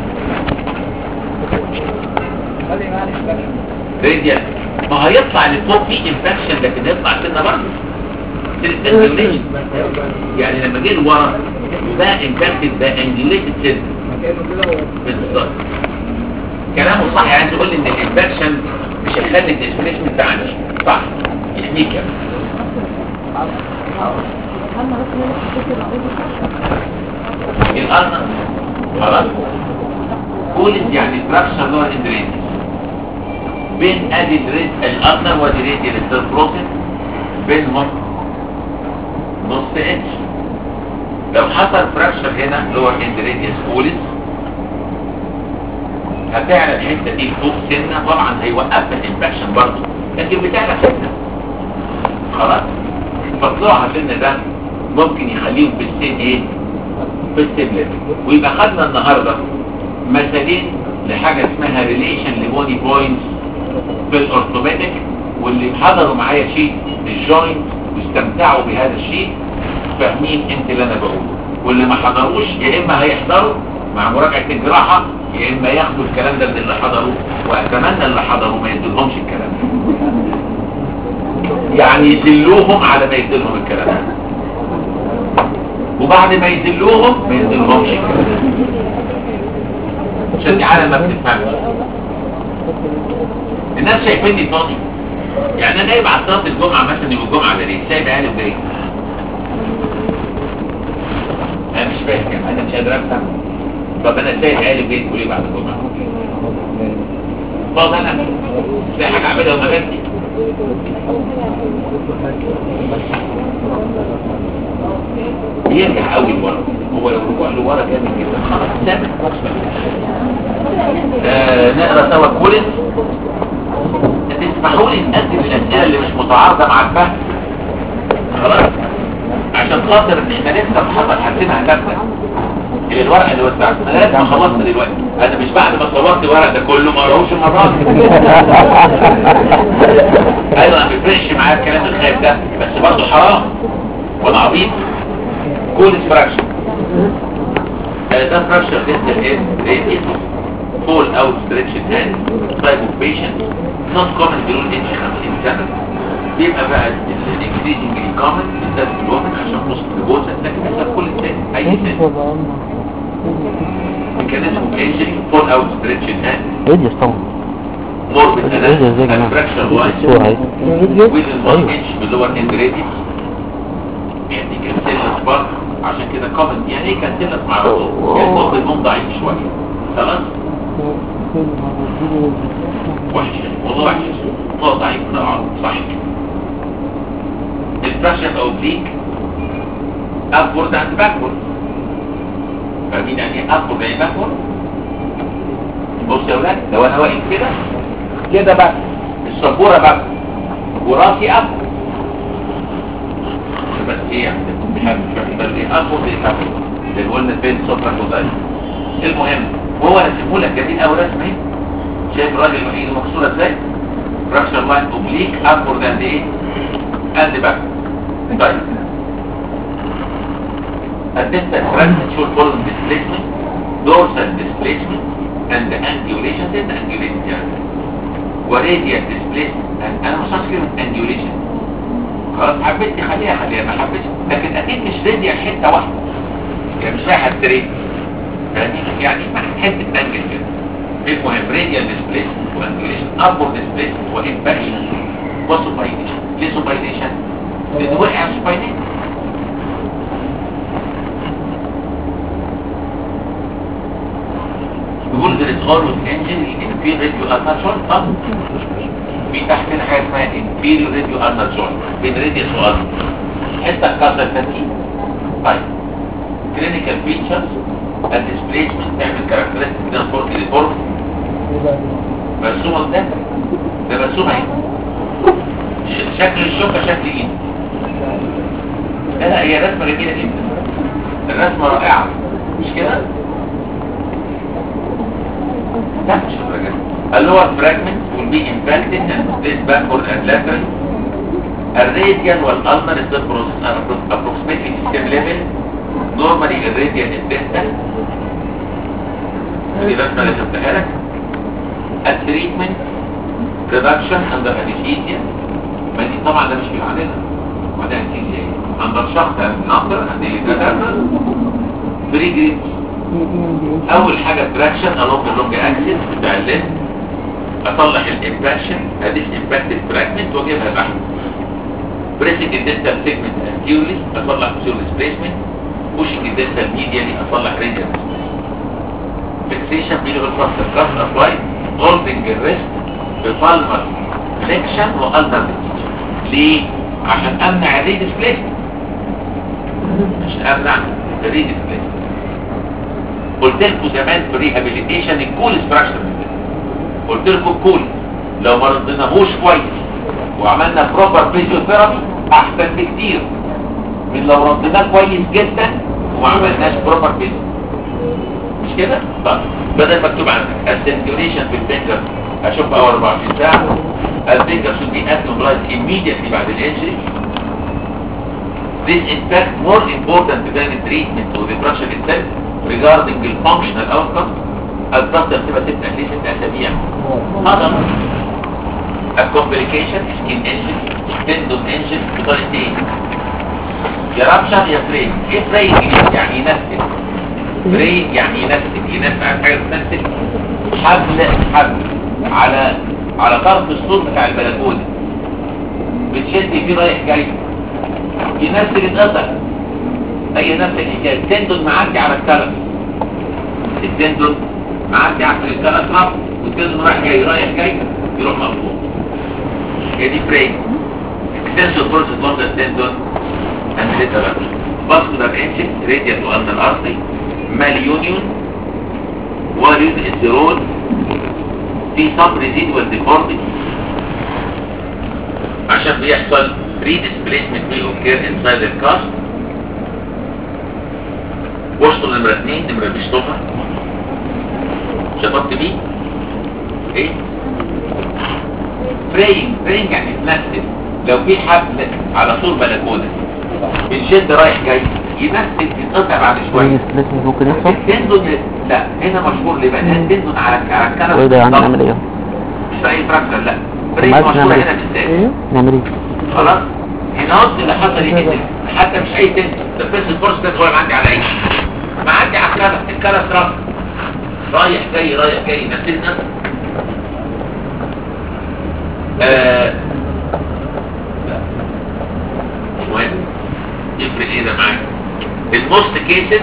راديال ما هيطلع لفوق في انفكشن لكن يطلع سنه برضه سيركيوليشن يعني لما جه لورا ده انفكتد ده انجليتد سيل بالظبط كلامه صح يعني تقول لي ان الانفكشن مش هيخلي الديسبليسمنت تعاني صح يحميك يعني. الارنب خلاص كولز يعني فراكشر لور اندرينج بين ادي الريد الارنب وادي ريد الستروسيس بينهم نص انش لو حصل فراكشر هنا لور اندرينج كولز هتعلى الحته دي فوق سنه طبعا هيوقف الانفكشن برضه لكن بتعلى سنه خلاص فطلوعها سن ده ممكن يخليهم في السن ايه في السن ليفل ويبقى خدنا النهارده مثالين لحاجه اسمها ريليشن لبودي بوينتس في الاورثوبيديك واللي حضروا معايا شيء الجوينت واستمتعوا بهذا الشيء فاهمين انت اللي انا بقوله واللي ما حضروش يا اما هيحضروا مع مراجعه الجراحه يا اما ياخدوا الكلام ده من اللي حضروا واتمنى اللي حضروا ما يدلهمش الكلام ده يعني يدلوهم على ما يدلهم الكلام ده وبعد ما يدلوهم ما يدلهمش الكلام ده عشان دي عالم ما بتفهمش الناس شايفيني فاضي يعني انا جايب على صلاه الجمعه مثلا يوم الجمعه ده ليه سايب عيالي وجاي انا مش فاهم انا مش قادر افهم طب انا سايب عيالي وجاي تقول ايه بعد الجمعه فاضي انا مش لاقي حاجه اعملها وما جاتش بيرجع قوي لورا هو لو رجوع لورا جامد جدا خلاص ثابت آه نقرا سوا كولن تسمحوا لي نقدم الاسئله اللي مش متعارضه مع الفهم خلاص عشان خاطر ان احنا لسه محضر حاسينها هتبدا هي الورقه اللي وزعت انا لازم خلصت دلوقتي انا مش بعد ما صورت الورق ده كله ما اقراهوش المره دي ايوه ما بيفرقش معايا الكلام الخايف ده بس برضه حرام وانا عبيط كول فراكشن ده فراكشن ديستال ايه راديوس فول اوت ستريتش هاند تايب اوف بيشنت نوت كومن بيقول اتش 50 سنه بيبقى بقى الانكريزنج كومن بالذات في الوقت عشان بوست الجوزة لكن بيحصل كل سن اي سن ميكانيزم انجري فول اوت ستريتش هاند راديوس طبعا موربيد راديوس زي يا جماعة فراكشر وايز الصورة اهي ويزن 1 انش باللور اند راديوس يعني كانسيلس برضه عشان كده كومنت يعني ايه كانسيلس مع الرسول يعني صوت النوم ضعيف شويه خلاص وحش والله وحش صوت ضعيف نوعا صح البريشر اوبليك ابورد اند باكورد فاهمين يعني ايه ابورد يعني باكورد بص يا ولاد لو انا واقف كده كده بقى السبوره بقى وراسي اب بس ايه يعني مش عارف مش عارف بس ايه ابورد ايه ابورد اللي قلنا بين صفر وضعيف المهم وهو رسمه لك جميل قوي رسمه ايه شايف الراجل ايده مكسوره ازاي فراكشر لاين اوبليك ابورد اند ايه اند باك طيب الديستال fragment should follow displacement dorsal displacement and the angulation ده angulation يعني وراديال displacement انا مش عارف كلمه angulation خلاص حبيت تخليها خليها ما حبيتش لكن اكيد مش راديال حته واحده يعني مش رايحه ستريت يعني يعني حته انجل كده المهم راديال displacement وانجوليشن upward displacement وانفاكشن وسوباينيشن ليه سوباينيشن؟ لان وقع سوباينيشن يقول there is always engine inferior radio ulnar joint اه في تحتنا حاجه اسمها inferior radio ulnar joint بين radius والnar حته اتكسرت دي طيب clinical features الديسبليسمنت تعمل كاركترستيك كده فورك للفورك مرسومه ده ده مرسومه اهي ش- شكل الشوكه شكل ايد لا لا هي رسمه جميله جدا الرسمه رائعه مش كده؟ لا مش الدرجه دي. A lower fragment will be impacted and split backward and lateral. A radial والulnar is the process are appro- approximately the same level. Normally a radial is distal. دي رسمة اللي شفتها لك. A treatment reduction under anesthesia. ما دي طبعا ده مش بيعالجها. وده anesthesia ايه؟ under شخص number and the بري جريد اول حاجة تراكشن along the long axis بتاع الليل اصلح الامباكشن اديس امباكتد فراجمنت واجيبها تحت بريسنج الدنتال سيجمنت انتيورلي اصلح بسيور ديسبيسمنت بوشنج الدنتال ميديالي اصلح راديال فيكسيشن بيلو بالفاستر كاست ابلاي هولدنج الريست بفالمر فليكشن والتر ليه؟ عشان امنع الريدسبليسمنت عشان امنع الريدسبليسمنت قلت لكم زمان في الريهابيليتيشن الكول ستراكشر قلت لكم الكول لو ما رضيناهوش كويس وعملنا بروبر فيزيوثيرابي احسن بكتير من لو رديناه كويس جدا وما عملناش بروبر فيزيو مش كده؟ طيب بدل مكتوب عندك السنتيوريشن في الفينجر اشوف اول 24 ساعه الفينجر should be abnormalized immediately بعد الانجري This in fact more important than the treatment or the fracture itself regarding the functional outcome الضغط بتبقى ست at least ست اسابيع هذا a complication skin injury tendon injury بطريقتين يا رابشر يا فري ايه فري يعني ينفذ فري يعني ينفذ ينفذ عن حاجه تمثل حبل حبل على على طرف الصوت بتاع البلكونه بتشد فيه رايح جاي ينفذ اتقطع اي نفس الحكايه التندون معدي على الكلام التندون معدي على الكلام رب والتندون رايح جاي رايح جاي يروح مقبوض هي دي بريك extension process along the tendon and later rupture vascular engine radial to ulnar artery malunion volume is the role في some residual deformity عشان بيحصل redisplacement may occur inside the cast وصلوا نمرة اتنين نمرة بيشطفها شطفت بيه ايه فرينج فرينج يعني تمثل لو في حبل على طول بلكونه بنشد رايح جاي يمثل يتقطع بعد شويه سبليتنج ممكن يحصل التندون لا هنا مشهور ليه بقى لأن التندون على على الكنب وايه ده يعني ضغط. نعمل ايه مش في اي فراكشر لا طب فرينج عايز مشهور نعمل هنا ايه بالذات نعمل ايه خلاص هنا اللي حصل ايه حتى مش اي تندون ده بس الفرصه ده هو معدي على ايه معدي على الكنب الكنب رفع رايح جاي رايح جاي نفس نفس آه لا مش مهم يفرق ايه ده معاك الموست كيسز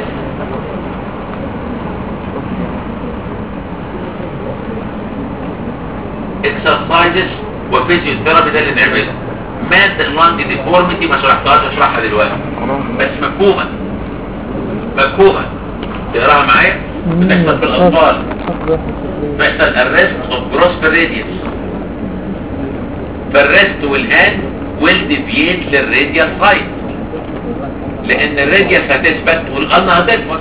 اكسرسايزز وفيزيوثيرابي ده اللي نعمله مات اللانج ديفورميتي ما شرحتهاش اشرحها دلوقتي بس مفهومه مفهومه تقراها معايا بتحصل في الاطفال بيحصل arrest of gross radius فالريست والهاند will deviate للراديال سايد لان الراديال هتثبت والقلنا هتثبت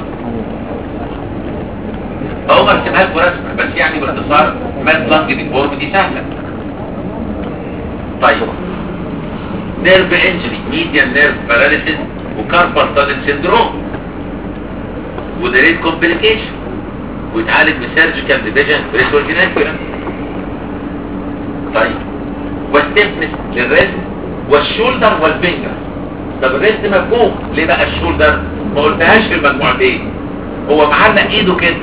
هو مرسمها لكم رسمه بس يعني باختصار مات لانج ديفورم دي سهله طيب نيرف انجري ميديان نيرف باراليسيس وكاربال تانل سيندروم وده ريت كومبليكيشن ويتعالج بسيرجيكال ديفيجن بريسور جينيكولا طيب والستيفنس للريست والشولدر والفينجر طب الريست مفهوم ليه بقى الشولدر ما قلتهاش في المجموعتين هو معلق ايده كده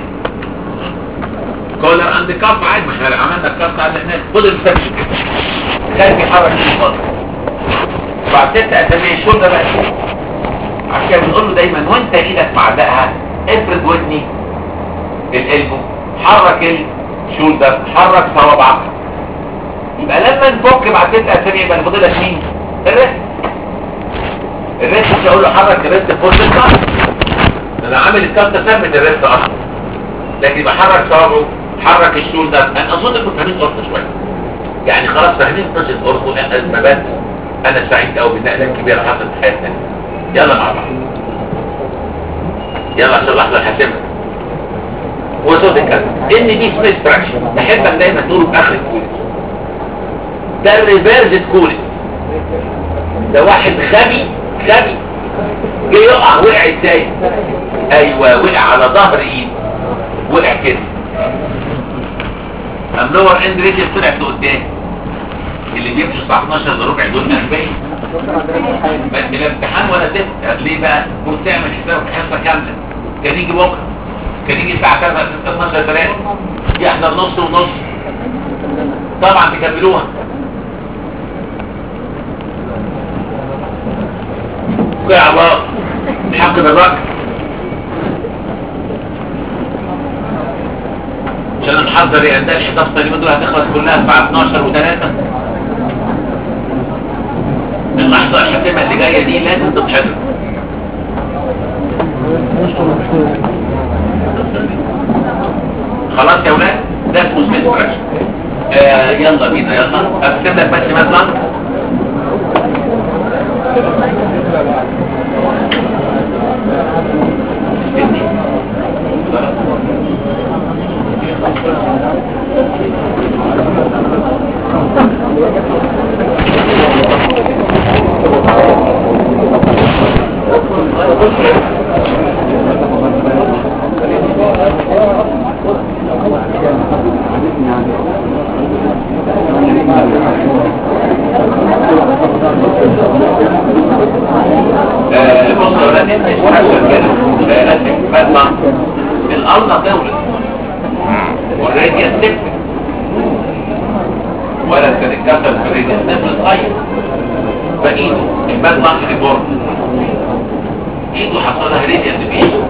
كولر اند كاف عادي ما احنا عملنا الكاف على هناك خد الفرش كده خلي يحرك الفضل بعد ست اسابيع الشولدر بقى كده. عشان كده بنقول له دايما وانت ايدك معلقها افرد ودني القلبه حرك الشولدر حرك صوابعك يبقى لما نفك بعد ست اسابيع يبقى فاضل لك مين الريست الريست مش هقول له حرك الريست فوق الكاف انا عامل الكاف ده ثبت الريست اصلا لكن يبقى حرك صوابعه حرك الشولدر انا اظن انكم فاهمين قصه شويه يعني خلاص فاهمين قصه اورثو المبادئ انا سعيد قوي بالنقله الكبيره حصلت في حياتنا يلا مع بعض يلا عشان لحظه حاسمه وصوتك كده ان دي سميث فراكشن تحبك دايما تقوله في اخر الكوليس ده الريفيرس كوليس ده واحد غبي غبي جه يقع وقع ازاي ايوه وقع على ظهر ايده وقع كده قام لور اند ريجل طلعت لقدام اللي بيمشي الساعه 12 الا ربع دول 40 بس لا امتحان ولا تفت ليه بقى كنت تعمل حسابك حصه كامله كان يجي بكره كان يجي الساعه 3 12 3 يحضر نص ونص طبعا تكملوها وقع الله بحق الرأي عشان نحضر يا ده الحصص اليومين دول هتخلص كلها الساعه 12 و3 اللحظه الحاسمه اللي جايه دي لازم تتحضر خلاص يا ولاد ده اسمه سميث فراكشن آه يلا بينا يلا اكتب لك بس مثلا آه، بص يا ولاد انت حاجه كده آه، اسف مثلا الارض دولت والراديا ستيب ولا كان اتكسر في الراديا ستيب صغير فايده المال نقل لبورد ايده حصل لها راديا ديفيشن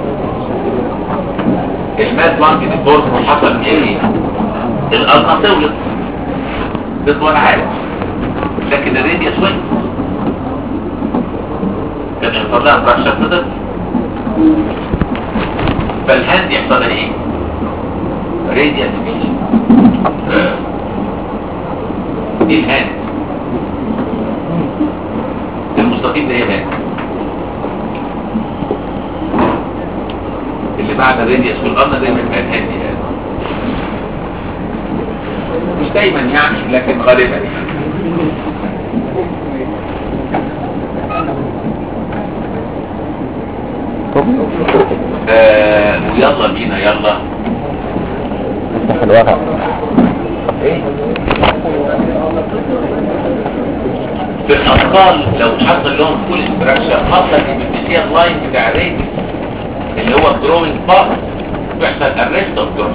المال نقل لبورد حصل ايه الارض دولت ده وانا عارف لكن الراديا سويت كان يحصل لها فراكشر فضل فالهاند يحصل لها ايه راديال ديفيشن دي الهاند المستقيم ده هي الهاند اللي بعد الراديوس والقرن دايما يبقى الهاند يعني مش دايما يعني لكن غالبا يعني آه ويلا بينا يلا افتح الورق في الاطفال لو حصل لهم فول استراكشر حصل البيبيسيال لاين بتاع الريد اللي هو الجروينج بارت بيحصل ارست اوف جروس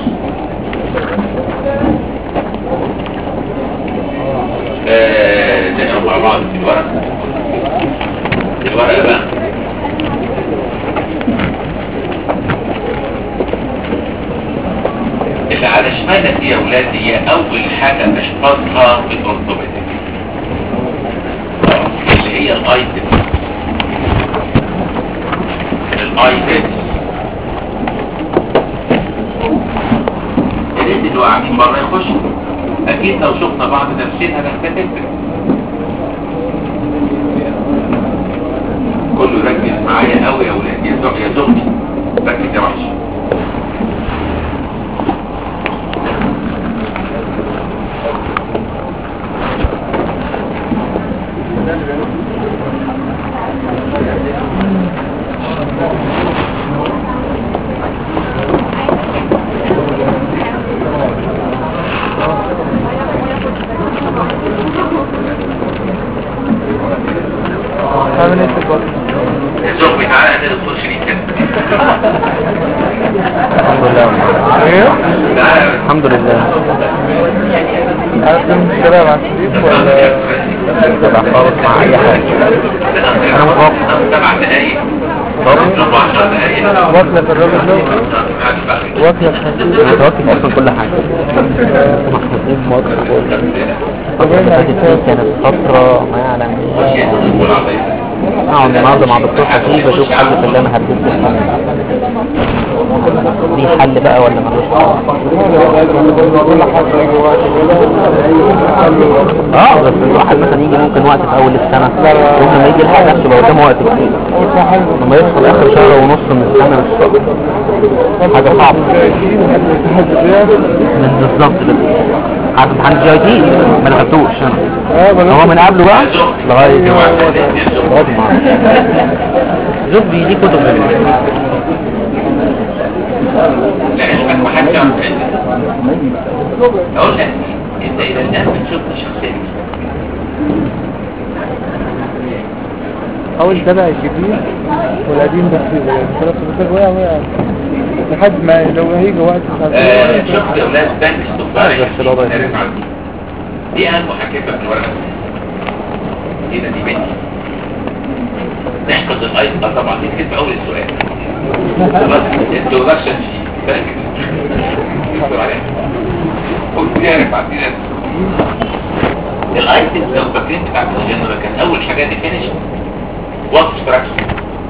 نقرا مع بعض في الورق الورقه بقى اللي على شمالك دي يا ولاد هي اول حاجه نحفظها في الاورثوبيديك اللي هي الايتم الايتم الريد اللي قاعدين بره يخشوا اكيد لو شفنا بعض نفسنا هنختلف كله ركز معايا قوي يا ولاد يا زوج يا زوجتي ركز يا وحش عامل ايه في البطن؟ يا زوجتي تعالى يا دكتور شريف كده الحمد لله ايه؟ تعالى الحمد لله عارف مش كده مع الشريف ولا تبع خالص مع اي حاجه انا متوقع سبع دقايق ربع عشر دقايق واكلة في الراجل ده واكلة في انا متوكل اصلا كل حاجه محطوطين في مصر الفترة اللي فاتت دي كانت فترة ما يعلم ايه اقعد النهارده مع دكتور حكيم بشوف حل في اللي انا هديته دي حل بقى ولا ملوش حل كل حاجة يجي وقت اه بس الواحد مثلا يجي ممكن وقت في اول السنة ممكن ما يجي الحاجة نفسه يبقى قدامه وقت كتير لما يدخل اخر شهر ونص من السنة مش شهر حاجة صعبة من من بالظبط كده عارف امتحان الجي اي تي ما دخلتوش انا اه ما هو من قبله بقى لغاية لغاية ما زبدي دي كتب لا علمك ما حدش يعرف علمك اقول لك انت الى الان بتشوف شخصيه اول تبع الجديد والقديم ده في خلاص بس وقع وقع لحد ما لو هيجي وقت آه، شفت اولاد بنك السفارة بس الوضع عارف عنه. دي اهم حاجتها في الورقه دي ده دي بنتي نحفظ الايض اه طبعا دي كتب اول السؤال خلاص introduction sheet فاكر اكتب عليها قلت لي عارف عارفين الايتمز لو فاكرين بتاعت الجنرال كان اول حاجه ديفينيشن وات ستراكشر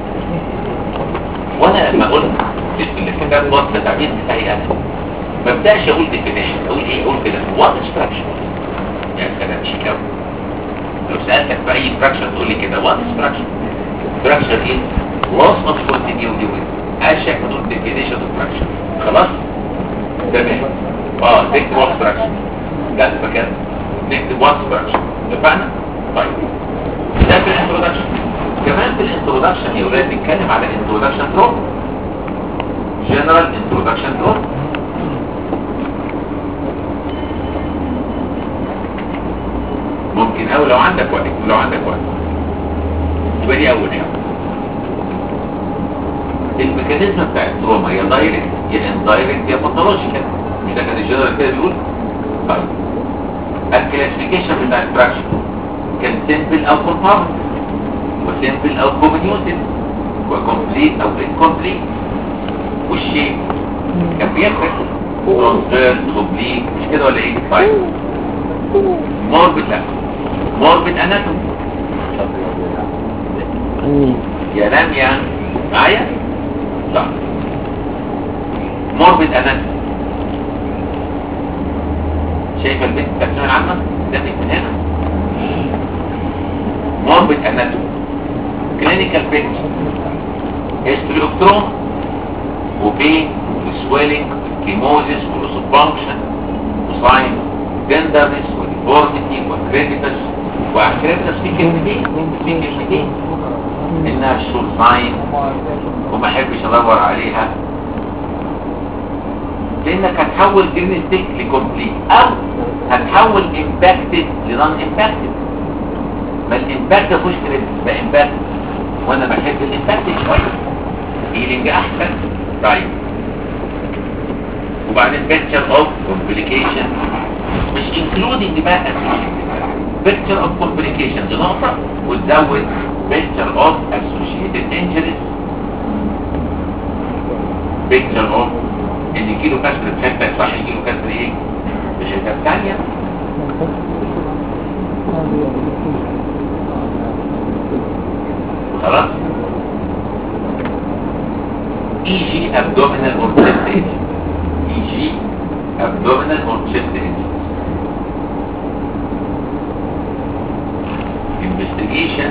وانا لما قلت في الكتاب وات ده تعبير بتاعي انا ما ببداش اقول ديفينيشن اقول ايه اقول كده وات ستراكشر يعني كلام شيك قوي لو سالتك في اي فراكشر تقول لي كده وات ستراكشر فراكشر ايه loss of continuity with اشك تقول definition of fraction خلاص تمام اه نكتب وات فراكشر لا مكان نكتب وات فراكشر اتفقنا طيب ده في الانترودكشن كمان في الانترودكشن يا ولاد نتكلم على الانترودكشن دروب جنرال انترودكشن دروب ممكن او لو عندك وقت لو عندك وقت يبقى دي اول حاجه الميكانيزم بتاع التروما يا دايركت يا اندايركت يا باثولوجيكال مش ده كان الجنرال كده بيقول طيب الكلاسيفيكيشن بتاع الفراكشن كان سيمبل او كومباوند وسيمبل او كوميونيتد وكومبليت او انكومبليت والشيء كان بيفرق ترانسفيرس اوبليك مش كده ولا ايه طيب موربid لا موربid اناتومي ينام يعني معايا صح موربد اناتومي شايفه البنت التقسيمه العامه ده من هنا موربد اناتومي كلينيكال بيكتشر هيستوري اوف تروما وبين وسويلنج وكيموزيس ولوس اوف فانكشن وساين تندرنس وديفورميتي وكريديتس وكريديتس في كلمتين في كلمتين انها شور ساين وما احبش ادور عليها لانك هتحول جرين ستيك لكومبليت او هتحول امباكتد لنون امباكتد ما الامباكت مفيهوش كريدت ده امباكت وانا بحب الامباكتد شويه هيلينج احسن طيب وبعدين picture of complication مش including بقى associated picture of complication دي نقطة وتزود picture of associated injuries picture of ان كيلو كسر في حته صح كيلو كسر ايه في الحته الثانيه خلاص اي جي abdominal or chest injury اي جي abdominal or chest injury investigation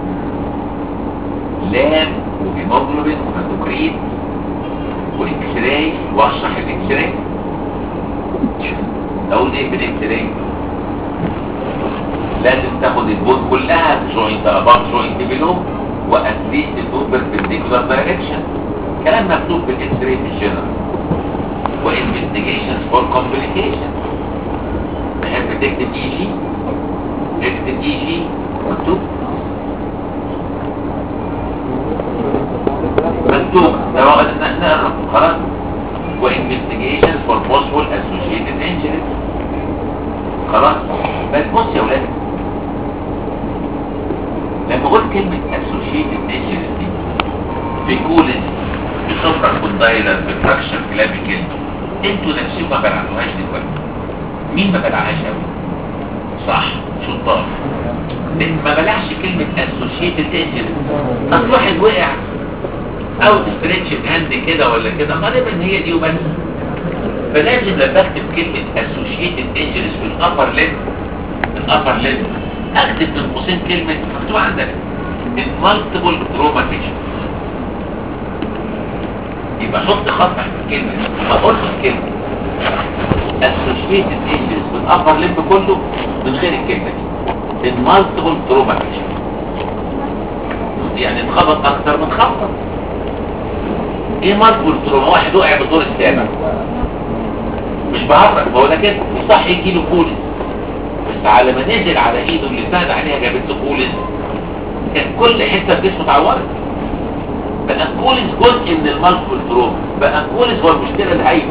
لاب وهيموجلوبين وهيموكريت واكس راي واشرح الاكس راي اقول ايه في الاكس راي لازم تاخد البون كلها جوينت اباف جوينت بيلو واتليست تو بيربنديكولار دايركشن كلام مكتوب في الاكس راي في الجنرال وانفستيجيشنز فور كومبليكيشن تحب تكتب اي جي اكتب اي جي مكتوب مكتوب ده بقى نقرا خلاص وانفستيجيشنز فور possible associated injuries خلاص بس بص يا ولاد لما قلت كلمة associated injuries دي في كولن في صفرة كوندايلر في فراكشر كلابيكل انتوا نفسكم ما بلعتوهاش دلوقتي مين ما بلعهاش قوي صح شطار لان ما بلعش كلمة associated injuries اصل واحد وقع او ستريتش هاند كده ولا كده غالبا هي دي وبس فلازم لما اكتب كلمة associated injuries في الابر ليد الابر ليد اكتب بين قوسين كلمة مكتوب عندك in multiple trauma patients يبقى حط خط تحت الكلمة دي ما اقولش الكلمة associated injuries بالأبر لب كله من غير الكلمة دي المالتيبل تروما يعني اتخبط اكتر من خبطة ايه مالتيبل تروما واحد وقع بالدور السابع مش بهرج هو ده كده صح يجي له بوليس بس على ما نزل على ايده اللي سند عليها جابت له بوليس كان كل حته في جسمه اتعورت بقى كوليس جزء من المالتيبل تروما بقى كوليس هو المشكله الهايله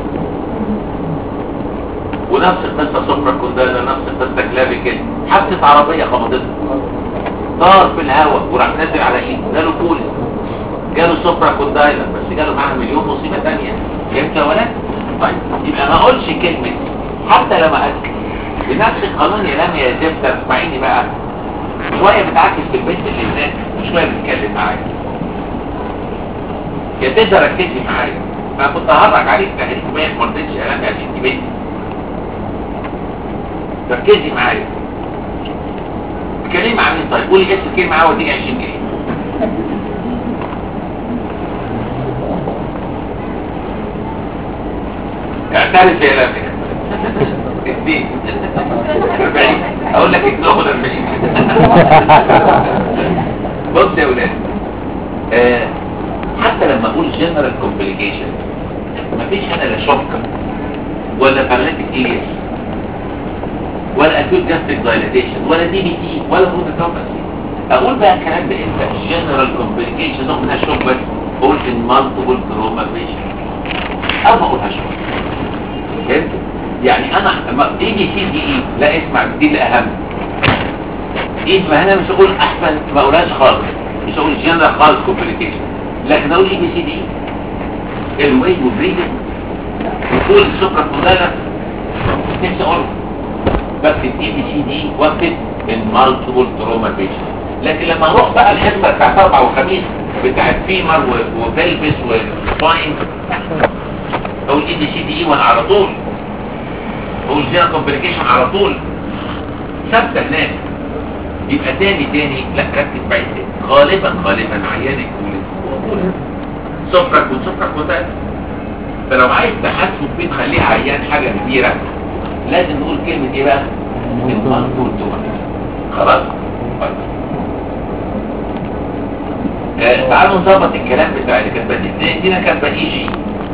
ونفس القصه سفرة كوندالا نفس القصه كلافيكل حادثه عربيه خبطته طار في الهواء وراح نازل على ايده جاله بوليس جاله سفرة كوندايلا بس جاله معاه مليون مصيبه ثانيه فهمت يا ولد؟ طيب يبقى ما اقولش كلمه حتى لما اذكر بنفس القانون يا لم يا زفت اسمعيني بقى شويه بتعكس في البنت اللي هناك وشويه بتتكلم معايا يا تيجي ركزي معايا انا كنت ههرج عليك تهريج ما ما رضيتش يا لم عشان انت بنتي ركزي معايا اتكلمي مع مين طيب قولي بس كلمه معاه واديني 20 جنيه اعترف يا لم اثنين 40 اقول لك اثنين اخد 40 بص يا ولاد آه حتى لما اقول جنرال كومبليكيشن مفيش هنا لا شوك ولا باراليتيك ايريس ولا اكيوت جاستريك دايلاتيشن ولا دي بي تي ولا بروتوكومباسي اقول بقى الكلام ده امتى جنرال كومبليكيشن نوع منها شوك بس اقول ان مالتيبل تروما بيشن او ما اقولهاش فهمت يعني انا لما اي بي سي دي اي لا اسمع دي الاهم ايه ما انا مش هقول احسن ما اقولهاش خالص مش هقول جنرال خالص كومبليكيشن لكن اقول اي بي سي دي الوي وبريدنج وطول السكر كلها نفسي اقول بكتب اي بي سي دي واكتب المالتيبل تروما بيشن لكن لما اروح بقى الحصه بتاعت اربع وخميس بتاعت فيمر و- وبلبس وسباين اقول اي بي سي دي وانا على طول اقول جينا كومبليكيشن على طول ثابته هناك يبقى تاني تاني لا ركز بعيد تاني غالبا غالبا عيان الكوليس سفرك وسفرك وتاني فلو عايز تحسن فيه تخليه عيان حاجة كبيرة لازم نقول كلمة ايه بقى المنقول خلاص طيب. آه، تعالوا نظبط الكلام بتاع اللي كانت بدي دينا كانت بدي جي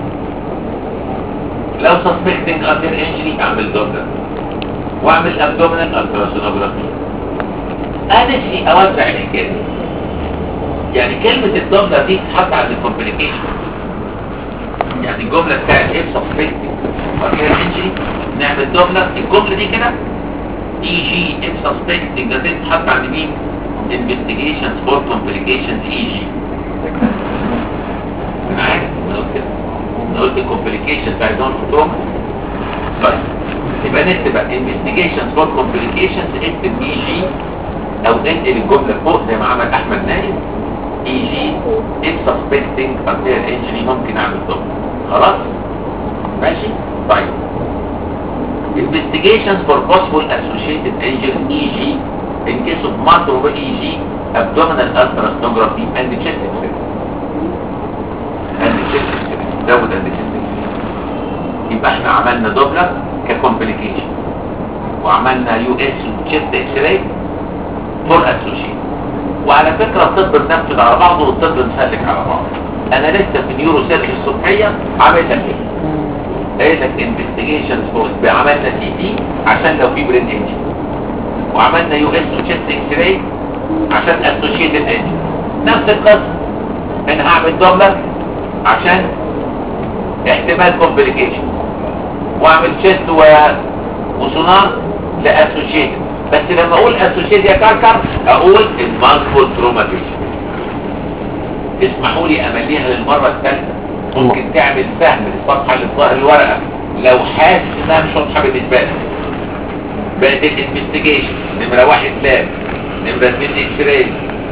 لو سسبكتنج اندر انجري اعمل دوبلر واعمل ابدومينال التراسونوجرافي انا نفسي اوسع الحكايه دي. يعني كلمة الدوبلر دي تتحط عند الكومبليكيشن يعني الجملة بتاعت ايه سسبكتنج اندر انجري نعمل دوبلر الجملة دي كده اي جي اف سسبكتنج ده تتحط عند مين investigations for complications اي جي انا عارف انا قلت كده انا قلت complications بتاع دون فوتوما طيب يبقى نكتب بقى investigations for complications اكتب اي جي او انقل الجمله فوق زي ما عمل احمد نايم اي جي if suspecting until injury ممكن اعمل ضغط خلاص ماشي طيب investigations for possible associated injuries EG in case of macro EG abdominal ultrasonography and chest x-ray and chest x-ray زود and chest x-ray يبقى احنا عملنا دوبلر ككومبليكيشن وعملنا يو اس وتشست اكس راي فور اسوشيت وعلى فكرة الطب بنفذ على بعضه والطب مسلك على بعضه انا لسه في نيورو سيرجي الصبحية عامل لك ايه قايل لك انفستيجيشن فور عملنا سي تي عشان لو في برين انجي وعملنا يو اس وتشست اكس راي عشان اسوشيتد انجي نفس القصة انا هعمل دوبلر عشان احتمال كومبليكيشن واعمل تشست و... وسونار لاسوشيتد بس لما اقول اسوشيتد يا كركر اقول المالتيبل تروماتيشن اسمحوا لي امليها للمره الثالثه ممكن تعمل فهم للصفحه اللي في ظهر الورقه لو حاسس انها مش واضحه بالنسبه لك بقت الانفستيجيشن نمره واحد لاب نمره اثنين اكس راي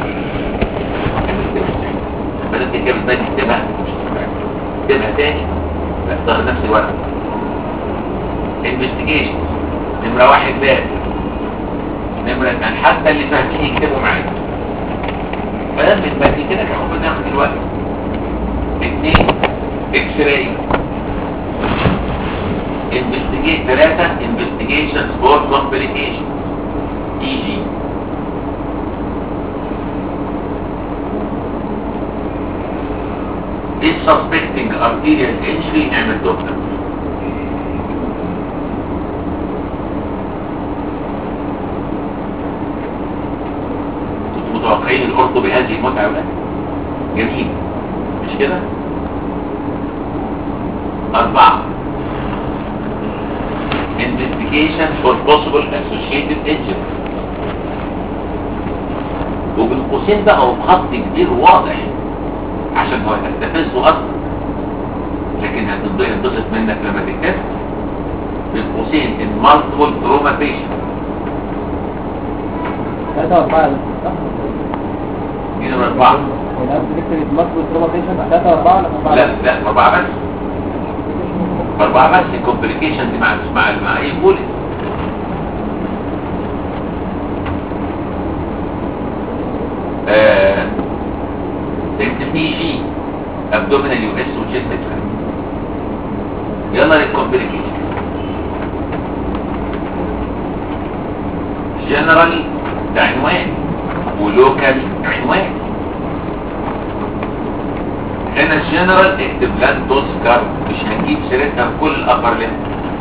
بدات كده بدات تكتبها اكتبها تاني لا ظهر نفس الورقه انفستيجيشن نمره واحد لاب نمره اثنين حتى اللي فاهمين يكتبوا معايا فلما تبقى كده كان ممكن ناخد الوقت اثنين اكس راي investigate ثلاثة investigations for complication EG is suspecting arterial injury نعمل دكتور متوقعين الأرض بهذه المتعة ولا جميل مش كده أربعة investigation for possible associated injury وبالقوسين بقى وبخط كبير واضح عشان هو تستفزه اصلا لكن هتنبسط منك لما تكتب بالقوسين in multiple trauma patient ثلاثة وأربعة صح؟ دي نمرة أربعة والأب بيكتب مصر تروما بيشنت ثلاثة وأربعة ولا أربعة؟ لا لا أربعة بس أربعة بس الكومبليكيشن دي مع مع مع أي بوليس آه تكتب اي جي ابدومينال يو اس وشيست اكسري يلا للكومبليكيشن جنرال ده عنوان ولوكال عنوان هنا الجنرال اكتب لان تذكر مش هنجيب سيرتها في كل الابر لين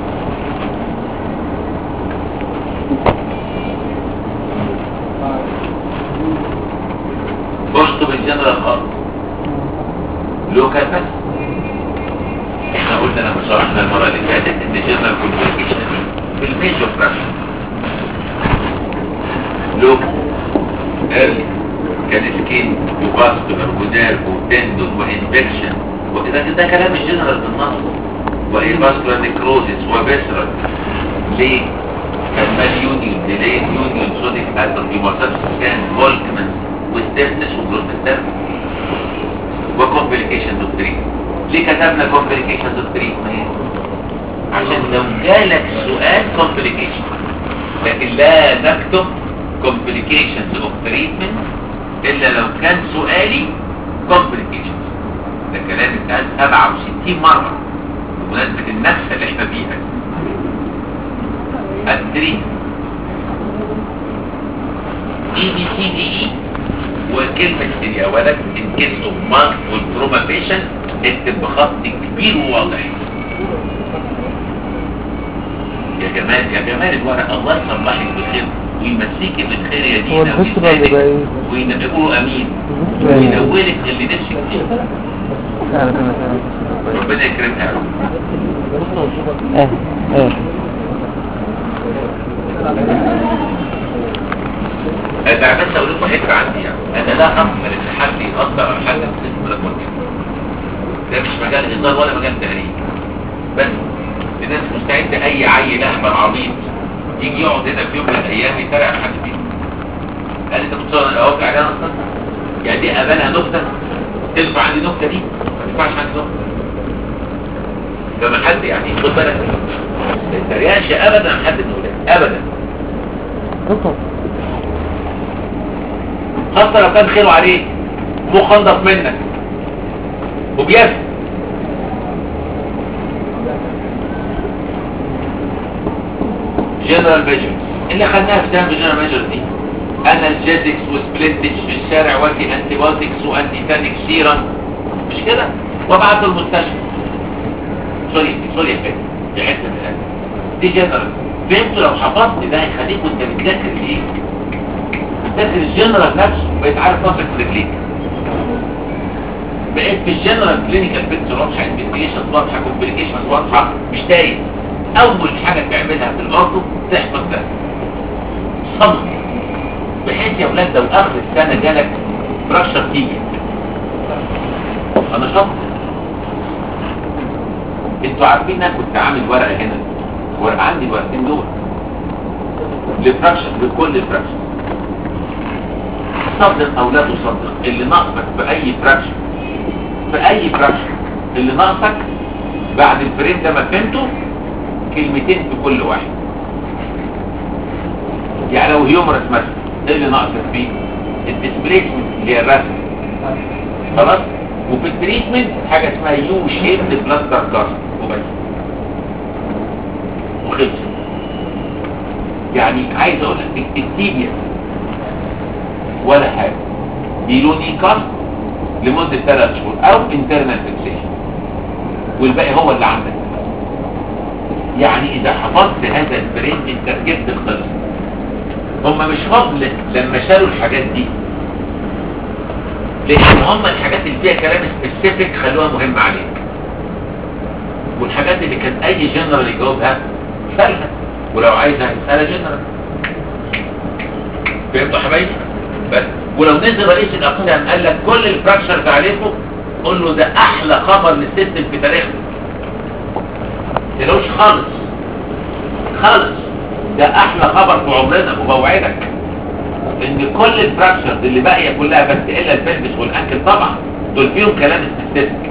اشطب الجنرال خالص لوكال بس احنا قلنا لما شرحنا المره اللي فاتت ان الجنرال كومبليكيشن في الميجور فراكشن لوكال ايرلي كان سكين وفاسكولار ودارب وتندون وانفكشن وكده ده كلام الجنرال بالنص وايه فاسكولار نيكروزيس وبسرال ليه؟ كان مال يونيون ديلين يونيون سوديك اتروفي وسبستان فولكمنت وستيفنس وجلوستيرم وكومبليكيشن اوف تريت ليه كتبنا كومبليكيشن اوف تريت عشان لو جالك سؤال كومبليكيشن لكن لا نكتب complications of treatment الا لو كان سؤالي complications ده كلام اتقال 67 مرة بمناسبة النفسة اللي احنا فيها التريت اي بي سي دي اي وكلمة يا ولد ان كيس اوف مارك والتروما بيشن اكتب بخط كبير وواضح يا جمال يا جمال الورق الله يصلحك بخير ويمسيك بالخير يا هو دينا الفكرة اللي بقى ايه؟ ويقولوا امين وينولك اللي نفسك فيه ربنا يكرمها يا رب ايه ايه انا بس اقول لكم حته عندي يعني انا لا اقبل ان حد يقدر على حد في اسم ملك مرجان ده مش مجال هزار ولا مجال تهريج بس الناس مستعده اي عيل احمر عبيط يجي يقعد هنا في يوم من الايام يتريق على حد فيهم قال انت بتصور اوقع عليها اصلا يعني دي قابلها نكته تنفع عندي النكته دي ما تنفعش عندي نكته فما حد يعني خد بالك ما تتريقش ابدا عن حد من ولاد ابدا خاصة لو كان خيره عليك مو خنضف منك وبيفهم جنرال ميجرز اللي خدناها في سنة جنرال ميجرز دي انالجيزكس وسبلنتج في الشارع وادي انتيبيوتكس وانتي تانيك سيرم مش كده وابعته المستشفى سوري سوري يا فندم دي حته من القلب. دي جنرال فهمتوا لو حفظت ده هيخليك وانت بتذاكر ايه بتذاكر الجنرال نفسه بقيت عارف نفسك في رجليك بقيت في الجنرال كلينيكال بيكتشر واضحه انفستيجيشن واضحه كومبليكيشن واضحه مش تايه اول حاجه تعملها في الارض تحفظ ده صمم بحيث يا ولاد لو اخر السنه جالك برشر تيجي انا شاطر انتوا عارفين انا كنت عامل ورقه هنا ورقه عندي الورقتين دول لفراكشن لكل فراكشن صدق او لا تصدق اللي ناقصك في اي فراكشن في اي فراكشن اللي ناقصك بعد الفريم ده ما فهمته كلمتين في كل واحد يعني لو هيومرس مثلا ايه اللي ناقصك فيه الديسبليسمنت اللي هي الرسم خلاص وفي التريتمنت حاجه اسمها يو شيبد بلاستر كاست وبس وخلص يعني عايز اقول لك التيبيا ولا حاجه بيلو دي كاست لمده ثلاث شهور او انترنال فيكسيشن والباقي هو اللي عندك يعني اذا حفظت هذا البرين انت جبت الخلص هم مش فضل لما شالوا الحاجات دي لان هم الحاجات اللي فيها كلام سبيسيفيك خلوها مهمة عليك والحاجات اللي كان اي جنرال يجاوبها سألها ولو عايزها اسألها جنرال فهمتوا يا حبايبي بس ولو نزل رئيس الاقسام قال لك كل الفراكشرز عليكم قول له ده احلى خبر للسيستم في تاريخنا تلوش خالص خالص ده احلى خبر في عمرنا وبوعدك ان كل الفراكشرز اللي باقيه كلها بس الا البلبس والانكل طبعا دول فيهم كلام سبيسيفيك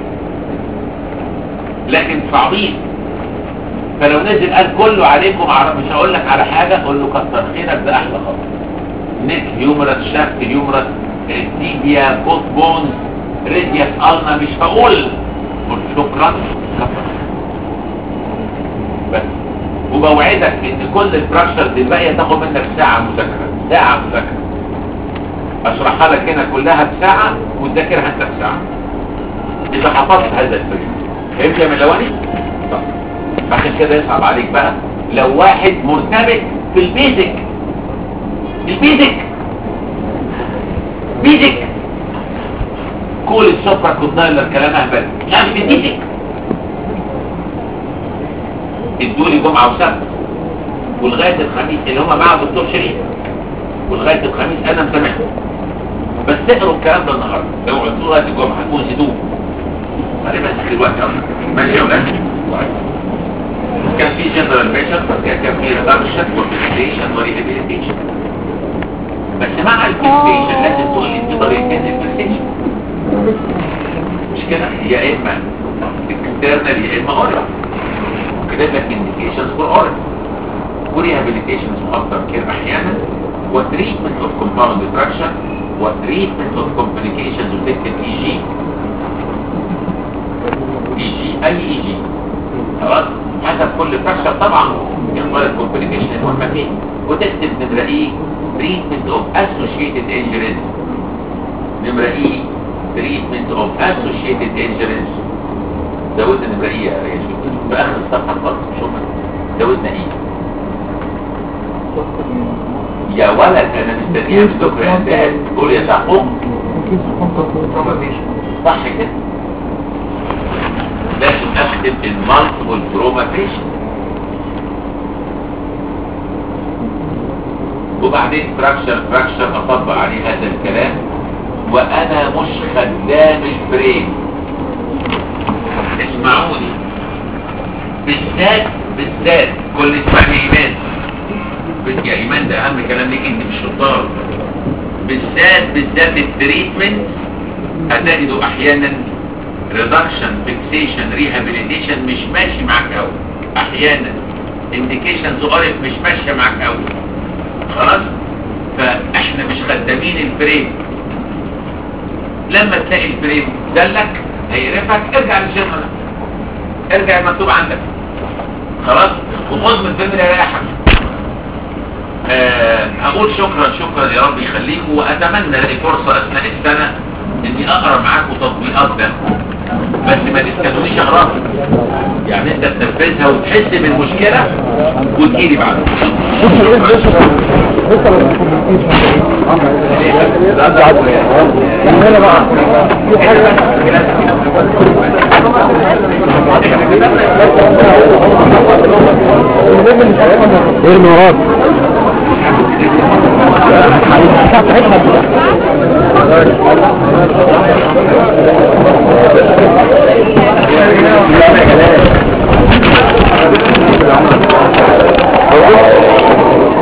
لكن صعبين فلو نزل قال كله عليكم أعرف مش هقول لك على حاجه قول له كتر خيرك ده احلى خبر نيك هيومرس شافت هيومرس تيبيا كوت بونز ريدياس النا مش هقول قول شكرا كفر بس وبوعدك ان كل الفراكشرز الباقيه تاخد منك ساعه مذاكره ساعه مذاكره اشرحها لك هنا كلها بساعه وتذاكرها انت بساعه اذا حفظت هذا الفريق فهمت يا ملواني؟ طب عشان كده يصعب عليك بقى لو واحد مرتبط في البيزك البيزك بيزك كل السفرة كنتايلر كلام اهبل يعني بالبيزك ادولي جمعة وسبت ولغاية الخميس اللي هم مع دكتور شريف ولغاية الخميس انا مسامحهم بس اقروا الكلام ده النهارده لو عدتوا لغاية الجمعة هتكون نسيتوه غالبا دلوقتي اصلا ماشي يا ولاد كان في جنرال ميجر كان في ريدكشن وفيكسيشن وريهابيليتيشن بس مع الفيكسيشن لازم تقول لي في طريقتين للفيكسيشن مش كده يا اما اكسترنال يا اما اورال كتب لك انديكيشنز فور اورال وريهابيليتيشنز اكتر كده احيانا وتريتمنت اوف كومباوند فراكشن وتريتمنت اوف كومبليكيشنز وتكتب اي جي اي جي اي اي جي خلاص حسب كل فراكشر طبعا يختار الكومبليكيشن المهمه فيه وتكتب نمره ايه تريتمنت اوف اسوشيتد انجريز نمره ايه تريتمنت اوف اسوشيتد انجريز زودنا نمره ايه يا ريس في اخر الصفحه خالص شوف زودنا ايه يا ولد انا مستنيها بتذكر يا استاذ قول يا صاحبه صح كده لازم اخدم المالتيبل تروما بيشن وبعدين فراكشر فراكشر اطبق عليه هذا الكلام وانا مش خدام البرين اسمعوني بالذات بالذات كل اسمعني ايمان بس يا ايمان ده اهم كلام ليك انت مش شطار بالذات بالذات التريتمنت هتجده احيانا ريدكشن فيكسيشن ريهابيليتيشن مش ماشي معاك قوي احيانا انديكيشنز اوريك مش ماشيه معاك قوي خلاص فاحنا مش خدامين الفريم لما تلاقي الفريم دلك هيقرفك ارجع للجنرال ارجع المكتوب عندك خلاص وخذ من الفيلم اللي يريحك آه اقول شكرا شكرا يا رب يخليكم واتمنى الاقي فرصه اثناء السنه اني اقرا معاكم تطبيقات ده بس ما تستنونيش اقراها يعني انت تنفذها وتحس بالمشكله وتجيلي بعد هنا بقى في حاجة ارمي وراك